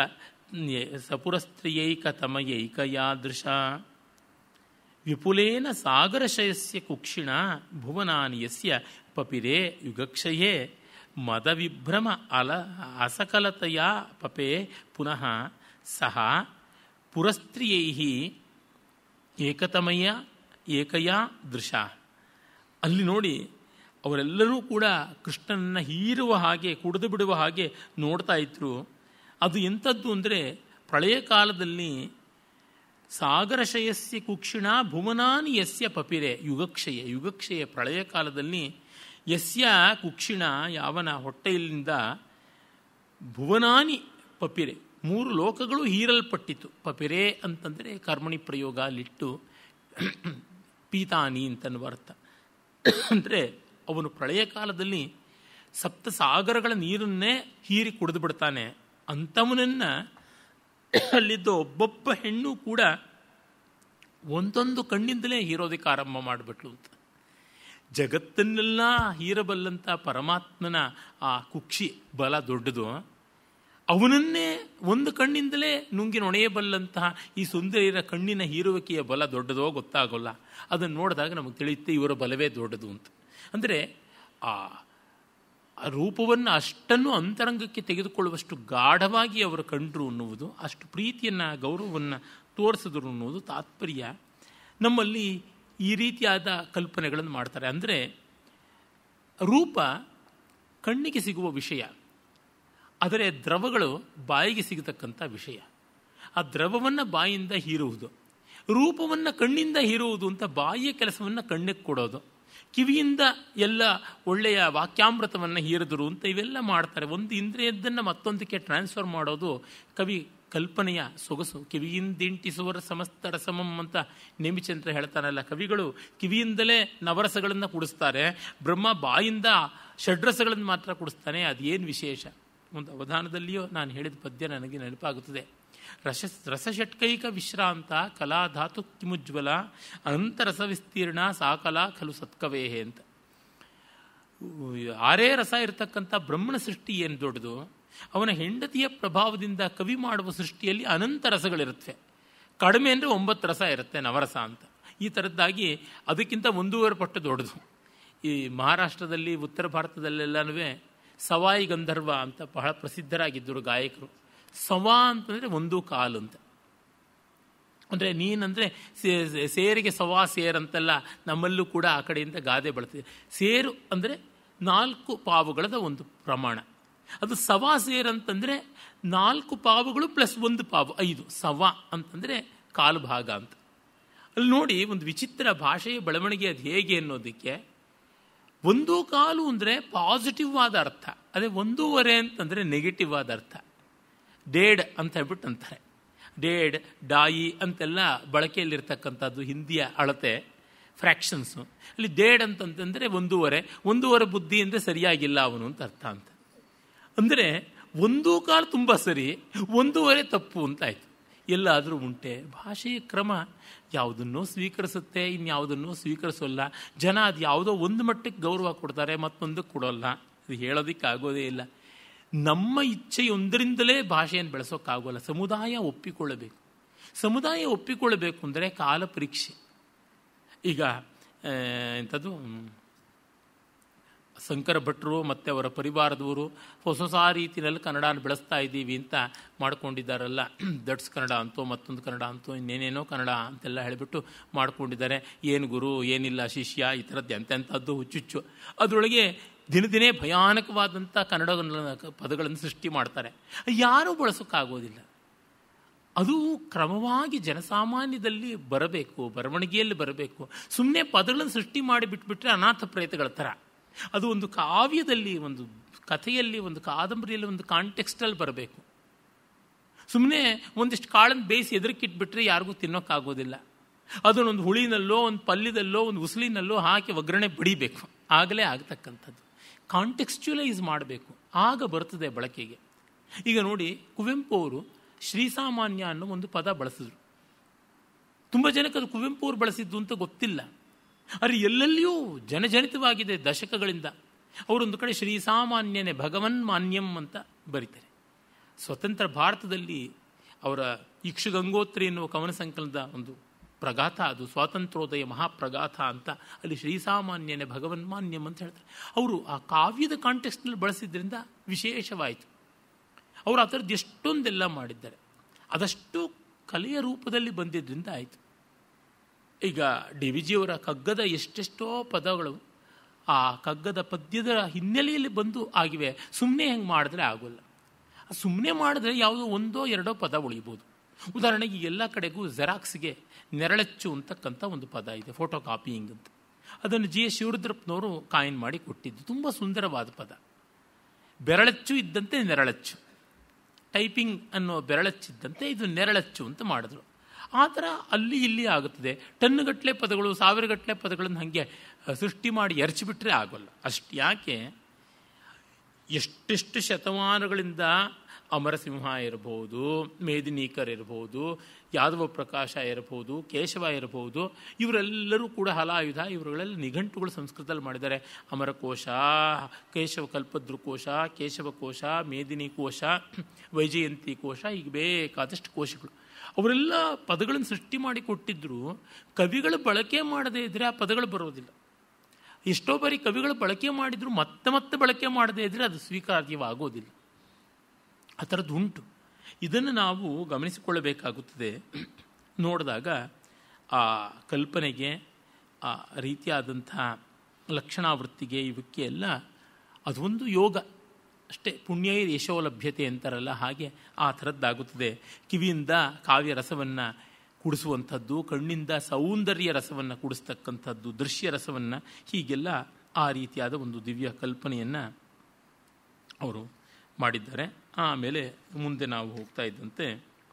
ಸಪುರಸ್ತ್ರಿಯೈಕತಮಯೈಕಯಾದೃಶ ವಿಪುಲೇನ ಸಾಗರಶಯಸ್ಯ ಕುಕ್ಷಿಣ ಭುವನಾನಿ ಯಸ್ಯ ಪಪಿರೇ ಯುಗಕ್ಷಯೇ ಮದವಿಭ್ರಮ ಅಲ ಅಸಕಲತೆಯ ಪಪೆ ಪುನಃ ಸಹ ಪುರಸ್ತ್ರಿಯೈ ಏಕತಮಯ ಏಕಯ ದೃಶ ಅಲ್ಲಿ ನೋಡಿ ಅವರೆಲ್ಲರೂ ಕೂಡ ಕೃಷ್ಣನನ್ನು ಹೀರುವ ಹಾಗೆ ಕುಡಿದು ಬಿಡುವ ಹಾಗೆ ನೋಡ್ತಾ ಇದ್ರು ಅದು ಎಂಥದ್ದು ಅಂದರೆ ಪ್ರಳಯ ಕಾಲದಲ್ಲಿ ಸಾಗರಶಯಸ್ಯ ಕುಕ್ಷಿಣ ಭುವನಾನಿ ಯಸ್ಯ ಪಪಿರೆ ಯುಗಕ್ಷಯ ಯುಗಕ್ಷಯ ಪ್ರಳಯ ಕಾಲದಲ್ಲಿ ಯಸ್ಯ ಕುಕ್ಷಿಣ ಯಾವನ ಹೊಟ್ಟೆಯಲ್ಲಿಂದ ಭುವನಾನಿ ಪಪಿರೆ ಮೂರು ಲೋಕಗಳು ಹೀರಲ್ಪಟ್ಟಿತು ಪಪಿರೆ ಅಂತಂದರೆ ಕರ್ಮಣಿ ಪ್ರಯೋಗ ಲಿಟ್ಟು ಪೀತಾನಿ ಅಂತನ್ನುವ ಅರ್ಥ ಅಂದರೆ ಅವನು ಪ್ರಳಯ ಕಾಲದಲ್ಲಿ ಸಪ್ತ ಸಾಗರಗಳ ನೀರನ್ನೇ ಹೀರಿ ಕುಡಿದು ಬಿಡ್ತಾನೆ ಅಂಥವನನ್ನು ಅಲ್ಲಿದ್ದ ಒಬ್ಬೊಬ್ಬ ಹೆಣ್ಣು ಕೂಡ ಒಂದೊಂದು ಕಣ್ಣಿಂದಲೇ ಹೀರೋದಕ್ಕೆ ಆರಂಭ ಮಾಡಿಬಿಟ್ಲು ಅಂತ ಜಗತ್ತನ್ನೆಲ್ಲ ಹೀರಬಲ್ಲಂಥ ಪರಮಾತ್ಮನ ಆ ಕುಕ್ಷಿ ಬಲ ದೊಡ್ಡದು ಅವನನ್ನೇ ಒಂದು ಕಣ್ಣಿಂದಲೇ ನುಂಗಿ ನೊಣೆಯಬಲ್ಲಂತಹ ಈ ಸುಂದರಿಯರ ಕಣ್ಣಿನ ಹೀರುವಿಕೆಯ ಬಲ ದೊಡ್ಡದೋ ಗೊತ್ತಾಗೋಲ್ಲ ಅದನ್ನು ನೋಡಿದಾಗ ನಮಗೆ ತಿಳಿಯುತ್ತೆ ಇವರ ಬಲವೇ ದೊಡ್ಡದು ಅಂತ ಅಂದರೆ ಆ ರೂಪವನ್ನು ಅಷ್ಟನ್ನು ಅಂತರಂಗಕ್ಕೆ ತೆಗೆದುಕೊಳ್ಳುವಷ್ಟು ಗಾಢವಾಗಿ ಅವರು ಕಂಡರು ಅನ್ನುವುದು ಅಷ್ಟು ಪ್ರೀತಿಯನ್ನು ಗೌರವವನ್ನು ತೋರಿಸಿದ್ರು ಅನ್ನೋದು ತಾತ್ಪರ್ಯ ನಮ್ಮಲ್ಲಿ ಈ ರೀತಿಯಾದ ಕಲ್ಪನೆಗಳನ್ನು ಮಾಡ್ತಾರೆ ಅಂದರೆ ರೂಪ ಕಣ್ಣಿಗೆ ಸಿಗುವ ವಿಷಯ ಆದರೆ ದ್ರವಗಳು ಬಾಯಿಗೆ ಸಿಗತಕ್ಕಂಥ ವಿಷಯ ಆ ದ್ರವವನ್ನು ಬಾಯಿಂದ ಹೀರುವುದು ರೂಪವನ್ನು ಕಣ್ಣಿಂದ ಹೀರುವುದು ಅಂತ ಬಾಯಿಯ ಕೆಲಸವನ್ನು ಕಣ್ಣಿಗೆ ಕೊಡೋದು ಕಿವಿಯಿಂದ ಎಲ್ಲ ಒಳ್ಳೆಯ ವಾಕ್ಯಾಮೃತವನ್ನು ಹೀರಿದ್ರು ಅಂತ ಇವೆಲ್ಲ ಮಾಡ್ತಾರೆ ಒಂದು ಇಂದ್ರಿಯದ್ದನ್ನು ಮತ್ತೊಂದಕ್ಕೆ ಟ್ರಾನ್ಸ್ಫರ್ ಮಾಡೋದು ಕವಿ ಕಲ್ಪನೆಯ ಸೊಗಸು ಕಿವಿಯಿಂದಿಂಟಿಸುವರ ಸಮಸ್ತ ರಸಮಂ ಅಂತ ನೇಮಿಚಂದ್ರ ಹೇಳ್ತಾರಲ್ಲ ಕವಿಗಳು ಕಿವಿಯಿಂದಲೇ ನವರಸಗಳನ್ನು ಕುಡಿಸ್ತಾರೆ ಬ್ರಹ್ಮ ಬಾಯಿಂದ ಷಡ್ರಸಗಳನ್ನು ಮಾತ್ರ ಕುಡಿಸ್ತಾನೆ ಅದೇನು ವಿಶೇಷ ಒಂದು ಅವಧಾನದಲ್ಲಿಯೂ ನಾನು ಹೇಳಿದ ಪದ್ಯ ನನಗೆ ನೆನಪಾಗುತ್ತದೆ ರಸ ರಸಷಟ್ಕೈಕ ವಿಶ್ರಾಂತ ಕಲಾಧಾತು ಕಿಮುಜ್ವಲ ಅನಂತರಸ ವಿಸ್ತೀರ್ಣ ಸಾಕಲಾ ಖಲು ಸತ್ಕವೇಹೆ ಅಂತ ಆರೇ ರಸ ಇರತಕ್ಕಂಥ ಬ್ರಹ್ಮನ ಸೃಷ್ಟಿ ಏನು ದೊಡ್ಡದು ಅವನ ಹೆಂಡತಿಯ ಪ್ರಭಾವದಿಂದ ಕವಿ ಮಾಡುವ ಸೃಷ್ಟಿಯಲ್ಲಿ ಅನಂತ ರಸಗಳಿರುತ್ತವೆ ಕಡಿಮೆ ಅಂದರೆ ಒಂಬತ್ತು ರಸ ಇರುತ್ತೆ ನವರಸ ಅಂತ ಈ ಥರದ್ದಾಗಿ ಅದಕ್ಕಿಂತ ಒಂದೂವರೆ ಪಟ್ಟು ದೊಡ್ಡದು ಈ ಮಹಾರಾಷ್ಟ್ರದಲ್ಲಿ ಉತ್ತರ ಭಾರತದಲ್ಲೆಲ್ಲನೂ ಸವಾಯಿ ಗಂಧರ್ವ ಅಂತ ಬಹಳ ಪ್ರಸಿದ್ಧರಾಗಿದ್ದರು ಗಾಯಕರು ಸವಾ ಅಂತಂದರೆ ಒಂದು ಕಾಲು ಅಂತ ಅಂದರೆ ನೀನಂದರೆ ಸೇರಿಗೆ ಸವಾ ಸೇರ್ ಅಂತೆಲ್ಲ ನಮ್ಮಲ್ಲೂ ಕೂಡ ಆ ಕಡೆಯಿಂದ ಗಾದೆ ಬಳಸ್ತಿದೆ ಸೇರು ಅಂದರೆ ನಾಲ್ಕು ಪಾವುಗಳದ ಒಂದು ಪ್ರಮಾಣ ಅದು ಸವಾ ಸೇರ್ ಅಂತಂದರೆ ನಾಲ್ಕು ಪಾವುಗಳು ಪ್ಲಸ್ ಒಂದು ಪಾವು ಐದು ಸವಾ ಅಂತಂದರೆ ಕಾಲು ಭಾಗ ಅಂತ ಅಲ್ಲಿ ನೋಡಿ ಒಂದು ವಿಚಿತ್ರ ಭಾಷೆಯ ಬೆಳವಣಿಗೆ ಅದು ಹೇಗೆ ಅನ್ನೋದಕ್ಕೆ ಒಂದು ಕಾಲು ಅಂದರೆ ಪಾಸಿಟಿವ್ ಆದ ಅರ್ಥ ಅದೇ ಒಂದೂವರೆ ಅಂತಂದರೆ ನೆಗೆಟಿವ್ ಆದ ಅರ್ಥ ಡೇಡ್ ಅಂತ ಹೇಳ್ಬಿಟ್ಟು ಅಂತಾರೆ ಡೇಡ್ ಡಾಯಿ ಅಂತೆಲ್ಲ ಬಳಕೆಯಲ್ಲಿರ್ತಕ್ಕಂಥದ್ದು ಹಿಂದಿಯ ಅಳತೆ ಫ್ರ್ಯಾಕ್ಷನ್ಸು ಅಲ್ಲಿ ಡೇಡ್ ಅಂತಂತಂದರೆ ಒಂದೂವರೆ ಒಂದೂವರೆ ಬುದ್ಧಿ ಅಂದರೆ ಸರಿಯಾಗಿಲ್ಲ ಅವನು ಅಂತ ಅರ್ಥ ಅಂತ ಅಂದರೆ ಒಂದು ಕಾಲು ತುಂಬ ಸರಿ ಒಂದೂವರೆ ತಪ್ಪು ಅಂತ ಆಯಿತು ಎಲ್ಲಾದರೂ ಉಂಟೆ ಭಾಷೆಯ ಕ್ರಮ ಯಾವುದನ್ನೋ ಸ್ವೀಕರಿಸುತ್ತೆ ಇನ್ಯಾವುದನ್ನೋ ಸ್ವೀಕರಿಸೋಲ್ಲ ಜನ ಅದು ಯಾವುದೋ ಒಂದು ಮಟ್ಟಕ್ಕೆ ಗೌರವ ಕೊಡ್ತಾರೆ ಮತ್ತೊಂದಕ್ಕೆ ಕೊಡೋಲ್ಲ ಅದು ಹೇಳೋದಕ್ಕೆ ಆಗೋದೇ ಇಲ್ಲ ನಮ್ಮ ಇಚ್ಛೆಯೊಂದರಿಂದಲೇ ಭಾಷೆಯನ್ನು ಬೆಳೆಸೋಕ್ಕಾಗೋಲ್ಲ ಸಮುದಾಯ ಒಪ್ಪಿಕೊಳ್ಳಬೇಕು ಸಮುದಾಯ ಒಪ್ಪಿಕೊಳ್ಳಬೇಕು ಅಂದರೆ ಕಾಲ ಪರೀಕ್ಷೆ ಈಗ ಎಂಥದ್ದು ಶಂಕರ ಭಟ್ರು ಮತ್ತು ಅವರ ಪರಿವಾರದವರು ಹೊಸ ಹೊಸ ರೀತಿಯಲ್ಲಿ ಕನ್ನಡನ ಬೆಳೆಸ್ತಾ ಇದ್ದೀವಿ ಅಂತ ಮಾಡ್ಕೊಂಡಿದ್ದಾರಲ್ಲ ದಟ್ಸ್ ಕನ್ನಡ ಅಂತೋ ಮತ್ತೊಂದು ಕನ್ನಡ ಅಂತೋ ಇನ್ನೇನೇನೋ ಕನ್ನಡ ಅಂತೆಲ್ಲ ಹೇಳಿಬಿಟ್ಟು ಮಾಡ್ಕೊಂಡಿದ್ದಾರೆ ಏನು ಗುರು ಏನಿಲ್ಲ ಶಿಷ್ಯ ಈ ಥರದ್ದು ಎಂತೆಂಥದ್ದು ಹುಚ್ಚುಚ್ಚು ಅದರೊಳಗೆ ದಿನ ದಿನೇ ಭಯಾನಕವಾದಂಥ ಕನ್ನಡ ಪದಗಳನ್ನು ಸೃಷ್ಟಿ ಮಾಡ್ತಾರೆ ಯಾರೂ ಬಳಸೋಕ್ಕಾಗೋದಿಲ್ಲ ಅದು ಕ್ರಮವಾಗಿ ಜನಸಾಮಾನ್ಯದಲ್ಲಿ ಬರಬೇಕು ಬರವಣಿಗೆಯಲ್ಲಿ ಬರಬೇಕು ಸುಮ್ಮನೆ ಪದಗಳನ್ನು ಸೃಷ್ಟಿ ಮಾಡಿ ಬಿಟ್ಬಿಟ್ರೆ ಅನಾಥ ಪ್ರೇತಗಳ ಥರ ಅದು ಒಂದು ಕಾವ್ಯದಲ್ಲಿ ಒಂದು ಕಥೆಯಲ್ಲಿ ಒಂದು ಕಾದಂಬರಿಯಲ್ಲಿ ಒಂದು ಕಾಂಟೆಕ್ಸ್ಟಲ್ಲಿ ಬರಬೇಕು ಸುಮ್ಮನೆ ಒಂದಿಷ್ಟು ಕಾಳನ್ನು ಬೇಯಿಸಿ ಎದುರಿಕಿಟ್ಬಿಟ್ರೆ ಯಾರಿಗೂ ತಿನ್ನೋಕ್ಕಾಗೋದಿಲ್ಲ ಅದನ್ನೊಂದು ಹುಳಿನಲ್ಲೋ ಒಂದು ಪಲ್ಯದಲ್ಲೋ ಒಂದು ಉಸುಲಿನಲ್ಲೋ ಹಾಕಿ ಒಗ್ಗರಣೆ ಬಡಿಬೇಕು ಆಗಲೇ ಆಗ್ತಕ್ಕಂಥದ್ದು ಕಾಂಟೆಕ್ಸ್ಚುಲೈಸ್ ಮಾಡಬೇಕು ಆಗ ಬರ್ತದೆ ಬಳಕೆಗೆ ಈಗ ನೋಡಿ ಕುವೆಂಪು ಅವರು ಶ್ರೀಸಾಮಾನ್ಯ ಅನ್ನೋ ಒಂದು ಪದ ಬಳಸಿದ್ರು ತುಂಬ ಜನಕ್ಕೆ ಅದು ಕುವೆಂಪು ಅವರು ಬಳಸಿದ್ದು ಅಂತ ಗೊತ್ತಿಲ್ಲ ಆದರೆ ಎಲ್ಲೆಲ್ಲಿಯೂ ಜನಜನಿತವಾಗಿದೆ ದಶಕಗಳಿಂದ ಅವರೊಂದು ಕಡೆ ಶ್ರೀಸಾಮಾನ್ಯನೇ ಭಗವನ್ ಮಾನ್ಯಂ ಅಂತ ಬರೀತಾರೆ ಸ್ವತಂತ್ರ ಭಾರತದಲ್ಲಿ ಅವರ ಇಕ್ಷುಗಂಗೋತ್ರಿ ಎನ್ನುವ ಕವನ ಸಂಕಲನದ ಒಂದು ಪ್ರಗಾಥ ಅದು ಸ್ವಾತಂತ್ರ್ಯೋದಯ ಮಹಾಪ್ರಗಾಥ ಅಂತ ಅಲ್ಲಿ ಶ್ರೀಸಾಮಾನ್ಯನೇ ಭಗವನ್ ಮಾನ್ಯಂ ಅಂತ ಹೇಳ್ತಾರೆ ಅವರು ಆ ಕಾವ್ಯದ ಕಾಂಟೆಕ್ಸ್ನಲ್ಲಿ ಬಳಸಿದ್ರಿಂದ ವಿಶೇಷವಾಯಿತು ಅವರು ಆ ಥರದ್ದು ಎಷ್ಟೊಂದೆಲ್ಲ ಮಾಡಿದ್ದಾರೆ ಅದಷ್ಟು ಕಲೆಯ ರೂಪದಲ್ಲಿ ಬಂದಿದ್ದರಿಂದ ಆಯಿತು ಈಗ ಡಿ ವಿ ಜಿಯವರ ಕಗ್ಗದ ಎಷ್ಟೆಷ್ಟೋ ಪದಗಳು ಆ ಕಗ್ಗದ ಪದ್ಯದ ಹಿನ್ನೆಲೆಯಲ್ಲಿ ಬಂದು ಆಗಿವೆ ಸುಮ್ಮನೆ ಹೆಂಗೆ ಮಾಡಿದ್ರೆ ಆಗೋಲ್ಲ ಸುಮ್ಮನೆ ಮಾಡಿದ್ರೆ ಯಾವುದೋ ಒಂದೋ ಎರಡೋ ಪದ ಉಳಿಬೋದು ಉದಾಹರಣೆಗೆ ಎಲ್ಲ ಕಡೆಗೂ ಜೆರಾಕ್ಸ್ಗೆ ನೆರಳಚ್ಚು ಅಂತಕ್ಕಂಥ ಒಂದು ಪದ ಇದೆ ಫೋಟೋ ಕಾಪಿಯಿಂಗ್ ಅಂತ ಅದನ್ನು ಜಿ ಎಸ್ ಶಿವರುದ್ರಪ್ಪನವರು ಕಾಯಿನ್ ಮಾಡಿ ಕೊಟ್ಟಿದ್ದು ತುಂಬ ಸುಂದರವಾದ ಪದ ಬೆರಳಚ್ಚು ಇದ್ದಂತೆ ನೆರಳಚ್ಚು ಟೈಪಿಂಗ್ ಅನ್ನೋ ಬೆರಳಚ್ಚಿದ್ದಂತೆ ಇದು ನೆರಳಚ್ಚು ಅಂತ ಮಾಡಿದ್ರು ಆ ಥರ ಅಲ್ಲಿ ಇಲ್ಲಿ ಆಗುತ್ತದೆ ಟನ್ನುಗಟ್ಟಲೆ ಪದಗಳು ಸಾವಿರಗಟ್ಟಲೆ ಪದಗಳನ್ನು ಹಾಗೆ ಸೃಷ್ಟಿ ಮಾಡಿ ಎರಚಿಬಿಟ್ರೆ ಆಗೋಲ್ಲ ಅಷ್ಟು ಯಾಕೆ ಎಷ್ಟೆಷ್ಟು ಶತಮಾನಗಳಿಂದ ಅಮರಸಿಂಹ ಇರಬಹುದು ಮೇದಿನೀಕರ್ ಇರಬಹುದು ಯಾದವ ಪ್ರಕಾಶ ಇರಬಹುದು ಕೇಶವ ಇರಬಹುದು ಇವರೆಲ್ಲರೂ ಕೂಡ ಹಲಾಯುಧ ಇವರುಗಳೆಲ್ಲ ನಿಘಂಟುಗಳು ಸಂಸ್ಕೃತದಲ್ಲಿ ಮಾಡಿದ್ದಾರೆ ಅಮರಕೋಶ ಕೇಶವ ಕಲ್ಪದ್ರುಕೋಶ ಕೇಶವ ಕೋಶ ಮೇದಿನಿ ಕೋಶ ವೈಜಯಂತಿ ಕೋಶ ಈಗ ಬೇಕಾದಷ್ಟು ಕೋಶಗಳು ಅವರೆಲ್ಲ ಪದಗಳನ್ನು ಸೃಷ್ಟಿ ಮಾಡಿ ಕೊಟ್ಟಿದ್ರು ಕವಿಗಳು ಬಳಕೆ ಮಾಡದೇ ಇದ್ದರೆ ಆ ಪದಗಳು ಬರೋದಿಲ್ಲ ಎಷ್ಟೋ ಬಾರಿ ಕವಿಗಳು ಬಳಕೆ ಮಾಡಿದ್ರು ಮತ್ತೆ ಮತ್ತೆ ಬಳಕೆ ಮಾಡದೇ ಇದ್ದರೆ ಅದು ಸ್ವೀಕಾರ್ಯವಾಗೋದಿಲ್ಲ ಆ ಥರದ್ದು ಉಂಟು ಇದನ್ನು ನಾವು ಗಮನಿಸಿಕೊಳ್ಳಬೇಕಾಗುತ್ತದೆ ನೋಡಿದಾಗ ಆ ಕಲ್ಪನೆಗೆ ಆ ರೀತಿಯಾದಂಥ ಲಕ್ಷಣಾವೃತ್ತಿಗೆ ಇವಕ್ಕೆ ಎಲ್ಲ ಅದೊಂದು ಯೋಗ ಅಷ್ಟೇ ಪುಣ್ಯ ಯಶೋ ಲಭ್ಯತೆ ಅಂತಾರಲ್ಲ ಹಾಗೆ ಆ ಥರದ್ದಾಗುತ್ತದೆ ಕಿವಿಯಿಂದ ಕಾವ್ಯ ರಸವನ್ನು ಕುಡಿಸುವಂಥದ್ದು ಕಣ್ಣಿಂದ ಸೌಂದರ್ಯ ರಸವನ್ನು ಕುಡಿಸ್ತಕ್ಕಂಥದ್ದು ದೃಶ್ಯ ರಸವನ್ನು ಹೀಗೆಲ್ಲ ಆ ರೀತಿಯಾದ ಒಂದು ದಿವ್ಯ ಕಲ್ಪನೆಯನ್ನು ಅವರು ಮಾಡಿದ್ದಾರೆ ಆಮೇಲೆ ಮುಂದೆ ನಾವು ಹೋಗ್ತಾ ಇದ್ದಂತೆ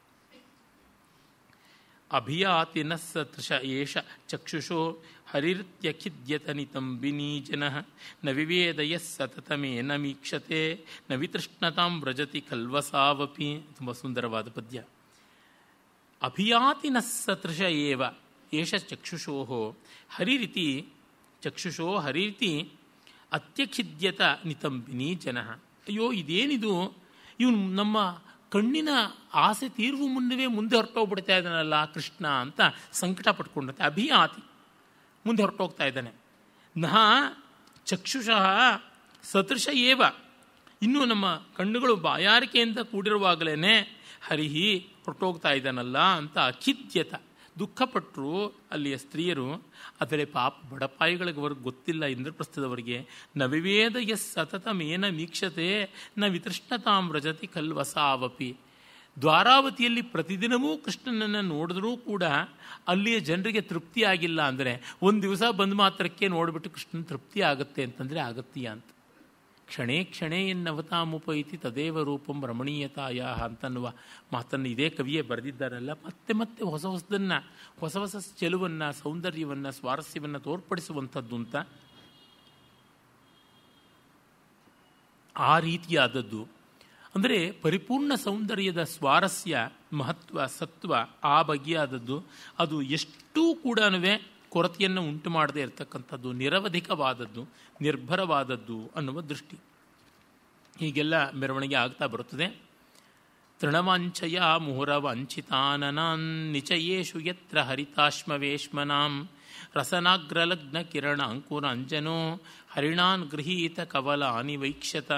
ಅಭಿಯಾತಿನ ಸತೃಶ ಏಷ ಚಕ್ಷುಷೋ ಹರಿರ್ತ್ಯಖಿದ್ಯತನಿತಂ ವಿನೀಜನ ನ ವಿವೇದಯ ಸತತಮೇನ ಮೀಕ್ಷತೆ ನ ವಿತೃಷ್ಣತಾಂ ವ್ರಜತಿ ಕಲ್ವಸಾವಪಿ ತುಂಬ ಸುಂದರವಾದ ಪದ್ಯ ಅಭಿಯಾತಿನ ಸತೃಶ ಏವ ಏಷ ಚಕ್ಷುಷೋ ಹರಿರಿತಿ ಚಕ್ಷುಷೋ ಹರಿರಿತಿ ಅತ್ಯಖಿದ್ಯತ ನಿತಂಬಿನಿ ಜನ ಅಯ್ಯೋ ಇದೇನಿದು ಇವನು ನಮ್ಮ ಕಣ್ಣಿನ ಆಸೆ ತೀರುವ ಮುನ್ನವೇ ಮುಂದೆ ಹೊರಟೋಗ್ಬಿಡ್ತಾ ಇದ್ದಾನಲ್ಲ ಕೃಷ್ಣ ಅಂತ ಸಂಕಟ ಪಟ್ಕೊಂಡಂತೆ ಅಭಿಯಾತಿ ಮುಂದೆ ಹೊರಟೋಗ್ತಾ ಇದ್ದಾನೆ ನಹ ಚಕ್ಷುಷಃ ಸದೃಶ ಏವ ಇನ್ನೂ ನಮ್ಮ ಕಣ್ಣುಗಳು ಬಾಯಾರಿಕೆಯಿಂದ ಕೂಡಿರುವಾಗಲೇ ಹರಿಹಿ ಹೊರಟೋಗ್ತಾ ಇದ್ದಾನಲ್ಲ ಅಂತ ಅಖಿದ್ಯತ ದುಃಖಪಟ್ಟರು ಅಲ್ಲಿಯ ಸ್ತ್ರೀಯರು ಆದರೆ ಪಾಪ ಬಡಪಾಯಿಗಳಿಗೆ ಅವ್ರಿಗೆ ಗೊತ್ತಿಲ್ಲ ಇಂದ್ರಪ್ರಸ್ಥದವರಿಗೆ ನ ವಿವೇದ ಎಸ್ ಸತತ ಮೇನ ಮೀಕ್ಷತೆ ನ ವಿತೃಷ್ಣತಾಂ ರಜತಿ ಕಲ್ವಸಾವಪಿ ದ್ವಾರಾವತಿಯಲ್ಲಿ ಪ್ರತಿದಿನವೂ ಕೃಷ್ಣನನ್ನು ನೋಡಿದ್ರೂ ಕೂಡ ಅಲ್ಲಿಯ ಜನರಿಗೆ ತೃಪ್ತಿ ಆಗಿಲ್ಲ ಅಂದರೆ ಒಂದು ದಿವಸ ಬಂದ ಮಾತ್ರಕ್ಕೆ ನೋಡಿಬಿಟ್ಟು ಕೃಷ್ಣನ ತೃಪ್ತಿ ಆಗುತ್ತೆ ಅಂತಂದರೆ ಆಗತ್ತೀಯ ಅಂತ ಕ್ಷಣೇ ಕ್ಷಣೇ ಎನ್ನವತಾಮುಪೈತಿ ತದೇವ ರೂಪಂ ರಮಣೀಯತಾಯ ಅಂತನ್ನುವ ಮಾತನ್ನು ಇದೇ ಕವಿಯೇ ಬರೆದಿದ್ದಾರಲ್ಲ ಮತ್ತೆ ಮತ್ತೆ ಹೊಸ ಹೊಸದನ್ನು ಹೊಸ ಹೊಸ ಚೆಲುವನ್ನು ಸೌಂದರ್ಯವನ್ನು ಸ್ವಾರಸ್ಯವನ್ನು ತೋರ್ಪಡಿಸುವಂಥದ್ದು ಅಂತ ಆ ರೀತಿಯಾದದ್ದು ಅಂದರೆ ಪರಿಪೂರ್ಣ ಸೌಂದರ್ಯದ ಸ್ವಾರಸ್ಯ ಮಹತ್ವ ಸತ್ವ ಆ ಬಗೆಯಾದದ್ದು ಅದು ಎಷ್ಟೂ ಕೂಡ ಕೊರತೆಯನ್ನು ಉಂಟು ಮಾಡದೇ ಇರತಕ್ಕಂಥದ್ದು ನಿರವಧಿಕವಾದದ್ದು ನಿರ್ಭರವಾದದ್ದು ಅನ್ನುವ ದೃಷ್ಟಿ ಹೀಗೆಲ್ಲ ಮೆರವಣಿಗೆ ಆಗ್ತಾ ಬರುತ್ತದೆ ತೃಣವಾಂಚಯ ಮುಹುರವಂಚಿತಾನನಾನ್ ನಿಚಯೇಷು ಯತ್ರ ಹರಿತಾಶ್ಮವೇಶ್ಮನಾಂ ರಸನಾಗ್ರಲಗ್ನ ಕಿರಣ ಅಂಕುರ ಅಂಜನೋ ಹರಿಣಾನ್ ಗೃಹೀತ ಕವಲಾನಿ ವೈಕ್ಷತ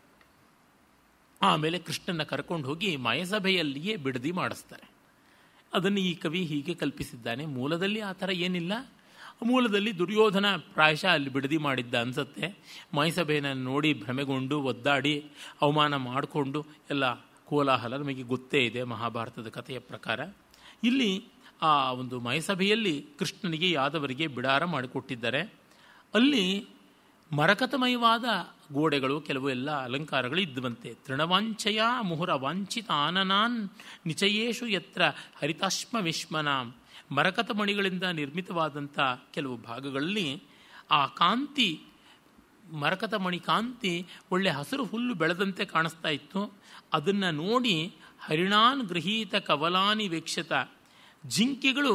ಆಮೇಲೆ ಕೃಷ್ಣನ ಕರ್ಕೊಂಡು ಹೋಗಿ ಮಾಯಸಭೆಯಲ್ಲಿಯೇ ಬಿಡದಿ ಮಾಡಿಸ್ತಾರೆ ಅದನ್ನು ಈ ಕವಿ ಹೀಗೆ ಕಲ್ಪಿಸಿದ್ದಾನೆ ಮೂಲದಲ್ಲಿ ಆ ಥರ ಏನಿಲ್ಲ ಮೂಲದಲ್ಲಿ ದುರ್ಯೋಧನ ಪ್ರಾಯಶಃ ಅಲ್ಲಿ ಬಿಡದಿ ಮಾಡಿದ್ದ ಅನ್ಸತ್ತೆ ಮಾಯಸಭೆಯನ್ನು ನೋಡಿ ಭ್ರಮೆಗೊಂಡು ಒದ್ದಾಡಿ ಅವಮಾನ ಮಾಡಿಕೊಂಡು ಎಲ್ಲ ಕೋಲಾಹಲ ನಮಗೆ ಗೊತ್ತೇ ಇದೆ ಮಹಾಭಾರತದ ಕಥೆಯ ಪ್ರಕಾರ ಇಲ್ಲಿ ಆ ಒಂದು ಮಯಸಭೆಯಲ್ಲಿ ಕೃಷ್ಣನಿಗೆ ಯಾದವರಿಗೆ ಬಿಡಾರ ಮಾಡಿಕೊಟ್ಟಿದ್ದಾರೆ ಅಲ್ಲಿ ಮರಕತಮಯವಾದ ಗೋಡೆಗಳು ಕೆಲವು ಎಲ್ಲ ಅಲಂಕಾರಗಳು ಇದ್ದುವಂತೆ ತೃಣವಾಂಚಯ ಮುಹುರ ವಾಂಚಿತ ಆನನಾನ್ ನಿಚಯೇಶು ಯತ್ರ ಹರಿತಾಶ್ಮ ವಿಶ್ಮನಾಂ ಮರಕತ ಮಣಿಗಳಿಂದ ನಿರ್ಮಿತವಾದಂಥ ಕೆಲವು ಭಾಗಗಳಲ್ಲಿ ಆ ಕಾಂತಿ ಮರಕತ ಮಣಿ ಕಾಂತಿ ಒಳ್ಳೆ ಹಸಿರು ಹುಲ್ಲು ಬೆಳೆದಂತೆ ಕಾಣಿಸ್ತಾ ಇತ್ತು ಅದನ್ನು ನೋಡಿ ಹರಿಣಾನ್ ಗೃಹೀತ ಕವಲಾನಿ ವೀಕ್ಷತ ಜಿಂಕೆಗಳು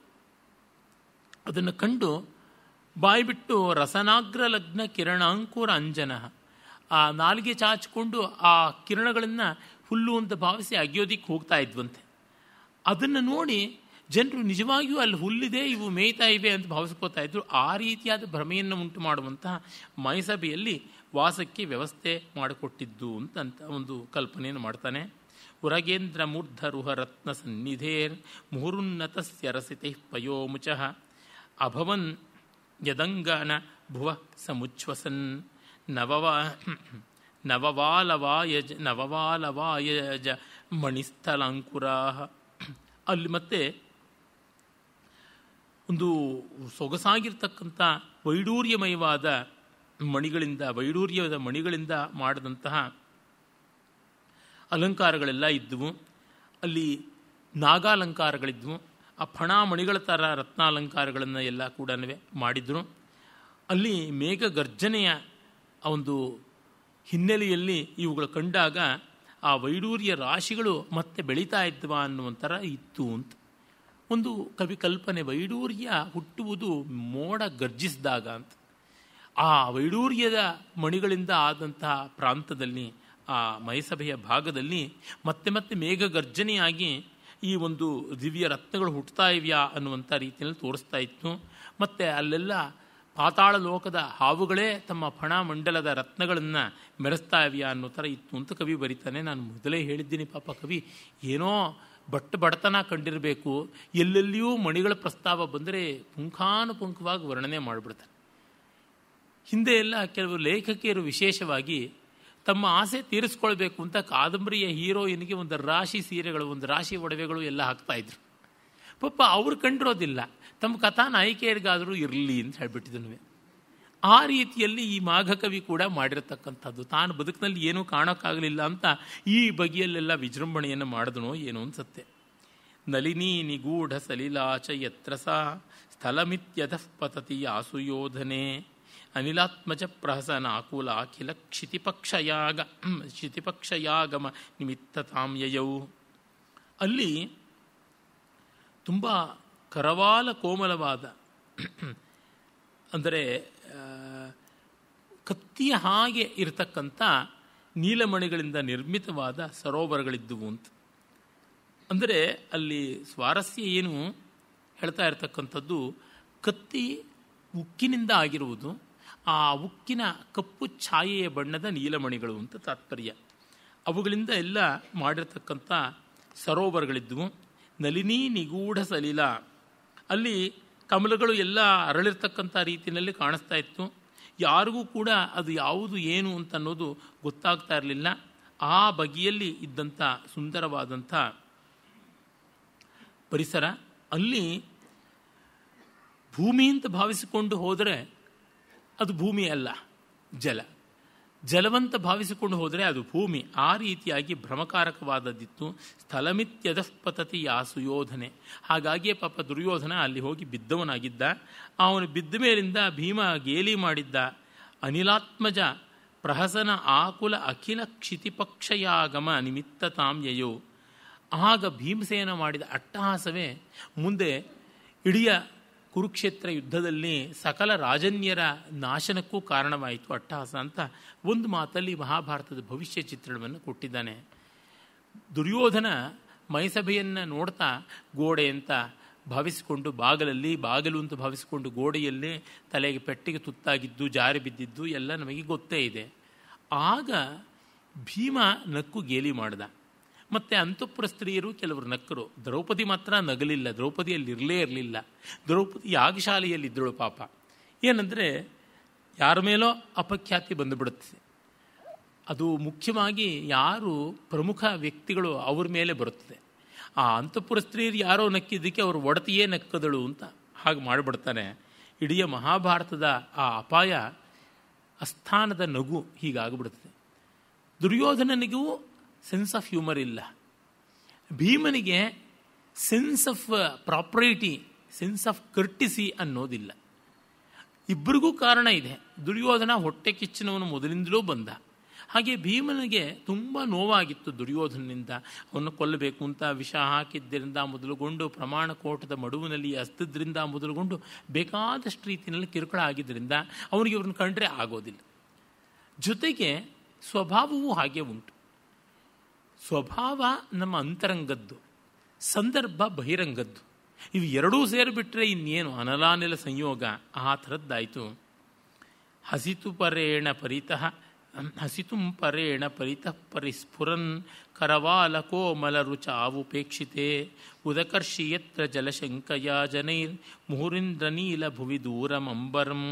ಅದನ್ನು ಕಂಡು ಬಾಯ್ಬಿಟ್ಟು ರಸನಾಗ್ರ ಲಗ್ನ ಕಿರಣಾಂಕುರ ಅಂಜನ ಆ ನಾಲಿಗೆ ಚಾಚಿಕೊಂಡು ಆ ಕಿರಣಗಳನ್ನು ಹುಲ್ಲು ಅಂತ ಭಾವಿಸಿ ಅಗಿಯೋದಿಕ್ಕೆ ಹೋಗ್ತಾ ಇದ್ವಂತೆ ಅದನ್ನು ನೋಡಿ ಜನರು ನಿಜವಾಗಿಯೂ ಅಲ್ಲಿ ಹುಲ್ಲಿದೆ ಇವು ಮೇಯ್ತಾ ಇವೆ ಅಂತ ಭಾವಿಸ್ಕೋತಾ ಇದ್ರು ಆ ರೀತಿಯಾದ ಭ್ರಮೆಯನ್ನು ಉಂಟು ಮಾಡುವಂತಹ ಮೈಸಭೆಯಲ್ಲಿ ವಾಸಕ್ಕೆ ವ್ಯವಸ್ಥೆ ಮಾಡಿಕೊಟ್ಟಿದ್ದು ಅಂತ ಅಂತ ಒಂದು ಕಲ್ಪನೆಯನ್ನು ಮಾಡ್ತಾನೆ ಉರಗೇಂದ್ರ ಮೂರ್ಧರುಹ ರತ್ನ ಸನ್ನಿಧೇರ್ ಮುಹುರುನ್ನತಸ್ಯ ರಸಿತೆ ಪಯೋಮುಚಃ ಅಭವನ್ ಯದಂಗನ ಭುವ ಸಮುಚ್ಛ್ವಸನ್ ನವವಾ ನವವಾಲವಾಯಜ ನವವಾಲವಾಯಜ ಮಣಿಸ್ಥಲಾಂಕುರಾ ಅಲ್ಲಿ ಮತ್ತೆ ಒಂದು ಸೊಗಸಾಗಿರ್ತಕ್ಕಂಥ ವೈಡೂರ್ಯಮಯವಾದ ಮಣಿಗಳಿಂದ ವೈಡೂರ್ಯದ ಮಣಿಗಳಿಂದ ಮಾಡಿದಂತಹ ಅಲಂಕಾರಗಳೆಲ್ಲ ಇದ್ದವು ಅಲ್ಲಿ ನಾಗಾಲಂಕಾರಗಳಿದ್ವು ಆ ಫಣಾಮಣಿಗಳ ಥರ ರತ್ನಾಲಂಕಾರಗಳನ್ನು ಎಲ್ಲ ಕೂಡ ಮಾಡಿದ್ರು ಅಲ್ಲಿ ಮೇಘ ಗರ್ಜನೆಯ ಒಂದು ಹಿನ್ನೆಲೆಯಲ್ಲಿ ಇವುಗಳು ಕಂಡಾಗ ಆ ವೈಡೂರ್ಯ ರಾಶಿಗಳು ಮತ್ತೆ ಬೆಳೀತಾ ಇದ್ದವ ಅನ್ನುವಂಥರ ಇತ್ತು ಅಂತ ಒಂದು ಕವಿ ಕಲ್ಪನೆ ವೈಡೂರ್ಯ ಹುಟ್ಟುವುದು ಮೋಡ ಗರ್ಜಿಸಿದಾಗ ಅಂತ ಆ ವೈಡೂರ್ಯದ ಮಣಿಗಳಿಂದ ಆದಂತಹ ಪ್ರಾಂತದಲ್ಲಿ ಆ ಮೈಸಭೆಯ ಭಾಗದಲ್ಲಿ ಮತ್ತೆ ಮತ್ತೆ ಮೇಘ ಗರ್ಜನೆಯಾಗಿ ಈ ಒಂದು ದಿವ್ಯ ರತ್ನಗಳು ಹುಟ್ಟುತ್ತಾ ಇವ್ಯಾ ಅನ್ನುವಂಥ ರೀತಿಯಲ್ಲಿ ತೋರಿಸ್ತಾ ಇತ್ತು ಮತ್ತು ಅಲ್ಲೆಲ್ಲ ಪಾತಾಳ ಲೋಕದ ಹಾವುಗಳೇ ತಮ್ಮ ಫಣಮಂಡಲದ ರತ್ನಗಳನ್ನು ಮೆರೆಸ್ತಾ ಇವ್ಯಾ ಅನ್ನೋ ಥರ ಇತ್ತು ಅಂತ ಕವಿ ಬರೀತಾನೆ ನಾನು ಮೊದಲೇ ಹೇಳಿದ್ದೀನಿ ಪಾಪ ಕವಿ ಏನೋ ಬಟ್ ಬಡತನ ಕಂಡಿರಬೇಕು ಎಲ್ಲೆಲ್ಲಿಯೂ ಮಣಿಗಳ ಪ್ರಸ್ತಾವ ಬಂದರೆ ಪುಂಖಾನುಪುಂಖವಾಗಿ ವರ್ಣನೆ ಮಾಡಿಬಿಡ್ತಾನೆ ಹಿಂದೆ ಎಲ್ಲ ಕೆಲವು ಲೇಖಕಿಯರು ವಿಶೇಷವಾಗಿ ತಮ್ಮ ಆಸೆ ತೀರಿಸ್ಕೊಳ್ಬೇಕು ಅಂತ ಕಾದಂಬರಿಯ ಹೀರೋಯಿನ್ಗೆ ಒಂದು ರಾಶಿ ಸೀರೆಗಳು ಒಂದು ರಾಶಿ ಒಡವೆಗಳು ಎಲ್ಲ ಹಾಕ್ತಾ ಇದ್ರು ಪಾಪ ಅವ್ರು ಕಂಡಿರೋದಿಲ್ಲ ತಮ್ಮ ಕಥಾ ನಾಯಕಿಯರಿಗಾದರೂ ಇರಲಿ ಅಂತ ಹೇಳ್ಬಿಟ್ಟಿದ್ನು ಆ ರೀತಿಯಲ್ಲಿ ಈ ಮಾಘಕವಿ ಕೂಡ ಮಾಡಿರತಕ್ಕಂಥದ್ದು ತಾನು ಬದುಕಿನಲ್ಲಿ ಏನೂ ಕಾಣೋಕ್ಕಾಗಲಿಲ್ಲ ಅಂತ ಈ ಬಗೆಯಲ್ಲೆಲ್ಲ ವಿಜೃಂಭಣೆಯನ್ನು ಮಾಡಿದನೋ ಏನೋ ಅನ್ಸತ್ತೆ ನಲಿನಿ ನಿಗೂಢ ಸಲಿಲಾಚ ಯತ್ರ ಸಾ ಸ್ಥಳಮಿತ್ಯತಃ ಪತತಿ ಆಸುಯೋಧನೆ ಅನಿಲಾತ್ಮಜ ಪ್ರಹಸನ ಆಕುಲ ಅಖಿಲ ಕ್ಷಿತಿಪಕ್ಷಯಾಗ ಕ್ಷಿತಿಪಕ್ಷಯಾಗಮ ನಿಮಿತ್ತತಾಮ್ಯಯೌ ಅಲ್ಲಿ ತುಂಬ ಕರವಾಲ ಕೋಮಲವಾದ ಅಂದರೆ ಕತ್ತಿಯ ಹಾಗೆ ಇರತಕ್ಕಂಥ ನೀಲಮಣಿಗಳಿಂದ ನಿರ್ಮಿತವಾದ ಸರೋವರಗಳಿದ್ದುವು ಅಂತ ಅಂದರೆ ಅಲ್ಲಿ ಸ್ವಾರಸ್ಯ ಏನು ಹೇಳ್ತಾ ಇರತಕ್ಕಂಥದ್ದು ಕತ್ತಿ ಉಕ್ಕಿನಿಂದ ಆಗಿರುವುದು ಆ ಉಕ್ಕಿನ ಕಪ್ಪು ಛಾಯೆಯ ಬಣ್ಣದ ನೀಲಮಣಿಗಳು ಅಂತ ತಾತ್ಪರ್ಯ ಅವುಗಳಿಂದ ಎಲ್ಲ ಮಾಡಿರ್ತಕ್ಕಂಥ ಸರೋವರಗಳಿದ್ವು ನಲಿನಿ ನಿಗೂಢ ಸಲಿಲ ಅಲ್ಲಿ ಕಮಲಗಳು ಎಲ್ಲ ಅರಳಿರ್ತಕ್ಕಂಥ ರೀತಿಯಲ್ಲಿ ಕಾಣಿಸ್ತಾ ಇತ್ತು ಯಾರಿಗೂ ಕೂಡ ಅದು ಯಾವುದು ಏನು ಅಂತ ಅನ್ನೋದು ಗೊತ್ತಾಗ್ತಾ ಇರಲಿಲ್ಲ ಆ ಬಗೆಯಲ್ಲಿ ಇದ್ದಂಥ ಸುಂದರವಾದಂಥ ಪರಿಸರ ಅಲ್ಲಿ ಭೂಮಿ ಅಂತ ಭಾವಿಸಿಕೊಂಡು ಹೋದರೆ ಅದು ಭೂಮಿ ಅಲ್ಲ ಜಲ ಜಲವಂತ ಭಾವಿಸಿಕೊಂಡು ಹೋದರೆ ಅದು ಭೂಮಿ ಆ ರೀತಿಯಾಗಿ ಭ್ರಮಕಾರಕವಾದದ್ದಿತ್ತು ಸ್ಥಳಮಿತ್ಯದ ಪತತಿ ಯಾ ಸುಯೋಧನೆ ಹಾಗಾಗಿಯೇ ಪಾಪ ದುರ್ಯೋಧನ ಅಲ್ಲಿ ಹೋಗಿ ಬಿದ್ದವನಾಗಿದ್ದ ಅವನು ಬಿದ್ದ ಮೇಲಿಂದ ಭೀಮ ಗೇಲಿ ಮಾಡಿದ್ದ ಅನಿಲಾತ್ಮಜ ಪ್ರಹಸನ ಆಕುಲ ಅಖಿಲ ಕ್ಷಿತಿಪಕ್ಷಯಾಗಮ ನಿಮಿತ್ತ ತಾಮ್ಯಯೋ ಆಗ ಭೀಮಸೇನ ಮಾಡಿದ ಅಟ್ಟಹಾಸವೇ ಮುಂದೆ ಇಡೀ ಕುರುಕ್ಷೇತ್ರ ಯುದ್ಧದಲ್ಲಿ ಸಕಲ ರಾಜನ್ಯರ ನಾಶನಕ್ಕೂ ಕಾರಣವಾಯಿತು ಅಟ್ಟಹಾಸ ಅಂತ ಒಂದು ಮಾತಲ್ಲಿ ಮಹಾಭಾರತದ ಭವಿಷ್ಯ ಚಿತ್ರಣವನ್ನು ಕೊಟ್ಟಿದ್ದಾನೆ ದುರ್ಯೋಧನ ಮೈಸಭೆಯನ್ನು ನೋಡ್ತಾ ಗೋಡೆ ಅಂತ ಭಾವಿಸಿಕೊಂಡು ಬಾಗಲಲ್ಲಿ ಬಾಗಲು ಅಂತ ಭಾವಿಸಿಕೊಂಡು ಗೋಡೆಯಲ್ಲಿ ತಲೆಗೆ ಪೆಟ್ಟಿಗೆ ತುತ್ತಾಗಿದ್ದು ಜಾರಿ ಬಿದ್ದಿದ್ದು ಎಲ್ಲ ನಮಗೆ ಗೊತ್ತೇ ಇದೆ ಆಗ ಭೀಮ ನಕ್ಕು ಗೇಲಿ ಮಾಡ್ದ ಮತ್ತು ಅಂತಃಪುರ ಸ್ತ್ರೀಯರು ಕೆಲವರು ನಕ್ಕರು ದ್ರೌಪದಿ ಮಾತ್ರ ನಗಲಿಲ್ಲ ದ್ರೌಪದಿಯಲ್ಲಿ ಇರಲೇ ಇರಲಿಲ್ಲ ದ್ರೌಪದಿ ಯಾಗಶಾಲೆಯಲ್ಲಿದ್ದಳು ಪಾಪ ಏನಂದರೆ ಯಾರ ಮೇಲೋ ಅಪಖ್ಯಾತಿ ಬಂದುಬಿಡುತ್ತೆ ಅದು ಮುಖ್ಯವಾಗಿ ಯಾರು ಪ್ರಮುಖ ವ್ಯಕ್ತಿಗಳು ಅವ್ರ ಮೇಲೆ ಬರುತ್ತದೆ ಆ ಅಂತಃಪುರ ಸ್ತ್ರೀಯರು ಯಾರೋ ನಕ್ಕಿದ್ದಕ್ಕೆ ಅವರು ಒಡತಿಯೇ ನಕ್ಕದಳು ಅಂತ ಹಾಗೆ ಮಾಡಿಬಿಡ್ತಾನೆ ಇಡೀ ಮಹಾಭಾರತದ ಆ ಅಪಾಯ ಅಸ್ಥಾನದ ನಗು ಹೀಗಾಗ್ಬಿಡುತ್ತದೆ ದುರ್ಯೋಧನನಿಗೂ ಸೆನ್ಸ್ ಆಫ್ ಹ್ಯೂಮರ್ ಇಲ್ಲ ಭೀಮನಿಗೆ sense of property sense of courtesy ಅನ್ನೋದಿಲ್ಲ ಇಬ್ಬರಿಗೂ ಕಾರಣ ಇದೆ ದುರ್ಯೋಧನ ಹೊಟ್ಟೆ ಕಿಚ್ಚಿನವನು ಮೊದಲಿಂದಲೂ ಬಂದ ಹಾಗೆ ಭೀಮನಿಗೆ ತುಂಬ ನೋವಾಗಿತ್ತು ದುರ್ಯೋಧನನಿಂದ ಅವನು ಕೊಲ್ಲಬೇಕು ಅಂತ ವಿಷ ಹಾಕಿದ್ದರಿಂದ ಮೊದಲುಗೊಂಡು ಪ್ರಮಾಣ ಕೋಟದ ಮಡುವಿನಲ್ಲಿ ಅಸ್ತದ್ರಿಂದ ಮೊದಲುಗೊಂಡು ಬೇಕಾದಷ್ಟು ರೀತಿಯಲ್ಲಿ ಕಿರುಕುಳ ಆಗಿದ್ದರಿಂದ ಅವನಿಗೆ ಇವ್ರನ್ನ ಕಂಡ್ರೆ ಆಗೋದಿಲ್ಲ ಜೊತೆಗೆ ಸ್ವಭಾವವೂ ಹಾಗೆ ಉಂಟು ಸ್ವಭಾವ ನಮ್ಮ ಅಂತರಂಗದ್ದು ಸಂದರ್ಭ ಬಹಿರಂಗದ್ದು ಇವು ಎರಡೂ ಸೇರಿಬಿಟ್ರೆ ಇನ್ನೇನು ಅನಲಾನಿಲ ಸಂಯೋಗ ಆ ಥರದ್ದಾಯಿತು ಹಸಿತು ಪರೇಣ ಪರಿತಃ ಹಸಿತುಂ ಪರೇಣ ಪರಿತಃ ಪರಿಸ್ಫುರನ್ ಕರವಾಲ ಕೋಮಲ ರುಚಾವುಪೇಕ್ಷಿತೆ ಉದಕರ್ಷಿ ಯತ್ರ ಜಲಶಂಕಯ ಜನೈರ್ ಮುಹುರಿಂದ್ರ ನೀಲ ಭುವಿ ದೂರಮಂಬರಂ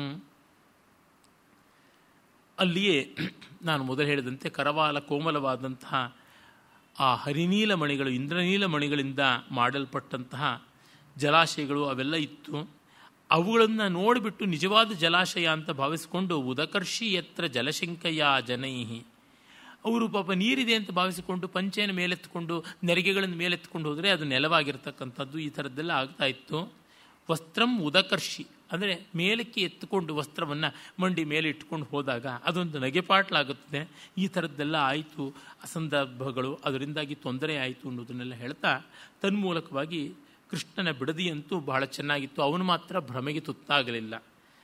ಅಲ್ಲಿಯೇ ನಾನು ಮೊದಲು ಹೇಳಿದಂತೆ ಕರವಾಲ ಕೋಮಲವಾದಂತಹ ಆ ಹರಿನೀಲ ಮಣಿಗಳು ಇಂದ್ರನೀಲ ಮಣಿಗಳಿಂದ ಮಾಡಲ್ಪಟ್ಟಂತಹ ಜಲಾಶಯಗಳು ಅವೆಲ್ಲ ಇತ್ತು ಅವುಗಳನ್ನು ನೋಡಿಬಿಟ್ಟು ನಿಜವಾದ ಜಲಾಶಯ ಅಂತ ಭಾವಿಸಿಕೊಂಡು ಉದಕರ್ಷಿ ಎತ್ರ ಜಲಶಂಕಯ ಜನೈಹಿ ಅವರು ಪಾಪ ನೀರಿದೆ ಅಂತ ಭಾವಿಸಿಕೊಂಡು ಪಂಚೆಯನ್ನು ಮೇಲೆತ್ಕೊಂಡು ನೆರಿಗೆಗಳನ್ನು ಮೇಲೆತ್ಕೊಂಡು ಹೋದರೆ ಅದು ನೆಲವಾಗಿರ್ತಕ್ಕಂಥದ್ದು ಈ ಥರದ್ದೆಲ್ಲ ಆಗ್ತಾ ಇತ್ತು ವಸ್ತ್ರಂ ಉದಕರ್ಷಿ ಅಂದರೆ ಮೇಲಕ್ಕೆ ಎತ್ತುಕೊಂಡು ವಸ್ತ್ರವನ್ನು ಮಂಡಿ ಮೇಲೆ ಇಟ್ಕೊಂಡು ಹೋದಾಗ ಅದೊಂದು ನಗೆಪಾಟ್ಲಾಗುತ್ತದೆ ಈ ಥರದ್ದೆಲ್ಲ ಆಯಿತು ಅಸಂದರ್ಭಗಳು ಅದರಿಂದಾಗಿ ತೊಂದರೆ ಆಯಿತು ಅನ್ನೋದನ್ನೆಲ್ಲ ಹೇಳ್ತಾ ತನ್ಮೂಲಕವಾಗಿ ಕೃಷ್ಣನ ಬಿಡದಿಯಂತೂ ಬಹಳ ಚೆನ್ನಾಗಿತ್ತು ಅವನು ಮಾತ್ರ ಭ್ರಮೆಗೆ ತುತ್ತಾಗಲಿಲ್ಲ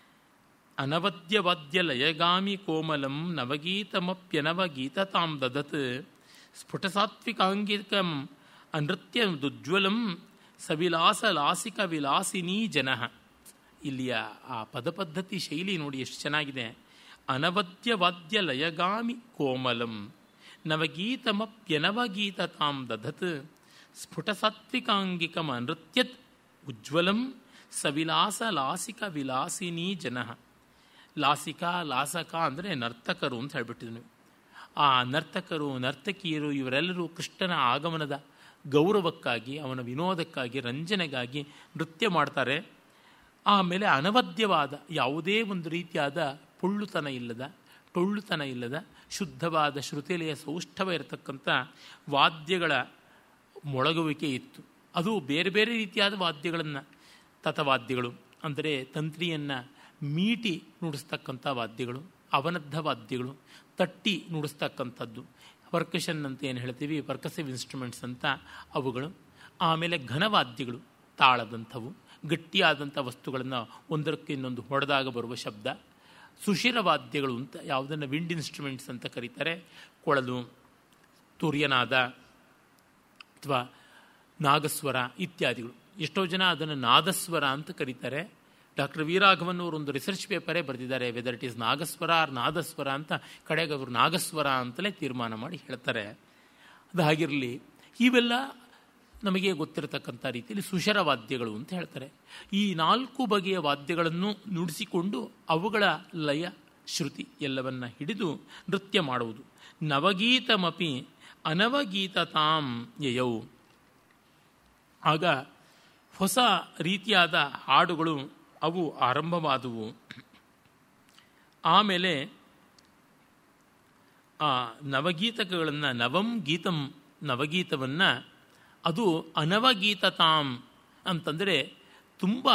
ಅನವದ್ಯವಾದ್ಯ ಲಯಗಾಮಿ ಕೋಮಲಂ ನವಗೀತಮಪ್ಯನವಗೀತತಾಂ ದದತ್ ಸ್ಫುಟಸಾತ್ವಿಕಾಂಗಿಕಂ ಅನೃತ್ಯದುಜ್ವಲಂ ಸವಿಲಾಸ ಲಾಸಿಕ ವಿಲಾಸಿನೀ ಜನ ಇಲ್ಲಿಯ ಆ ಪದಪದ್ಧತಿ ಶೈಲಿ ನೋಡಿ ಎಷ್ಟು ಚೆನ್ನಾಗಿದೆ ಅನವದ್ಯವಾದ್ಯ ಲಯಗಾಮಿ ಕೋಮಲಂ ನವಗೀತಮಪ್ಯನವಗೀತತಾಂ ದಧತ್ ಸ್ಫುಟಸಾತ್ವಿಕಾಂಗಿಕಮ ನೃತ್ಯತ್ ಉಜ್ವಲಂ ಸವಿಲಾಸ ಲಾಸಿಕ ವಿಲಾಸಿನಿ ಜನ ಲಾಸಿಕ ಲಾಸಕ ಅಂದರೆ ನರ್ತಕರು ಅಂತ ಹೇಳ್ಬಿಟ್ಟಿದ್ನು ಆ ನರ್ತಕರು ನರ್ತಕಿಯರು ಇವರೆಲ್ಲರೂ ಕೃಷ್ಣನ ಆಗಮನದ ಗೌರವಕ್ಕಾಗಿ ಅವನ ವಿನೋದಕ್ಕಾಗಿ ರಂಜನೆಗಾಗಿ ನೃತ್ಯ ಮಾಡ್ತಾರೆ ಆಮೇಲೆ ಅನವದ್ಯವಾದ ಯಾವುದೇ ಒಂದು ರೀತಿಯಾದ ಪೊಳ್ಳುತನ ಇಲ್ಲದ ಟೊಳ್ಳುತನ ಇಲ್ಲದ ಶುದ್ಧವಾದ ಶ್ರುತಿಲೆಯ ಸೌಷ್ಠವ ಇರತಕ್ಕಂಥ ವಾದ್ಯಗಳ ಮೊಳಗುವಿಕೆ ಇತ್ತು ಅದು ಬೇರೆ ಬೇರೆ ರೀತಿಯಾದ ವಾದ್ಯಗಳನ್ನು ತತವಾದ್ಯಗಳು ಅಂದರೆ ತಂತ್ರಿಯನ್ನು ಮೀಟಿ ನುಡಿಸ್ತಕ್ಕಂಥ ವಾದ್ಯಗಳು ಅವನದ್ಧ ವಾದ್ಯಗಳು ತಟ್ಟಿ ನುಡಿಸ್ತಕ್ಕಂಥದ್ದು ಪರ್ಕಷನ್ ಅಂತ ಏನು ಹೇಳ್ತೀವಿ ಪರ್ಕಸಿವ್ ಇನ್ಸ್ಟ್ರೂಮೆಂಟ್ಸ್ ಅಂತ ಅವುಗಳು ಆಮೇಲೆ ಘನವಾದ್ಯಗಳು ತಾಳದಂಥವು ಗಟ್ಟಿಯಾದಂಥ ವಸ್ತುಗಳನ್ನು ಒಂದರಕ್ಕೆ ಇನ್ನೊಂದು ಹೊಡೆದಾಗ ಬರುವ ಶಬ್ದ ಸುಶಿರವಾದ್ಯಗಳು ಅಂತ ಯಾವುದನ್ನು ವಿಂಡ್ ಇನ್ಸ್ಟ್ರೂಮೆಂಟ್ಸ್ ಅಂತ ಕರೀತಾರೆ ಕೊಳಲು ತುರ್ಯನಾದ ಅಥವಾ ನಾಗಸ್ವರ ಇತ್ಯಾದಿಗಳು ಎಷ್ಟೋ ಜನ ಅದನ್ನು ನಾದಸ್ವರ ಅಂತ ಕರೀತಾರೆ ಡಾಕ್ಟರ್ ವೀರಾಘವನ್ ಅವರು ಒಂದು ರಿಸರ್ಚ್ ಪೇಪರೇ ಬರೆದಿದ್ದಾರೆ whether it is Nagaswara or Nadaswara ಅಂತ ಕಡೆಗೆ ಅವರು ನಾಗಸ್ವರ ಅಂತಲೇ ತೀರ್ಮಾನ ಮಾಡಿ ಹೇಳ್ತಾರೆ ಅದು ಹಾಗಿರಲಿ ಇವೆಲ್ಲ ನಮಗೆ ಗೊತ್ತಿರತಕ್ಕಂಥ ರೀತಿಯಲ್ಲಿ ಸುಶರ ವಾದ್ಯಗಳು ಅಂತ ಹೇಳ್ತಾರೆ ಈ ನಾಲ್ಕು ಬಗೆಯ ವಾದ್ಯಗಳನ್ನು ನುಡಿಸಿಕೊಂಡು ಅವುಗಳ ಲಯ ಶ್ರುತಿ ಎಲ್ಲವನ್ನ ಹಿಡಿದು ನೃತ್ಯ ಮಾಡುವುದು ನವಗೀತಮಪಿ ಅನವಗೀತತಾಂ ಯಯೌ ಆಗ ಹೊಸ ರೀತಿಯಾದ ಹಾಡುಗಳು ಅವು ಆರಂಭವಾದವು ಆಮೇಲೆ ಆ ನವಗೀತಗಳನ್ನು ನವಂ ಗೀತಂ ನವಗೀತವನ್ನು ಅದು ಅನವಗೀತತಾಂ ಅಂತಂದರೆ ತುಂಬ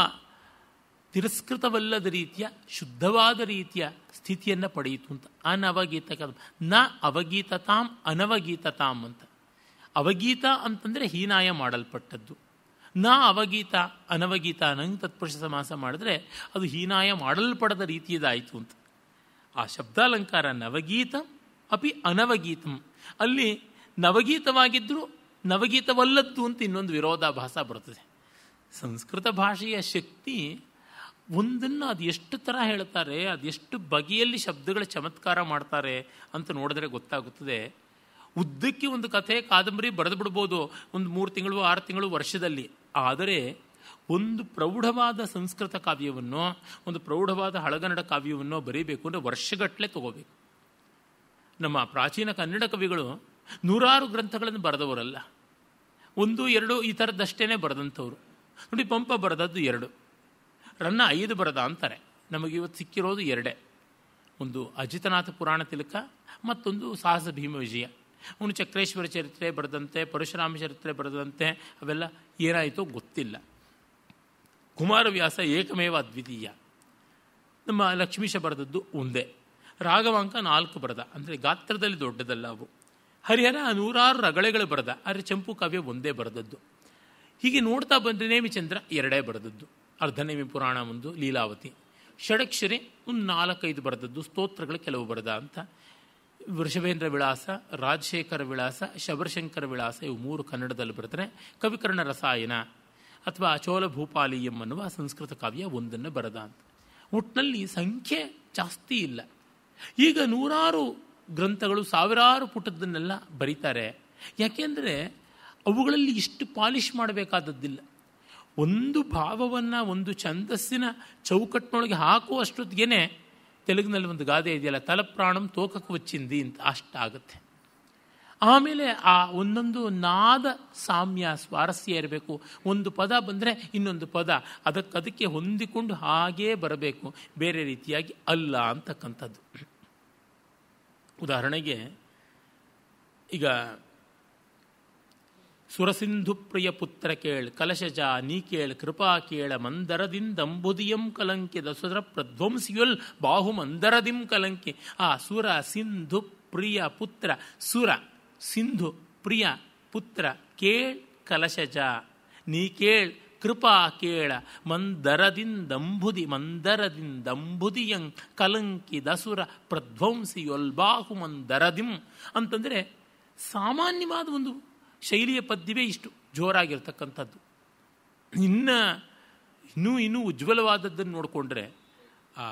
ತಿರಸ್ಕೃತವಲ್ಲದ ರೀತಿಯ ಶುದ್ಧವಾದ ರೀತಿಯ ಸ್ಥಿತಿಯನ್ನು ಪಡೆಯಿತು ಅಂತ ಅನವಗೀತ ನ ಅವಗೀತತಾಂ ಅನವಗೀತತಾಂ ಅಂತ ಅವಗೀತ ಅಂತಂದರೆ ಹೀನಾಯ ಮಾಡಲ್ಪಟ್ಟದ್ದು ನ ಅವಗೀತ ಅನವಗೀತ ನಂಗೆ ತತ್ಪುರುಷ ಸಮಾಸ ಮಾಡಿದ್ರೆ ಅದು ಹೀನಾಯ ಮಾಡಲ್ಪಡದ ರೀತಿಯದಾಯಿತು ಅಂತ ಆ ಶಬ್ದಾಲಂಕಾರ ನವಗೀತ ಅಪಿ ಅನವಗೀತಂ ಅಲ್ಲಿ ನವಗೀತವಾಗಿದ್ದರೂ ನವಗೀತವಲ್ಲದ್ದು ಅಂತ ಇನ್ನೊಂದು ವಿರೋಧಾಭಾಸ ಬರ್ತದೆ ಸಂಸ್ಕೃತ ಭಾಷೆಯ ಶಕ್ತಿ ಒಂದನ್ನು ಅದು ಎಷ್ಟು ಥರ ಹೇಳ್ತಾರೆ ಅದೆಷ್ಟು ಬಗೆಯಲ್ಲಿ ಶಬ್ದಗಳ ಚಮತ್ಕಾರ ಮಾಡ್ತಾರೆ ಅಂತ ನೋಡಿದ್ರೆ ಗೊತ್ತಾಗುತ್ತದೆ ಉದ್ದಕ್ಕೆ ಒಂದು ಕಥೆ ಕಾದಂಬರಿ ಬರೆದು ಬಿಡ್ಬೋದು ಒಂದು ಮೂರು ತಿಂಗಳು ಆರು ತಿಂಗಳು ವರ್ಷದಲ್ಲಿ ಆದರೆ ಒಂದು ಪ್ರೌಢವಾದ ಸಂಸ್ಕೃತ ಕಾವ್ಯವನ್ನು ಒಂದು ಪ್ರೌಢವಾದ ಹಳಗನ್ನಡ ಕಾವ್ಯವನ್ನು ಬರೀಬೇಕು ಅಂದರೆ ವರ್ಷಗಟ್ಟಲೆ ತಗೋಬೇಕು ನಮ್ಮ ಪ್ರಾಚೀನ ಕನ್ನಡ ಕವಿಗಳು ನೂರಾರು ಗ್ರಂಥಗಳನ್ನು ಬರೆದವರಲ್ಲ ಒಂದು ಎರಡು ಈ ಥರದ್ದಷ್ಟೇ ಬರೆದಂಥವ್ರು ನೋಡಿ ಪಂಪ ಬರೆದದ್ದು ಎರಡು ರನ್ನ ಐದು ಬರದ ಅಂತಾರೆ ನಮಗೆ ಇವತ್ತು ಸಿಕ್ಕಿರೋದು ಎರಡೇ ಒಂದು ಅಜಿತನಾಥ ಪುರಾಣ ತಿಲಕ ಮತ್ತೊಂದು ಸಾಹಸ ಭೀಮ ವಿಜಯ ಅವನು ಚಕ್ರೇಶ್ವರ ಚರಿತ್ರೆ ಬರೆದಂತೆ ಪರಶುರಾಮ ಚರಿತ್ರೆ ಬರೆದಂತೆ ಅವೆಲ್ಲ ಏನಾಯಿತೋ ಗೊತ್ತಿಲ್ಲ ಕುಮಾರವ್ಯಾಸ ಏಕಮೇವ ಅದ್ವಿತೀಯ ನಮ್ಮ ಲಕ್ಷ್ಮೀಶ ಬರೆದದ್ದು ಒಂದೇ ರಾಘವಾಂಕ ನಾಲ್ಕು ಬರದ ಅಂದರೆ ಗಾತ್ರದಲ್ಲಿ ದೊಡ್ಡದಲ್ಲ ಅವು ಹರಿಹರ ನೂರಾರು ರಗಳೆಗಳು ಬರೆದ ಆದರೆ ಚಂಪು ಕಾವ್ಯ ಒಂದೇ ಬರೆದದ್ದು ಹೀಗೆ ನೋಡ್ತಾ ಬಂದರೆ ನೇಮಿಚಂದ್ರ ಎರಡೇ ಬರೆದದ್ದು ಅರ್ಧನೇಮಿ ಪುರಾಣ ಒಂದು ಲೀಲಾವತಿ ಷಡಕ್ಷರಿ ಒಂದು ನಾಲ್ಕೈದು ಬರೆದದ್ದು ಸ್ತೋತ್ರಗಳು ಕೆಲವು ಬರೆದ ಅಂತ ವೃಷಭೇಂದ್ರ ವಿಳಾಸ ರಾಜಶೇಖರ ವಿಳಾಸ ಶಬರಶಂಕರ ವಿಳಾಸ ಇವು ಮೂರು ಕನ್ನಡದಲ್ಲಿ ಬರೆದರೆ ಕವಿಕರ್ಣ ರಸಾಯನ ಅಥವಾ ಚೋಲ ಭೂಪಾಲೀಯಂ ಅನ್ನುವ ಸಂಸ್ಕೃತ ಕಾವ್ಯ ಒಂದನ್ನು ಬರೆದ ಅಂತ ಒಟ್ಟಿನಲ್ಲಿ ಸಂಖ್ಯೆ ಜಾಸ್ತಿ ಇಲ್ಲ ಈಗ ನೂರಾರು ಗ್ರಂಥಗಳು ಸಾವಿರಾರು ಪುಟದನ್ನೆಲ್ಲ ಬರೀತಾರೆ ಯಾಕೆಂದರೆ ಅವುಗಳಲ್ಲಿ ಇಷ್ಟು ಪಾಲಿಷ್ ಮಾಡಬೇಕಾದದ್ದಿಲ್ಲ ಒಂದು ಭಾವವನ್ನು ಒಂದು ಛಂದಸ್ಸಿನ ಚೌಕಟ್ಟಿನೊಳಗೆ ಹಾಕುವಷ್ಟೊತ್ತಿಗೆ ತೆಲುಗಿನಲ್ಲಿ ಒಂದು ಗಾದೆ ಇದೆಯಲ್ಲ ತಲಪ್ರಾಣಂ ತೋಕಕ್ಕೆ ವಚ್ಚಿಂದಿ ಅಂತ ಅಷ್ಟಾಗುತ್ತೆ ಆಮೇಲೆ ಆ ಒಂದೊಂದು ನಾದ ಸಾಮ್ಯ ಸ್ವಾರಸ್ಯ ಇರಬೇಕು ಒಂದು ಪದ ಬಂದರೆ ಇನ್ನೊಂದು ಪದ ಅದಕ್ಕೆ ಅದಕ್ಕೆ ಹೊಂದಿಕೊಂಡು ಹಾಗೇ ಬರಬೇಕು ಬೇರೆ ರೀತಿಯಾಗಿ ಅಲ್ಲ ಅಂತಕ್ಕಂಥದ್ದು ಉದಾಹರಣೆಗೆ ಈಗ ಸುರಸಿಂಧು ಪ್ರಿಯ ಪುತ್ರ ಕೇಳ್ ಕಲಶಜ ನೀ ಕೇಳ್ ಕೃಪಾ ಕೇಳ ಮಂದರದಿಂದಂಬುದಿಯಂ ಕಲಂಕಿದ ಸುರ ಪ್ರಧ್ವಂಸಿಯೊಲ್ ಬಾಹು ಮಂದರದಿಂ ಕಲಂಕಿ ಆ ಸುರ ಸಿಂಧು ಪ್ರಿಯ ಪುತ್ರ ಸುರ ಸಿಂಧು ಪ್ರಿಯ ಪುತ್ರ ಕೇಳ್ ಕಲಶಜ ನೀ ಕೇಳ್ ಕೃಪಾ ಕೇಳ ಮಂದರದಿಂದಂಬುದಿ ಮಂದರದಿಂದಂಬುದಿಯಂ ಕಲಂಕಿ ದಸುರ ಪ್ರಧ್ವಂಸಿಯೊಲ್ಬಾಹು ಮಂದರದಿಂ ಅಂತಂದರೆ ಸಾಮಾನ್ಯವಾದ ಒಂದು ಶೈಲಿಯ ಪದ್ಯವೇ ಇಷ್ಟು ಜೋರಾಗಿರ್ತಕ್ಕಂಥದ್ದು ಇನ್ನು ಇನ್ನೂ ಇನ್ನೂ ಉಜ್ವಲವಾದದ್ದನ್ನು ನೋಡಿಕೊಂಡ್ರೆ ಆ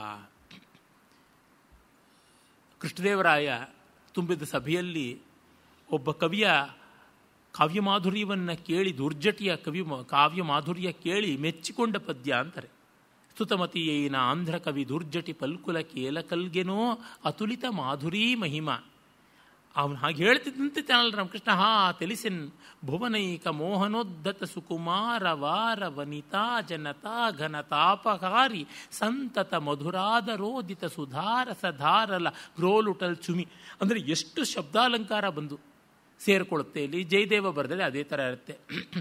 ಕೃಷ್ಣದೇವರಾಯ ತುಂಬಿದ ಸಭೆಯಲ್ಲಿ ಒಬ್ಬ ಕವಿಯ ಕಾವ್ಯಮಾಧುರ್ಯವನ್ನು ಕೇಳಿ ದುರ್ಜಟಿಯ ಕವಿ ಕಾವ್ಯ ಮಾಧುರ್ಯ ಕೇಳಿ ಮೆಚ್ಚಿಕೊಂಡ ಪದ್ಯ ಅಂತಾರೆ ಸ್ತುತಮತಿಯೇನ ಆಂಧ್ರ ಕವಿ ದುರ್ಜಟಿ ಪಲ್ಕುಲ ಕೇಲಕಲ್ಗೆನೋ ಅತುಲಿತ ಮಾಧುರೀ ಮಹಿಮಾ ಅವನು ಹಾಗೆ ಹೇಳ್ತಿದ್ದಂತೆ ಚಾನಲ್ ರಾಮಕೃಷ್ಣ ಹಾ ತಿಳಿಸಿನ್ ಭುವನೈಕ ಮೋಹನೋದ್ದತ ಸುಕುಮಾರ ವಾರ ವನಿತಾ ಜನತಾ ಘನತಾಪಕಾರಿ ಸಂತತ ಮಧುರಾದ ರೋದಿತ ಸುಧಾರ ಸಧಾರಲ ಗ್ರೋಲುಟಲ್ ಚುಮಿ ಅಂದರೆ ಎಷ್ಟು ಶಬ್ದಾಲಂಕಾರ ಬಂದು ಸೇರಿಕೊಳ್ಳುತ್ತೆ ಇಲ್ಲಿ ಜಯದೇವ ಬರೆದರೆ ಅದೇ ಥರ ಇರುತ್ತೆ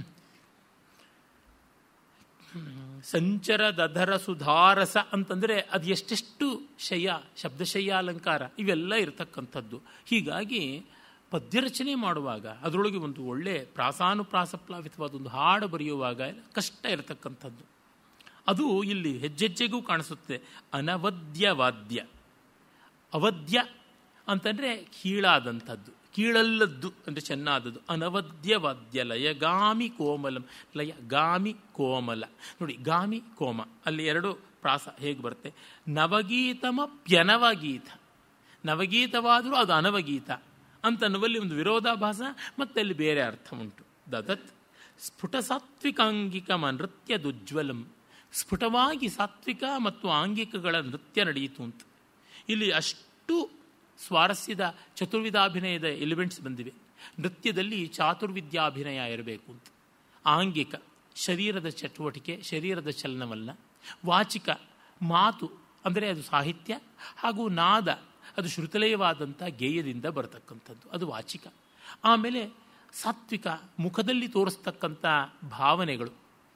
ಸಂಚರದಧರ ಸುಧಾರಸ ಅಂತಂದರೆ ಅದು ಎಷ್ಟೆಷ್ಟು ಶಯ್ಯ ಶಬ್ದಶಯ್ಯ ಅಲಂಕಾರ ಇವೆಲ್ಲ ಇರತಕ್ಕಂಥದ್ದು ಹೀಗಾಗಿ ಪದ್ಯರಚನೆ ಮಾಡುವಾಗ ಅದರೊಳಗೆ ಒಂದು ಒಳ್ಳೆ ಪ್ರಾಸಾನುಪ್ರಾಸಪ್ಲಾವಿತವಾದ ಒಂದು ಹಾಡು ಬರೆಯುವಾಗ ಕಷ್ಟ ಇರತಕ್ಕಂಥದ್ದು ಅದು ಇಲ್ಲಿ ಹೆಜ್ಜೆಜ್ಜೆಗೂ ಕಾಣಿಸುತ್ತೆ ಅನವದ್ಯವಾದ್ಯ ಅವಧ್ಯ ಅಂತಂದರೆ ಕೀಳಾದಂಥದ್ದು ಕೀಳಲ್ಲದ್ದು ಅಂದರೆ ಚೆನ್ನಾದದ್ದು ಅನವದ್ಯವಾದ್ಯ ಲಯಗಾಮಿ ಕೋಮಲಂ ಲಯ ಗಾಮಿ ಕೋಮಲ ನೋಡಿ ಗಾಮಿ ಕೋಮ ಅಲ್ಲಿ ಎರಡು ಪ್ರಾಸ ಹೇಗೆ ಬರುತ್ತೆ ನವಗೀತಮಪ್ಯನವಗೀತ ನವಗೀತವಾದರೂ ಅದು ಅನವಗೀತ ಅಂತನ್ನುವಲ್ಲಿ ಒಂದು ವಿರೋಧಾಭಾಸ ಮತ್ತೆ ಅಲ್ಲಿ ಬೇರೆ ಅರ್ಥ ಉಂಟು ದದತ್ ಸ್ಫುಟ ಸಾತ್ವಿಕಾಂಗಿಕಮ ನೃತ್ಯದುಜ್ವಲಂ ಸ್ಫುಟವಾಗಿ ಸಾತ್ವಿಕ ಮತ್ತು ಆಂಗಿಕಗಳ ನೃತ್ಯ ನಡೆಯಿತು ಅಂತ ಇಲ್ಲಿ ಅಷ್ಟು ಸ್ವಾರಸ್ಯದ ಚತುರ್ವಿಧಾಭಿನಯದ ಎಲಿಮೆಂಟ್ಸ್ ಬಂದಿವೆ ನೃತ್ಯದಲ್ಲಿ ಚಾತುರ್ವಿದ್ಯಾಭಿನಯ ಇರಬೇಕು ಅಂತ ಆಂಗಿಕ ಶರೀರದ ಚಟುವಟಿಕೆ ಶರೀರದ ಚಲನವಲ್ಲ ವಾಚಿಕ ಮಾತು ಅಂದರೆ ಅದು ಸಾಹಿತ್ಯ ಹಾಗೂ ನಾದ ಅದು ಶ್ರುತಲಯವಾದಂಥ ಗೇಯದಿಂದ ಬರತಕ್ಕಂಥದ್ದು ಅದು ವಾಚಿಕ ಆಮೇಲೆ ಸಾತ್ವಿಕ ಮುಖದಲ್ಲಿ ತೋರಿಸ್ತಕ್ಕಂಥ ಭಾವನೆಗಳು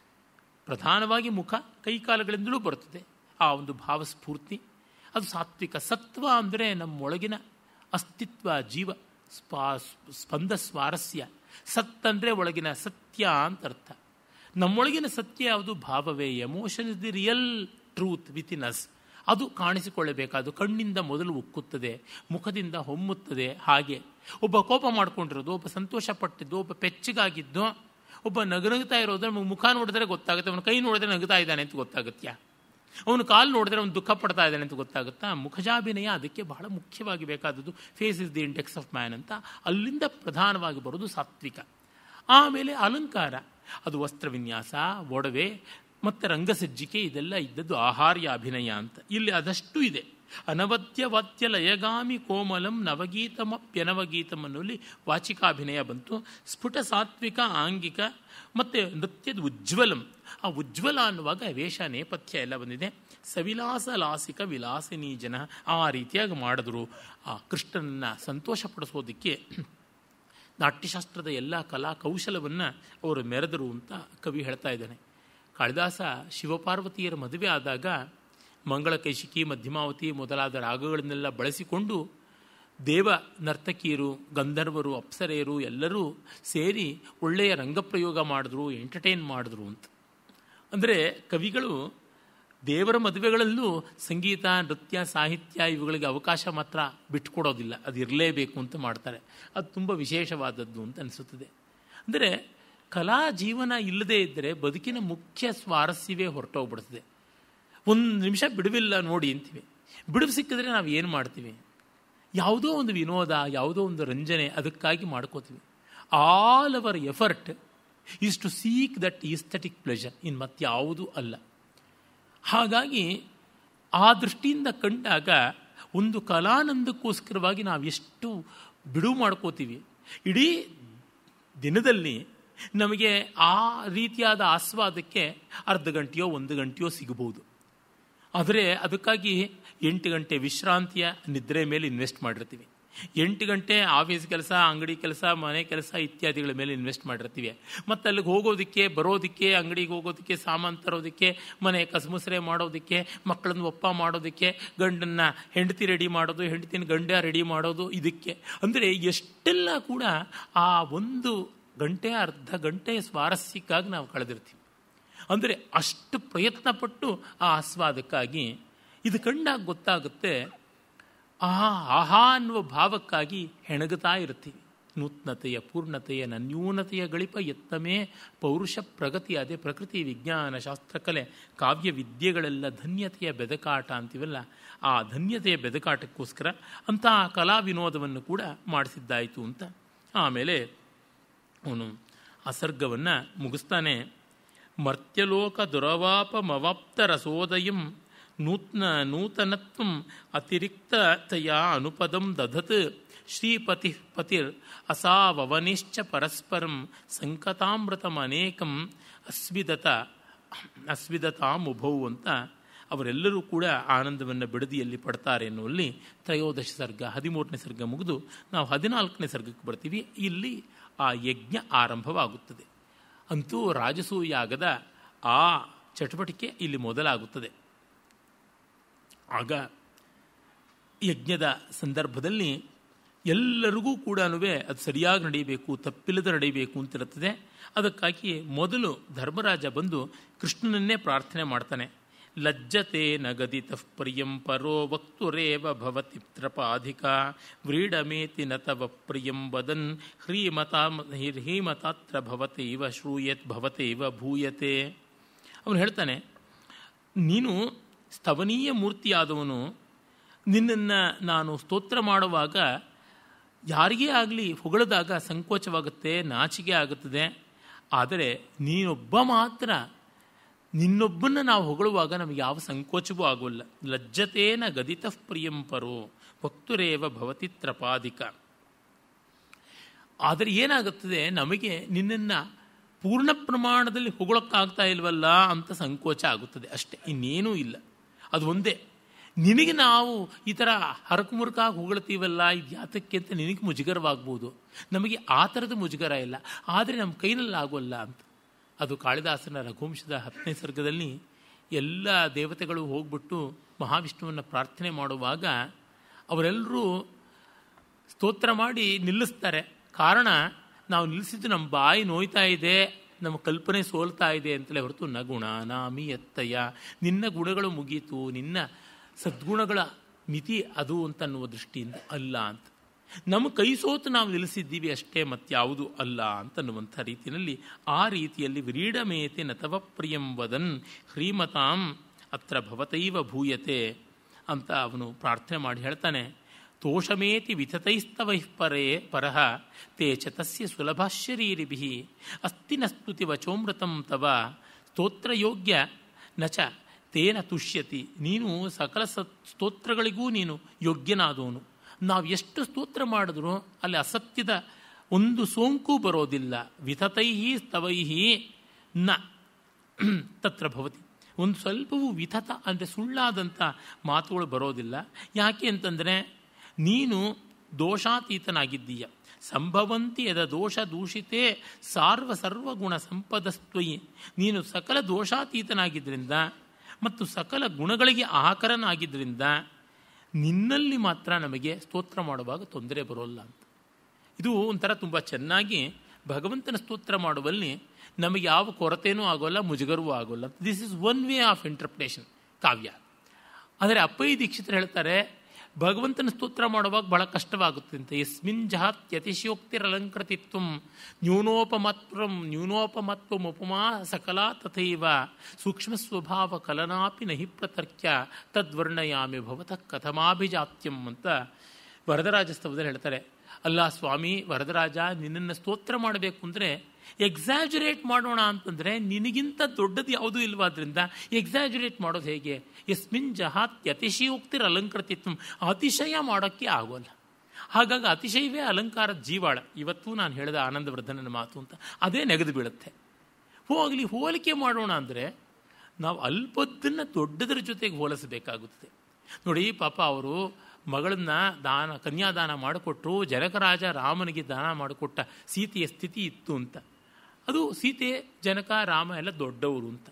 ಪ್ರಧಾನವಾಗಿ ಮುಖ ಕೈಕಾಲಗಳಿಂದಲೂ ಬರುತ್ತದೆ ಆ ಒಂದು ಭಾವಸ್ಫೂರ್ತಿ ಅದು ಸಾತ್ವಿಕ ಸತ್ವ ಅಂದರೆ ನಮ್ಮೊಳಗಿನ ಅಸ್ತಿತ್ವ ಜೀವ ಸ್ಪಾ ಸ್ಪಂದ ಸ್ವಾರಸ್ಯ ಸತ್ ಅಂದರೆ ಒಳಗಿನ ಸತ್ಯ ಅಂತ ಅರ್ಥ ನಮ್ಮೊಳಗಿನ ಸತ್ಯ ಯಾವುದು ಭಾವವೇ emotion is the real truth within us ಅದು ಕಾಣಿಸಿಕೊಳ್ಳಬೇಕಾದು ಕಣ್ಣಿಂದ ಮೊದಲು ಉಕ್ಕುತ್ತದೆ ಮುಖದಿಂದ ಹೊಮ್ಮುತ್ತದೆ ಹಾಗೆ ಒಬ್ಬ ಕೋಪ ಮಾಡ್ಕೊಂಡಿರೋದು ಒಬ್ಬ ಸಂತೋಷ ಪಟ್ಟಿದ್ದು ಒಬ್ಬ ಪೆಚ್ಚಗಾಗಿದ್ದು ಒಬ್ಬ ನಗನಗ್ತಾ ಇರೋದು ನಮಗೆ ಮುಖ ನೋಡಿದ್ರೆ ಗೊತ್ತಾಗುತ್ತೆ ಅವನ ಕೈ ನೋಡಿದ್ರೆ ನಗ್ತಾ ಇದ್ದಾನೆ ಅಂತ ಗೊತ್ತಾಗುತ್ತ್ಯಾ ಅವನು ಕಾಲು ನೋಡಿದ್ರೆ ಅವನು ದುಃಖ ಪಡ್ತಾ ಇದ್ದಾನೆ ಅಂತ ಗೊತ್ತಾಗುತ್ತಾ ಮುಖಜಾಭಿನಯ ಅದಕ್ಕೆ ಬಹಳ ಮುಖ್ಯವಾಗಿ ಬೇಕಾದದ್ದು face is the index of man ಅಂತ ಅಲ್ಲಿಂದ ಪ್ರಧಾನವಾಗಿ ಬರೋದು ಸಾತ್ವಿಕ ಆಮೇಲೆ ಅಲಂಕಾರ ಅದು ವಸ್ತ್ರವಿನ್ಯಾಸ ಒಡವೆ ಮತ್ತು ರಂಗಸಜ್ಜಿಕೆ ಇದೆಲ್ಲ ಇದ್ದದ್ದು ಆಹಾರ್ಯ ಅಭಿನಯ ಅಂತ ಇಲ್ಲಿ ಅದಷ್ಟು ಇದೆ ಅನವದ್ಯ ವಾದ್ಯ ಲಯಗಾಮಿ ಕೋಮಲಂ ನವಗೀತಮಪ್ಯನವಗೀತಂ ಅನ್ನೋಲ್ಲಿ ವಾಚಿಕಾಭಿನಯ ಬಂತು ಸ್ಫುಟ ಸಾತ್ವಿಕ ಆಂಗಿಕ ಮತ್ತು ನೃತ್ಯದ ಉಜ್ವಲಂ ಆ ಉಜ್ವಲ ಅನ್ನುವಾಗ ವೇಷ ನೇಪಥ್ಯ ಎಲ್ಲ ಬಂದಿದೆ ಸವಿಲಾಸ ಲಾಸಿಕ ವಿಲಾಸಿನಿ ಜನ ಆ ರೀತಿಯಾಗಿ ಮಾಡಿದ್ರು ಆ ಕೃಷ್ಣನನ್ನು ಸಂತೋಷಪಡಿಸೋದಕ್ಕೆ ನಾಟ್ಯಶಾಸ್ತ್ರದ ಎಲ್ಲ ಕಲಾ ಕೌಶಲವನ್ನು ಅವರು ಮೆರೆದರು ಅಂತ ಕವಿ ಹೇಳ್ತಾ ಇದ್ದಾನೆ ಕಾಳಿದಾಸ ಶಿವಪಾರ್ವತಿಯರ ಮದುವೆ ಆದಾಗ ಮಂಗಳಕೈಶಿಕಿ ಮಧ್ಯಮಾವತಿ ಮೊದಲಾದ ರಾಗಗಳನ್ನೆಲ್ಲ ಬಳಸಿಕೊಂಡು ದೇವ ನರ್ತಕಿಯರು ಗಂಧರ್ವರು ಅಪ್ಸರೆಯರು ಎಲ್ಲರೂ ಸೇರಿ ಒಳ್ಳೆಯ ರಂಗಪ್ರಯೋಗ ಮಾಡಿದ್ರು ಎಂಟರ್ಟೈನ್ ಮಾಡಿದ್ರು ಅಂತ ಅಂದರೆ ಕವಿಗಳು ದೇವರ ಮದುವೆಗಳಲ್ಲೂ ಸಂಗೀತ ನೃತ್ಯ ಸಾಹಿತ್ಯ ಇವುಗಳಿಗೆ ಅವಕಾಶ ಮಾತ್ರ ಬಿಟ್ಟುಕೊಡೋದಿಲ್ಲ ಅದು ಇರಲೇಬೇಕು ಅಂತ ಮಾಡ್ತಾರೆ ಅದು ತುಂಬ ವಿಶೇಷವಾದದ್ದು ಅಂತ ಅನಿಸುತ್ತದೆ ಅಂದರೆ ಕಲಾ ಜೀವನ ಇಲ್ಲದೇ ಇದ್ದರೆ ಬದುಕಿನ ಮುಖ್ಯ ಸ್ವಾರಸ್ಯವೇ ಹೊರಟೋಗ್ಬಿಡ್ತದೆ ಒಂದು ನಿಮಿಷ ಬಿಡುವಿಲ್ಲ ನೋಡಿ ಅಂತೀವಿ ಬಿಡುವು ಸಿಕ್ಕಿದ್ರೆ ನಾವು ಏನು ಮಾಡ್ತೀವಿ ಯಾವುದೋ ಒಂದು ವಿನೋದ ಯಾವುದೋ ಒಂದು ರಂಜನೆ ಅದಕ್ಕಾಗಿ ಮಾಡ್ಕೋತೀವಿ all our effort is to seek that aesthetic pleasure ಇನ್ನು ಮತ್ತಾವುದೂ ಅಲ್ಲ ಹಾಗಾಗಿ ಆ ದೃಷ್ಟಿಯಿಂದ ಕಂಡಾಗ ಒಂದು ಕಲಾನಂದಕ್ಕೋಸ್ಕರವಾಗಿ ನಾವು ಎಷ್ಟು ಬಿಡುವು ಮಾಡ್ಕೋತೀವಿ ಇಡೀ ದಿನದಲ್ಲಿ ನಮಗೆ ಆ ರೀತಿಯಾದ ಆಸ್ವಾದಕ್ಕೆ ಅರ್ಧ ಗಂಟೆಯೋ ಒಂದು ಗಂಟೆಯೋ ಸಿಗಬಹುದು ಆದರೆ ಅದಕ್ಕಾಗಿ ಎಂಟು ಗಂಟೆ ವಿಶ್ರಾಂತಿಯ ನಿದ್ರೆ ಮೇಲೆ ಇನ್ವೆಸ್ಟ್ ಮಾಡಿರ್ತೀವಿ ಎಂಟು ಗಂಟೆ ಆಫೀಸ್ ಕೆಲಸ ಅಂಗಡಿ ಕೆಲಸ ಮನೆ ಕೆಲಸ ಇತ್ಯಾದಿಗಳ ಮೇಲೆ ಇನ್ವೆಸ್ಟ್ ಮಾಡಿರ್ತೀವಿ ಮತ್ತು ಅಲ್ಲಿಗೆ ಹೋಗೋದಕ್ಕೆ ಬರೋದಕ್ಕೆ ಅಂಗಡಿಗೆ ಹೋಗೋದಕ್ಕೆ ಸಾಮಾನು ತರೋದಕ್ಕೆ ಮನೆ ಕಸಮುಸರೆ ಮಾಡೋದಕ್ಕೆ ಮಕ್ಕಳನ್ನು ಒಪ್ಪ ಮಾಡೋದಕ್ಕೆ ಗಂಡನ್ನ ಹೆಂಡತಿ ರೆಡಿ ಮಾಡೋದು ಹೆಂಡತಿನ ಗಂಡ ರೆಡಿ ಮಾಡೋದು ಇದಕ್ಕೆ ಅಂದರೆ ಎಷ್ಟೆಲ್ಲ ಕೂಡ ಆ ಒಂದು ಗಂಟೆ ಅರ್ಧ ಗಂಟೆಯ ಸ್ವಾರಸ್ಯಕ್ಕಾಗಿ ನಾವು ಕಳೆದಿರ್ತೀವಿ ಅಂದರೆ ಅಷ್ಟು ಪ್ರಯತ್ನಪಟ್ಟು ಆ ಆಸ್ವಾದಕ್ಕಾಗಿ ಇದು ಕಂಡಾಗ ಗೊತ್ತಾಗುತ್ತೆ ಆಹಾ ಆಹಾ ಅನ್ನುವ ಭಾವಕ್ಕಾಗಿ ಹೆಣಗುತ್ತಾ ಇರ್ತೀವಿ ನೂತ್ನತೆಯ ಪೂರ್ಣತೆಯ ನನ್ಯೂನತೆಯ ಗಳಿಪ ಎತ್ತಮೇ ಪೌರುಷ ಪ್ರಗತಿ ಅದೇ ಪ್ರಕೃತಿ ವಿಜ್ಞಾನ ಶಾಸ್ತ್ರಕಲೆ ಕಾವ್ಯ ವಿದ್ಯೆಗಳೆಲ್ಲ ಧನ್ಯತೆಯ ಬೆದಕಾಟ ಅಂತೀವಲ್ಲ ಆ ಧನ್ಯತೆಯ ಬೆದಕಾಟಕ್ಕೋಸ್ಕರ ಅಂತಹ ಕಲಾ ವಿನೋದವನ್ನು ಕೂಡ ಮಾಡಿಸಿದ್ದಾಯಿತು ಅಂತ ಆಮೇಲೆ ಅವನು ಆ ಸರ್ಗವನ್ನು ಮುಗಿಸ್ತಾನೆ ಮರ್ತ್ಯಲೋಕ ದುರವಾಪಮವಾಪ್ತ ರಸೋದಯಂ ನೂತ್ನ ನೂತನತ್ವಂ ಅತಿರಿಕ್ತತೆಯ ಅನುಪದಂ ದಧತ್ ಶ್ರೀಪತಿ ಪತಿರ್ ಅಸಾವವನಿಶ್ಚ ಪರಸ್ಪರಂ ಸಂಕತಾಮೃತಮನೇಕಂ ಅಸ್ವಿದತ ಅಸ್ವಿದತಾಮುಭೌ ಅಂತ ಅವರೆಲ್ಲರೂ ಕೂಡ ಆನಂದವನ್ನು ಬಿಡದಿಯಲ್ಲಿ ಪಡ್ತಾರೆ ಎನ್ನುವಲ್ಲಿ ತ್ರಯೋದಶ ಸರ್ಗ ಹದಿಮೂರನೇ ಸರ್ಗ ಮುಗಿದು ನಾವು ಹದಿನಾಲ್ಕನೇ ಸರ್ಗಕ್ಕೆ ಬರ್ತೀವಿ ಇಲ್ಲಿ ಆ ಯಜ್ಞ ಆರಂಭವಾಗುತ್ತದೆ ಅಂತೂ ರಾಜಸೂಯಾಗದ ಆ ಚಟುವಟಿಕೆ ಇಲ್ಲಿ ಮೊದಲಾಗುತ್ತದೆ ಆಗ ಯಜ್ಞದ ಸಂದರ್ಭದಲ್ಲಿ ಎಲ್ಲರಿಗೂ ಕೂಡ ಅದು ಸರಿಯಾಗಿ ನಡೀಬೇಕು ತಪ್ಪಿಲ್ಲದೆ ನಡೀಬೇಕು ಅಂತಿರುತ್ತದೆ ಅದಕ್ಕಾಗಿ ಮೊದಲು ಧರ್ಮರಾಜ ಬಂದು ಕೃಷ್ಣನನ್ನೇ ಪ್ರಾರ್ಥನೆ ಮಾಡ್ತಾನೆ ಲಜ್ಜತೆ ನಗದಿತ ಪ್ರಿಯಂ ಪರೋ ವಕ್ತುರೇವ ಭವತಿ ತ್ರಪಾಧಿಕ ವ್ರೀಡಮೇತಿ ನ ತವ ಪ್ರಿಯಂ ವದನ್ ಹ್ರೀಮತಾ ಹೀಮತಾತ್ರ ಭವತೆ ಇವ ಶ್ರೂಯತ್ ಭವತೆ ಇವ ಭೂಯತೆ ಅವನು ಹೇಳ್ತಾನೆ ನೀನು ಸ್ತವನೀಯ ಮೂರ್ತಿಯಾದವನು ನಿನ್ನನ್ನು ನಾನು ಸ್ತೋತ್ರ ಮಾಡುವಾಗ ಯಾರಿಗೇ ಆಗಲಿ ಹೊಗಳಿದಾಗ ಸಂಕೋಚವಾಗುತ್ತೆ ನಾಚಿಕೆ ಆಗುತ್ತದೆ ಆದರೆ ನೀನೊಬ್ಬ ಮಾತ್ರ ನಿನ್ನೊಬ್ಬನ್ನ ನಾವು ಹೊಗಳುವಾಗ ನಮಗೆ ಯಾವ ಸಂಕೋಚವೂ ಆಗೋಲ್ಲ ಲಜ್ಜತೇನ ಗದಿತ ಪ್ರಿಯಂ ಪರೋ ಭಕ್ತುರೇವ ಭವತಿ ತ್ರಪಾದಿಕ ಆದರೆ ಏನಾಗುತ್ತದೆ ನಮಗೆ ನಿನ್ನನ್ನು ಪೂರ್ಣ ಪ್ರಮಾಣದಲ್ಲಿ ಹೊಗಳಕ್ಕಾಗ್ತಾ ಇಲ್ವಲ್ಲ ಅಂತ ಸಂಕೋಚ ಆಗುತ್ತದೆ ಅಷ್ಟೇ ಇನ್ನೇನೂ ಇಲ್ಲ ಅದು ಒಂದೇ ನಿನಗೆ ನಾವು ಈ ಥರ ಹರಕು ಮುರುಕಾಗಿ ಹೊಗಳ್ತೀವಲ್ಲ ಇದು ಯಾತಕ್ಕೆ ಅಂತ ನಿನಗೆ ಮುಜುಗರವಾಗ್ಬೋದು ನಮಗೆ ಆ ಥರದ ಮುಜುಗರ ಇಲ್ಲ ಆದರೆ ನಮ್ಮ ಕೈನಲ್ಲಿ ಆಗೋಲ್ಲ ಅಂತ ಅದು ಕಾಳಿದಾಸನ ರಘುವಂಶದ ಹತ್ತನೇ ಸರ್ಗದಲ್ಲಿ ಎಲ್ಲ ದೇವತೆಗಳು ಹೋಗ್ಬಿಟ್ಟು ಮಹಾವಿಷ್ಣುವನ್ನು ಪ್ರಾರ್ಥನೆ ಮಾಡುವಾಗ ಅವರೆಲ್ಲರೂ ಸ್ತೋತ್ರ ಮಾಡಿ ನಿಲ್ಲಿಸ್ತಾರೆ ಕಾರಣ ನಾವು ನಿಲ್ಲಿಸಿದ್ದು ನಮ್ಮ ಬಾಯಿ ನೋಯ್ತಾ ಇದೆ ನಮ್ಮ ಕಲ್ಪನೆ ಸೋಲ್ತಾ ಇದೆ ಅಂತಲೇ ಹೊರತು ನ ಗುಣ ನಾಮಿ ಎತ್ತಯ್ಯ ನಿನ್ನ ಗುಣಗಳು ಮುಗೀತು ನಿನ್ನ ಸದ್ಗುಣಗಳ ಮಿತಿ ಅದು ಅಂತನ್ನುವ ದೃಷ್ಟಿಯಿಂದ ಅಲ್ಲ ಅಂತ ನಮ್ಮ ಕೈ ಸೋತು ನಾವು ನಿಲ್ಲಿಸಿದ್ದೀವಿ ಅಷ್ಟೇ ಮತ್ಯಾವುದು ಅಲ್ಲ ಅಂತನ್ನುವಂಥ ರೀತಿಯಲ್ಲಿ ಆ ರೀತಿಯಲ್ಲಿ ವ್ರೀಡಮೇತೆ ನತವ ಪ್ರಿಯಂ ವದನ್ ಹ್ರೀಮತಾಂ ಅತ್ರ ಭವತೈವ ಭೂಯತೆ ಅಂತ ಅವನು ಪ್ರಾರ್ಥನೆ ಮಾಡಿ ಹೇಳ್ತಾನೆ ತೋಷಮೇತಿ ವಿತತೈಸ್ತವೈ ಪರೇ ಪರಃ ತೇ ಚ ತಸ್ಯ ಸುಲಭಾಶರೀರಿಭಿ ಅಸ್ತಿ ನ ಸ್ತುತಿ ವಚೋಮೃತಂ ತವ ಸ್ತೋತ್ರಯೋಗ್ಯ ನ ಚ ತೇನ ತುಷ್ಯತಿ ನೀನು ಸಕಲ ಸ ಸ್ತೋತ್ರಗಳಿಗೂ ನೀನು ಯೋಗ್ಯನಾದವನು ನಾವು ಎಷ್ಟು ಸ್ತೋತ್ರ ಮಾಡಿದ್ರೂ ಅಲ್ಲಿ ಅಸತ್ಯದ ಒಂದು ಸೋಂಕು ಬರೋದಿಲ್ಲ ವಿತತೈ ಸ್ತವೈ ನ ತತ್ರ ಭವತಿ ಒಂದು ಸ್ವಲ್ಪವೂ ವಿತತ ಅಂದರೆ ಸುಳ್ಳಾದಂಥ ಮಾತುಗಳು ಬರೋದಿಲ್ಲ ಯಾಕೆ ಅಂತಂದರೆ ನೀನು ದೋಷಾತೀತನಾಗಿದ್ದೀಯ ಸಂಭವಂತಿ ಯದ ದೋಷ ದೂಷಿತೇ ಸಾರ್ವ ಸರ್ವಗುಣ ಸಂಪದಸ್ತ್ವಯಿ ನೀನು ಸಕಲ ದೋಷಾತೀತನಾಗಿದ್ದರಿಂದ ಮತ್ತು ಸಕಲ ಗುಣಗಳಿಗೆ ಆಕರನಾಗಿದ್ದರಿಂದ ನಿನ್ನಲ್ಲಿ ಮಾತ್ರ ನಮಗೆ ಸ್ತೋತ್ರ ಮಾಡುವಾಗ ತೊಂದರೆ ಬರೋಲ್ಲ ಅಂತ ಇದು ಒಂಥರ ತುಂಬ ಚೆನ್ನಾಗಿ ಭಗವಂತನ ಸ್ತೋತ್ರ ಮಾಡುವಲ್ಲಿ ನಮಗೆ ಯಾವ ಕೊರತೆಯೂ ಆಗೋಲ್ಲ ಮುಜುಗರವೂ ಆಗೋಲ್ಲ this is one way of interpretation ಕಾವ್ಯ ಆದರೆ ಅಪ್ಪಯ್ಯ ದೀಕ್ಷಿತರು ಹೇಳ್ತಾರೆ ಭಗವಂತನ ಸ್ತೋತ್ರ ಮಾಡುವಾಗ ಬಹಳ ಕಷ್ಟವಾಗುತ್ತೆ ಅಂತ ಯಸ್ಮಿನ್ ಜಹಾತ್ಯತಿಶಯೋಕ್ತಿರಲಂಕೃತಿತ್ವ ನ್ಯೂನೋಪಮತ್ವಂ ನ್ಯೂನೋಪಮತ್ವಂ ಉಪಮಾ ಸಕಲ ತಥೈವ ಸೂಕ್ಷ್ಮ ಸ್ವಭಾವ ಕಲನಾಪಿ ನಹಿ ಪ್ರತರ್ಕ್ಯ ತದ್ವರ್ಣಯಾಮಿ ಭವತಃ ಕಥಮಾಭಿಜಾತ್ಯಂ ಅಂತ ವರದರಾಜ ಸ್ತವದಲ್ಲಿ ಹೇಳ್ತಾರೆ ಅಲ್ಲ ಸ್ವಾಮಿ ವರದರಾಜ ನಿನ್ನನ್ನು ಸ್ತೋತ್ರ ಮಾಡಬೇಕು ಅಂದರೆ ಎಕ್ಸಾಜುರೇಟ್ ಮಾಡೋಣ ಅಂತಂದರೆ ನಿನಗಿಂತ ದೊಡ್ಡದು ಯಾವುದೂ ಇಲ್ವಾದ್ರಿಂದ ಎಕ್ಸಾಜುರೇಟ್ ಮಾಡೋದು ಹೇಗೆ ಯಸ್ಮಿನ್ ಜಹಾತ್ ಅತಿಶಯೋಕ್ತಿರ ಅಲಂಕೃತಿತ್ವ ಅತಿಶಯ ಮಾಡೋಕ್ಕೆ ಆಗೋಲ್ಲ ಹಾಗಾಗಿ ಅತಿಶಯವೇ ಅಲಂಕಾರದ ಜೀವಾಳ ಇವತ್ತು ನಾನು ಹೇಳಿದ ಆನಂದವರ್ಧನನ ಮಾತು ಅಂತ ಅದೇ ನೆಗೆದು ಬೀಳುತ್ತೆ ಹೋಗಲಿ ಹೋಲಿಕೆ ಮಾಡೋಣ ಅಂದರೆ ನಾವು ಅಲ್ಪದ್ದನ್ನು ದೊಡ್ಡದರ ಜೊತೆಗೆ ಹೋಲಿಸಬೇಕಾಗುತ್ತದೆ ನೋಡಿ ಪಾಪ ಅವರು ಮಗಳನ್ನ ದಾನ ಕನ್ಯಾದಾನ ಮಾಡಿಕೊಟ್ರು ಜನಕರಾಜ ರಾಮನಿಗೆ ದಾನ ಮಾಡಿಕೊಟ್ಟ ಸೀತೆಯ ಸ್ಥಿತಿ ಇತ್ತು ಅಂತ ಅದು ಸೀತೆ ಜನಕ ರಾಮ ಎಲ್ಲ ದೊಡ್ಡವರು ಅಂತ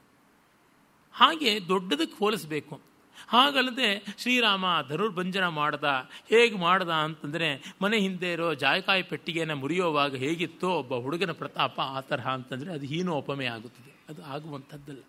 ಹಾಗೆ ದೊಡ್ಡದಕ್ಕೆ ಹೋಲಿಸ್ಬೇಕು ಹಾಗಲ್ಲದೆ ಶ್ರೀರಾಮ ಧನುರ್ಭಂಜನ ಮಾಡ್ದ ಹೇಗೆ ಮಾಡ್ದ ಅಂತಂದರೆ ಮನೆ ಹಿಂದೆ ಇರೋ ಜಾಯಕಾಯಿ ಪೆಟ್ಟಿಗೆಯನ್ನು ಮುರಿಯೋವಾಗ ಹೇಗಿತ್ತೋ ಒಬ್ಬ ಹುಡುಗನ ಪ್ರತಾಪ ಆ ತರಹ ಅಂತಂದರೆ ಅದು ಹೀನೋಪಮೆ ಆಗುತ್ತದೆ ಅದು ಆಗುವಂಥದ್ದಲ್ಲ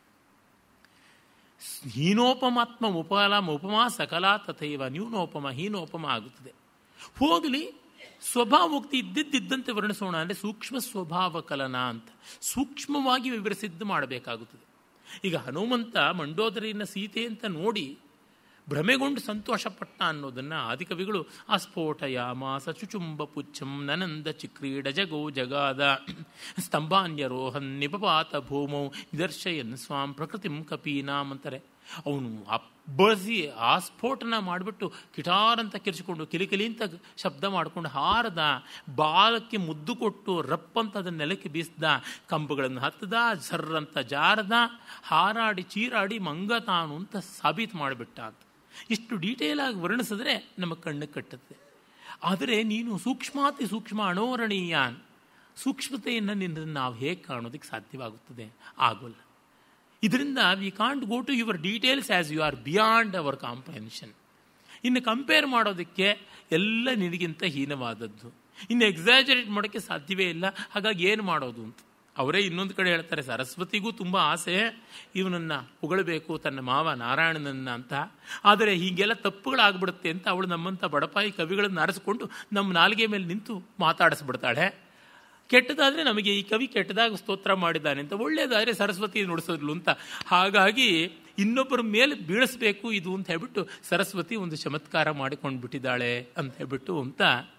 ಹೀನೋಪಮಾತ್ಮ ಉಪಲಮ ಉಪಮಾ ಸಕಲ ತಥೈವ ನ್ಯೂನೋಪಮ ಹೀನೋಪಮ ಆಗುತ್ತದೆ ಹೋಗಲಿ ಸ್ವಭಾವೋಕ್ತಿ ಇದ್ದಿದ್ದಂತೆ ವರ್ಣಿಸೋಣ ಅಂದರೆ ಸೂಕ್ಷ್ಮ ಸ್ವಭಾವ ಕಲನ ಅಂತ ಸೂಕ್ಷ್ಮವಾಗಿ ವಿವರಿಸಿದ್ದು ಮಾಡಬೇಕಾಗುತ್ತದೆ ಈಗ ಹನುಮಂತ ಮಂಡೋದರಿನ ಸೀತೆ ಅಂತ ನೋಡಿ ಭ್ರಮೆಗೊಂಡು ಸಂತೋಷಪಟ್ಟ ಅನ್ನೋದನ್ನು ಆದಿಕವಿಗಳು ಅಸ್ಫೋಟಯಾಮಾಸ ಚುಚುಂಬ ಪುಚ್ಛಂ ನನಂದ ಚಿಕ್ರೀಡ ಜಗೋ ಜಗಾದ ಸ್ತಂಭಾನ್ಯರೋಹನ್ ನಿಪಪಾತ ಭೂಮೌ ನಿದರ್ಶಯನ್ ಸ್ವಾಂ ಪ್ರಕೃತಿಂ ಕಪೀನಾಮ್ ಅಂತಾರೆ ಅವನು ಅಬ್ಬಸಿ ಆಸ್ಫೋಟನ ಮಾಡಿಬಿಟ್ಟು ಕಿಟಾರ್ ಅಂತ ಕಿರಿಸಿಕೊಂಡು ಕಿಲಿಕಿಲಿ ಅಂತ ಶಬ್ದ ಮಾಡಿಕೊಂಡು ಹಾರದ ಬಾಲಕ್ಕೆ ಮುದ್ದು ಕೊಟ್ಟು ರಪ್ಪಂತ ಅದನ್ನ ನೆಲಕ್ಕೆ ಬೀಸ್ದ ಕಂಬಗಳನ್ನು ಹತ್ತದ ಝರ್ರಂತ ಜಾರದ ಹಾರಾಡಿ ಚೀರಾಡಿ ಮಂಗ ತಾನು ಅಂತ ಸಾಬೀತು ಮಾಡಿಬಿಟ್ಟ ಅಂತ ಇಷ್ಟು ಡೀಟೇಲ್ ಆಗಿ ವರ್ಣಿಸಿದ್ರೆ ನಮ್ಮ ಕಣ್ಣು ಕಟ್ಟುತ್ತೆ ಆದರೆ ನೀನು ಸೂಕ್ಷ್ಮಾತಿ ಸೂಕ್ಷ್ಮ ಅಣೋರಣೀಯಾನ್ ಸೂಕ್ಷ್ಮತೆಯನ್ನು ನಿನ್ನನ್ನು ನಾವು ಹೇಗೆ ಕಾಣೋದಕ್ಕೆ ಸಾಧ್ಯವಾಗುತ್ತದೆ ಆಗೋಲ್ಲ ಇದರಿಂದ we can't go to your details as you are beyond our comprehension ಇನ್ನು ಕಂಪೇರ್ ಮಾಡೋದಕ್ಕೆ ಎಲ್ಲ ನಿನಗಿಂತ ಹೀನವಾದದ್ದು ಇನ್ನು ಎಕ್ಸಾಜರೇಟ್ ಮಾಡೋಕ್ಕೆ ಸಾಧ್ಯವೇ ಇಲ್ಲ ಹಾಗಾಗಿ ಏನು ಮಾಡೋದು ಅಂತ ಅವರೇ ಇನ್ನೊಂದು ಕಡೆ ಹೇಳ್ತಾರೆ ಸರಸ್ವತಿಗೂ ತುಂಬ ಆಸೆ ಇವನನ್ನು ಹೊಗಳಬೇಕು ತನ್ನ ಮಾವ ನಾರಾಯಣನನ್ನ ಅಂತ ಆದರೆ ಹೀಗೆಲ್ಲ ತಪ್ಪುಗಳಾಗ್ಬಿಡುತ್ತೆ ಅಂತ ಅವಳು ನಮ್ಮಂಥ ಬಡಪಾಯಿ ಕವಿಗಳನ್ನು ಆರಿಸ್ಕೊಂಡು ನಮ್ಮ ನಾಲಿಗೆ ಮೇಲೆ ನಿಂತು ಮಾತಾಡಿಸ್ಬಿಡ್ತಾಳೆ ಕೆಟ್ಟದಾದರೆ ನಮಗೆ ಈ ಕವಿ ಕೆಟ್ಟದಾಗ ಸ್ತೋತ್ರ ಮಾಡಿದ್ದಾನೆ ಅಂತ ಒಳ್ಳೆಯದಾದರೆ ಸರಸ್ವತಿ ನುಡಿಸೋದ್ಲು ಅಂತ ಹಾಗಾಗಿ ಇನ್ನೊಬ್ಬರ ಮೇಲೆ ಬೀಳಿಸ್ಬೇಕು ಇದು ಅಂತ ಹೇಳ್ಬಿಟ್ಟು ಸರಸ್ವತಿ ಒಂದು ಚಮತ್ಕಾರ ಮಾಡಿಕೊಂಡು ಬಿಟ್ಟಿದ್ದಾಳೆ ಅಂತ ಹೇಳ್ಬಿಟ್ಟು ಅಂತ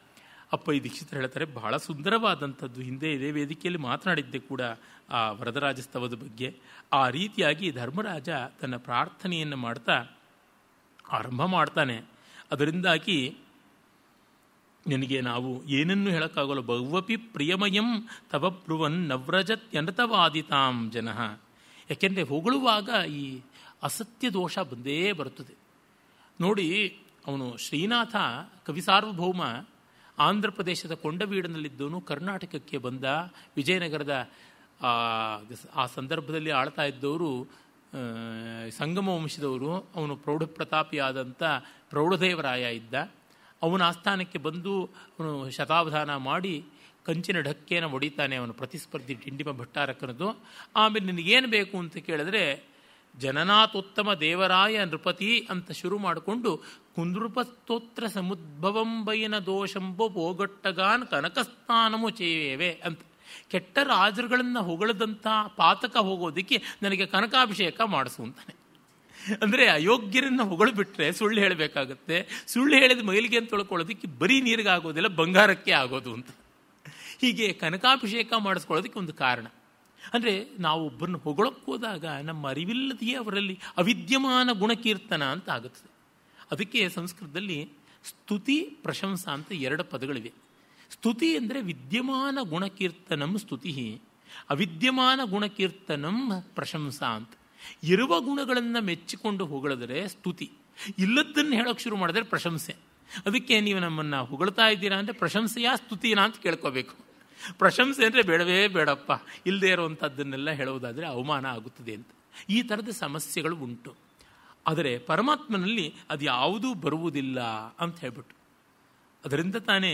ಅಪ್ಪ ಈ ದೀಕ್ಷಿತರು ಹೇಳ್ತಾರೆ ಬಹಳ ಸುಂದರವಾದಂಥದ್ದು ಹಿಂದೆ ಇದೇ ವೇದಿಕೆಯಲ್ಲಿ ಮಾತನಾಡಿದ್ದೆ ಕೂಡ ಆ ವರದರಾಜಸ್ತವದ ಬಗ್ಗೆ ಆ ರೀತಿಯಾಗಿ ಧರ್ಮರಾಜ ತನ್ನ ಪ್ರಾರ್ಥನೆಯನ್ನು ಮಾಡ್ತಾ ಆರಂಭ ಮಾಡ್ತಾನೆ ಅದರಿಂದಾಗಿ ನಿನಗೆ ನಾವು ಏನನ್ನು ಹೇಳೋಕ್ಕಾಗಲ್ಲ ಬಹುವಪಿ ಪ್ರಿಯಮಯಂ ತವ ಬ್ರುವನ್ ನವ್ರಜತ್ಯನೃತವಾದಿತಾಂ ಜನ ಯಾಕೆಂದರೆ ಹೊಗಳುವಾಗ ಈ ಅಸತ್ಯ ದೋಷ ಬಂದೇ ಬರುತ್ತದೆ ನೋಡಿ ಅವನು ಶ್ರೀನಾಥ ಕವಿ ಸಾರ್ವಭೌಮ ಆಂಧ್ರ ಪ್ರದೇಶದ ಕೊಂಡವೀಡಿನಲ್ಲಿದ್ದವನು ಕರ್ನಾಟಕಕ್ಕೆ ಬಂದ ವಿಜಯನಗರದ ಆ ಸಂದರ್ಭದಲ್ಲಿ ಆಳ್ತಾ ಇದ್ದವರು ಸಂಗಮ ವಂಶದವರು ಅವನು ಪ್ರೌಢ ಪ್ರತಾಪಿಯಾದಂಥ ಪ್ರೌಢದೇವರಾಯ ಇದ್ದ ಅವನ ಆಸ್ಥಾನಕ್ಕೆ ಬಂದು ಅವನು ಶತಾವಧಾನ ಮಾಡಿ ಕಂಚಿನ ಢಕ್ಕೆಯನ್ನು ಹೊಡಿತಾನೆ ಅವನು ಪ್ರತಿಸ್ಪರ್ಧಿ ಡಿಂಡಿಮ ಭಟ್ಟಾರಕನದು ಆಮೇಲೆ ನಿನಗೇನು ಬೇಕು ಅಂತ ಕೇಳಿದ್ರೆ ಜನನಾಥೋತ್ತಮ ದೇವರಾಯ ನೃಪತಿ ಅಂತ ಶುರು ಮಾಡಿಕೊಂಡು ಕುಂದೃಪಸ್ತೋತ್ರ ಸಮುದ್ಭವಂ ಬಯನ ದೋಷಂಬೋ ಪೋಗಟ್ಟಗಾನ್ ಕನಕಸ್ಥಾನಮು ಚೇವೇವೆ ಅಂತ ಕೆಟ್ಟ ರಾಜರುಗಳನ್ನು ಹೊಗಳದಂಥ ಪಾತಕ ಹೋಗೋದಕ್ಕೆ ನನಗೆ ಕನಕಾಭಿಷೇಕ ಮಾಡಿಸು ಅಂತಾನೆ ಅಂದರೆ ಅಯೋಗ್ಯರನ್ನು ಹೊಗಳು ಬಿಟ್ಟರೆ ಸುಳ್ಳು ಹೇಳಬೇಕಾಗತ್ತೆ ಸುಳ್ಳು ಹೇಳಿದ ಮೈಲಿಗೆ ಅಂತ ತೊಳ್ಕೊಳ್ಳೋದಕ್ಕೆ ಬರೀ ನೀರಿಗೆ ಆಗೋದಿಲ್ಲ ಬಂಗಾರಕ್ಕೆ ಆಗೋದು ಅಂತ ಹೀಗೆ ಕನಕಾಭಿಷೇಕ ಮಾಡಿಸ್ಕೊಳ್ಳೋದಕ್ಕೆ ಒಂದು ಕಾರಣ ಅಂದರೆ ನಾವು ಒಬ್ಬರನ್ನು ಹೊಗಳಕ್ಕೆ ಹೋದಾಗ ನಮ್ಮ ಅರಿವಿಲ್ಲದೆಯೇ ಅವರಲ್ಲಿ ಅವಿದ್ಯಮಾನ ಗುಣಕೀರ್ತನ ಅಂತ ಆಗುತ್ತದೆ ಅದಕ್ಕೆ ಸಂಸ್ಕೃತದಲ್ಲಿ ಸ್ತುತಿ ಪ್ರಶಂಸಾ ಅಂತ ಎರಡು ಪದಗಳಿವೆ ಸ್ತುತಿ ಅಂದರೆ ವಿದ್ಯಮಾನ ಗುಣಕೀರ್ತನಂ ಸ್ತುತಿ ಅವಿದ್ಯಮಾನ ಗುಣಕೀರ್ತನಂ ಪ್ರಶಂಸಾ ಅಂತ ಇರುವ ಗುಣಗಳನ್ನು ಮೆಚ್ಚಿಕೊಂಡು ಹೊಗಳಿದ್ರೆ ಸ್ತುತಿ ಇಲ್ಲದನ್ನು ಹೇಳೋಕೆ ಶುರು ಮಾಡಿದ್ರೆ ಪ್ರಶಂಸೆ ಅದಕ್ಕೆ ನೀವು ನಮ್ಮನ್ನು ಹೊಗಳ್ತಾ ಇದ್ದೀರಾ ಅಂದರೆ ಪ್ರಶಂಸೆಯ ಸ್ತುತಿನ ಅಂತ ಕೇಳ್ಕೋಬೇಕು ಪ್ರಶಂಸೆ ಅಂದರೆ ಬೇಡವೇ ಬೇಡಪ್ಪ ಇಲ್ಲದೇ ಇರುವಂಥದ್ದನ್ನೆಲ್ಲ ಹೇಳುವುದಾದರೆ ಅವಮಾನ ಆಗುತ್ತದೆ ಅಂತ ಈ ಥರದ ಸಮಸ್ಯೆಗಳು ಉಂಟು ಆದರೆ ಪರಮಾತ್ಮನಲ್ಲಿ ಅದು ಯಾವುದೂ ಬರುವುದಿಲ್ಲ ಅಂತ ಹೇಳ್ಬಿಟ್ಟು ಅದರಿಂದ ತಾನೇ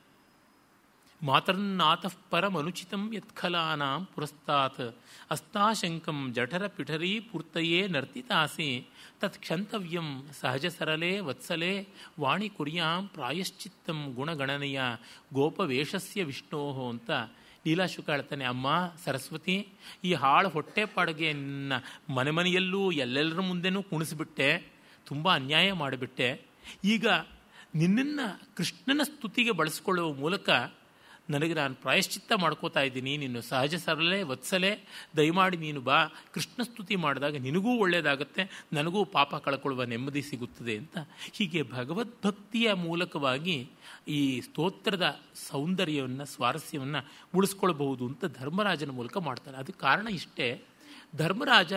ಮಾತರ್ನಾಥಃ ಪರಮನುಚಿತಂ ಯತ್ಖಲಾನಾಂ ಪುರಸ್ತಾತ್ ಅಸ್ತಾಶಂಕಂ ಜಠರ ಪಿಠರೀ ಪೂರ್ತಯೇ ನರ್ತಿತಾಸಿ ತತ್ ಕ್ಷಂತವ್ಯಂ ಸಹಜ ಸರಳೇ ವತ್ಸಲೆ ವಾಣಿ ಕುರ್ಯಾಂ ಪ್ರಾಯಶ್ಚಿತ್ತಂ ಗುಣಗಣನೆಯ ಗೋಪವೇಷಸ್ಯ ವಿಷ್ಣೋಹೋ ಅಂತ ಲೀಲಾಶುಕ ಹೇಳ್ತಾನೆ ಅಮ್ಮ ಸರಸ್ವತಿ ಈ ಹಾಳು ಹೊಟ್ಟೆ ಪಾಡಿಗೆ ನಿನ್ನ ಮನೆ ಮನೆಯಲ್ಲೂ ಎಲ್ಲೆಲ್ಲರ ಮುಂದೆನೂ ಕುಣಿಸ್ಬಿಟ್ಟೆ ತುಂಬ ಅನ್ಯಾಯ ಮಾಡಿಬಿಟ್ಟೆ ಈಗ ನಿನ್ನನ್ನು ಕೃಷ್ಣನ ಸ್ತುತಿಗೆ ಬಳಸ್ಕೊಳ್ಳುವ ಮೂಲಕ ನನಗೆ ನಾನು ಪ್ರಾಯಶ್ಚಿತ್ತ ಮಾಡ್ಕೋತಾ ಇದ್ದೀನಿ ನೀನು ಸಹಜ ಸರಳೇ ವತ್ಸಲೆ ದಯಮಾಡಿ ನೀನು ಬಾ ಕೃಷ್ಣ ಸ್ತುತಿ ಮಾಡಿದಾಗ ನಿನಗೂ ಒಳ್ಳೆಯದಾಗತ್ತೆ ನನಗೂ ಪಾಪ ಕಳ್ಕೊಳ್ಳುವ ನೆಮ್ಮದಿ ಸಿಗುತ್ತದೆ ಅಂತ ಹೀಗೆ ಭಗವದ್ಭಕ್ತಿಯ ಮೂಲಕವಾಗಿ ಈ ಸ್ತೋತ್ರದ ಸೌಂದರ್ಯವನ್ನು ಸ್ವಾರಸ್ಯವನ್ನು ಉಳಿಸ್ಕೊಳ್ಬಹುದು ಅಂತ ಧರ್ಮರಾಜನ ಮೂಲಕ ಮಾಡ್ತಾನೆ ಅದಕ್ಕೆ ಕಾರಣ ಇಷ್ಟೇ ಧರ್ಮರಾಜ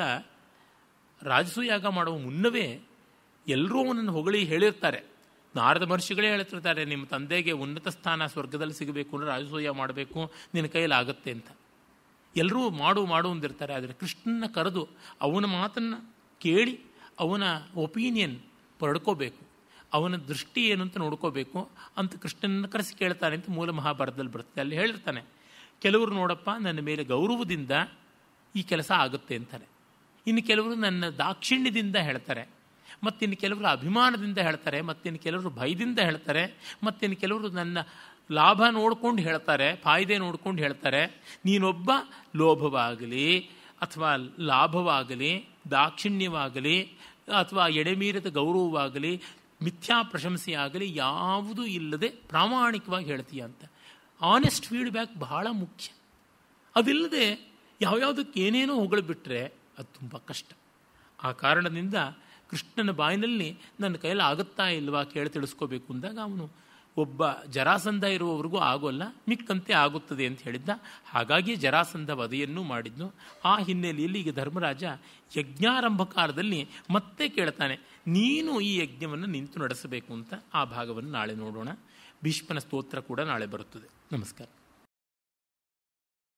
ರಾಜಸೂಯಾಗ ಮಾಡುವ ಮುನ್ನವೇ ಎಲ್ಲರೂ ಅವನನ್ನು ಹೊಗಳಿ ಹೇಳಿರ್ತಾರೆ ನಾರದ ಮಹರ್ಷಿಗಳೇ ಹೇಳ್ತಿರ್ತಾರೆ ನಿಮ್ಮ ತಂದೆಗೆ ಉನ್ನತ ಸ್ಥಾನ ಸ್ವರ್ಗದಲ್ಲಿ ಸಿಗಬೇಕು ಅಂದರೆ ರಾಜಸೂಯ ಮಾಡಬೇಕು ನಿನ್ನ ಕೈಯಲ್ಲಿ ಆಗುತ್ತೆ ಅಂತ ಎಲ್ಲರೂ ಮಾಡು ಮಾಡು ಅಂದಿರ್ತಾರೆ ಆದರೆ ಕೃಷ್ಣನ ಕರೆದು ಅವನ ಮಾತನ್ನು ಕೇಳಿ ಅವನ ಒಪಿನಿಯನ್ ಪಡ್ಕೋಬೇಕು ಅವನ ದೃಷ್ಟಿ ಏನು ಅಂತ ನೋಡ್ಕೋಬೇಕು ಅಂತ ಕೃಷ್ಣನ ಕರೆಸಿ ಕೇಳ್ತಾನೆ ಅಂತ ಮೂಲ ಮಹಾಭಾರತದಲ್ಲಿ ಬರ್ತದೆ ಅಲ್ಲಿ ಹೇಳಿರ್ತಾನೆ ಕೆಲವರು ನೋಡಪ್ಪ ನನ್ನ ಮೇಲೆ ಗೌರವದಿಂದ ಈ ಕೆಲಸ ಆಗುತ್ತೆ ಅಂತಾರೆ ಇನ್ನು ಕೆಲವರು ನನ್ನ ದಾಕ್ಷಿಣ್ಯದಿಂದ ಹೇಳ್ತಾರೆ ಮತ್ತಿನ್ನು ಕೆಲವರು ಅಭಿಮಾನದಿಂದ ಹೇಳ್ತಾರೆ ಮತ್ತಿನ್ನು ಕೆಲವರು ಭಯದಿಂದ ಹೇಳ್ತಾರೆ ಮತ್ತಿನ್ನು ಕೆಲವರು ನನ್ನ ಲಾಭ ನೋಡ್ಕೊಂಡು ಹೇಳ್ತಾರೆ ಫಾಯ್ದೆ ನೋಡ್ಕೊಂಡು ಹೇಳ್ತಾರೆ ನೀನೊಬ್ಬ ಲೋಭವಾಗಲಿ ಅಥವಾ ಲಾಭವಾಗಲಿ ದಾಕ್ಷಿಣ್ಯವಾಗಲಿ ಅಥವಾ ಎಡೆಮೀರದ ಗೌರವವಾಗಲಿ ಮಿಥ್ಯಾ ಪ್ರಶಂಸೆಯಾಗಲಿ ಯಾವುದೂ ಇಲ್ಲದೆ ಪ್ರಾಮಾಣಿಕವಾಗಿ ಹೇಳ್ತೀಯ ಅಂತ ಆನೆಸ್ಟ್ ಫೀಡ್ಬ್ಯಾಕ್ ಬಹಳ ಮುಖ್ಯ ಅದಿಲ್ಲದೆ ಯಾವ್ಯಾವುದಕ್ಕೆ ಏನೇನೋ ಹೊಗಳಿಬಿಟ್ರೆ ಅದು ತುಂಬ ಕಷ್ಟ ಆ ಕಾರಣದಿಂದ ಕೃಷ್ಣನ ಬಾಯಿನಲ್ಲಿ ನನ್ನ ಕೈಯಲ್ಲಿ ಆಗುತ್ತಾ ಇಲ್ವಾ ಕೇಳಿ ತಿಳಿಸ್ಕೋಬೇಕು ಅಂದಾಗ ಅವನು ಒಬ್ಬ ಜರಾಸಂಧ ಇರುವವರೆಗೂ ಆಗೋಲ್ಲ ಮಿಕ್ಕಂತೆ ಆಗುತ್ತದೆ ಅಂತ ಹೇಳಿದ್ದ ಹಾಗಾಗಿ ಜರಾಸಂಧ ವಧೆಯನ್ನು ಮಾಡಿದ್ನು ಆ ಹಿನ್ನೆಲೆಯಲ್ಲಿ ಈಗ ಧರ್ಮರಾಜ ಯಜ್ಞಾರಂಭ ಕಾಲದಲ್ಲಿ ಮತ್ತೆ ಕೇಳ್ತಾನೆ ನೀನು ಈ ಯಜ್ಞವನ್ನು ನಿಂತು ನಡೆಸಬೇಕು ಅಂತ ಆ ಭಾಗವನ್ನು ನಾಳೆ ನೋಡೋಣ ಭೀಷ್ಮನ ಸ್ತೋತ್ರ ಕೂಡ ನಾಳೆ ಬರುತ್ತದೆ ನಮಸ್ಕಾರ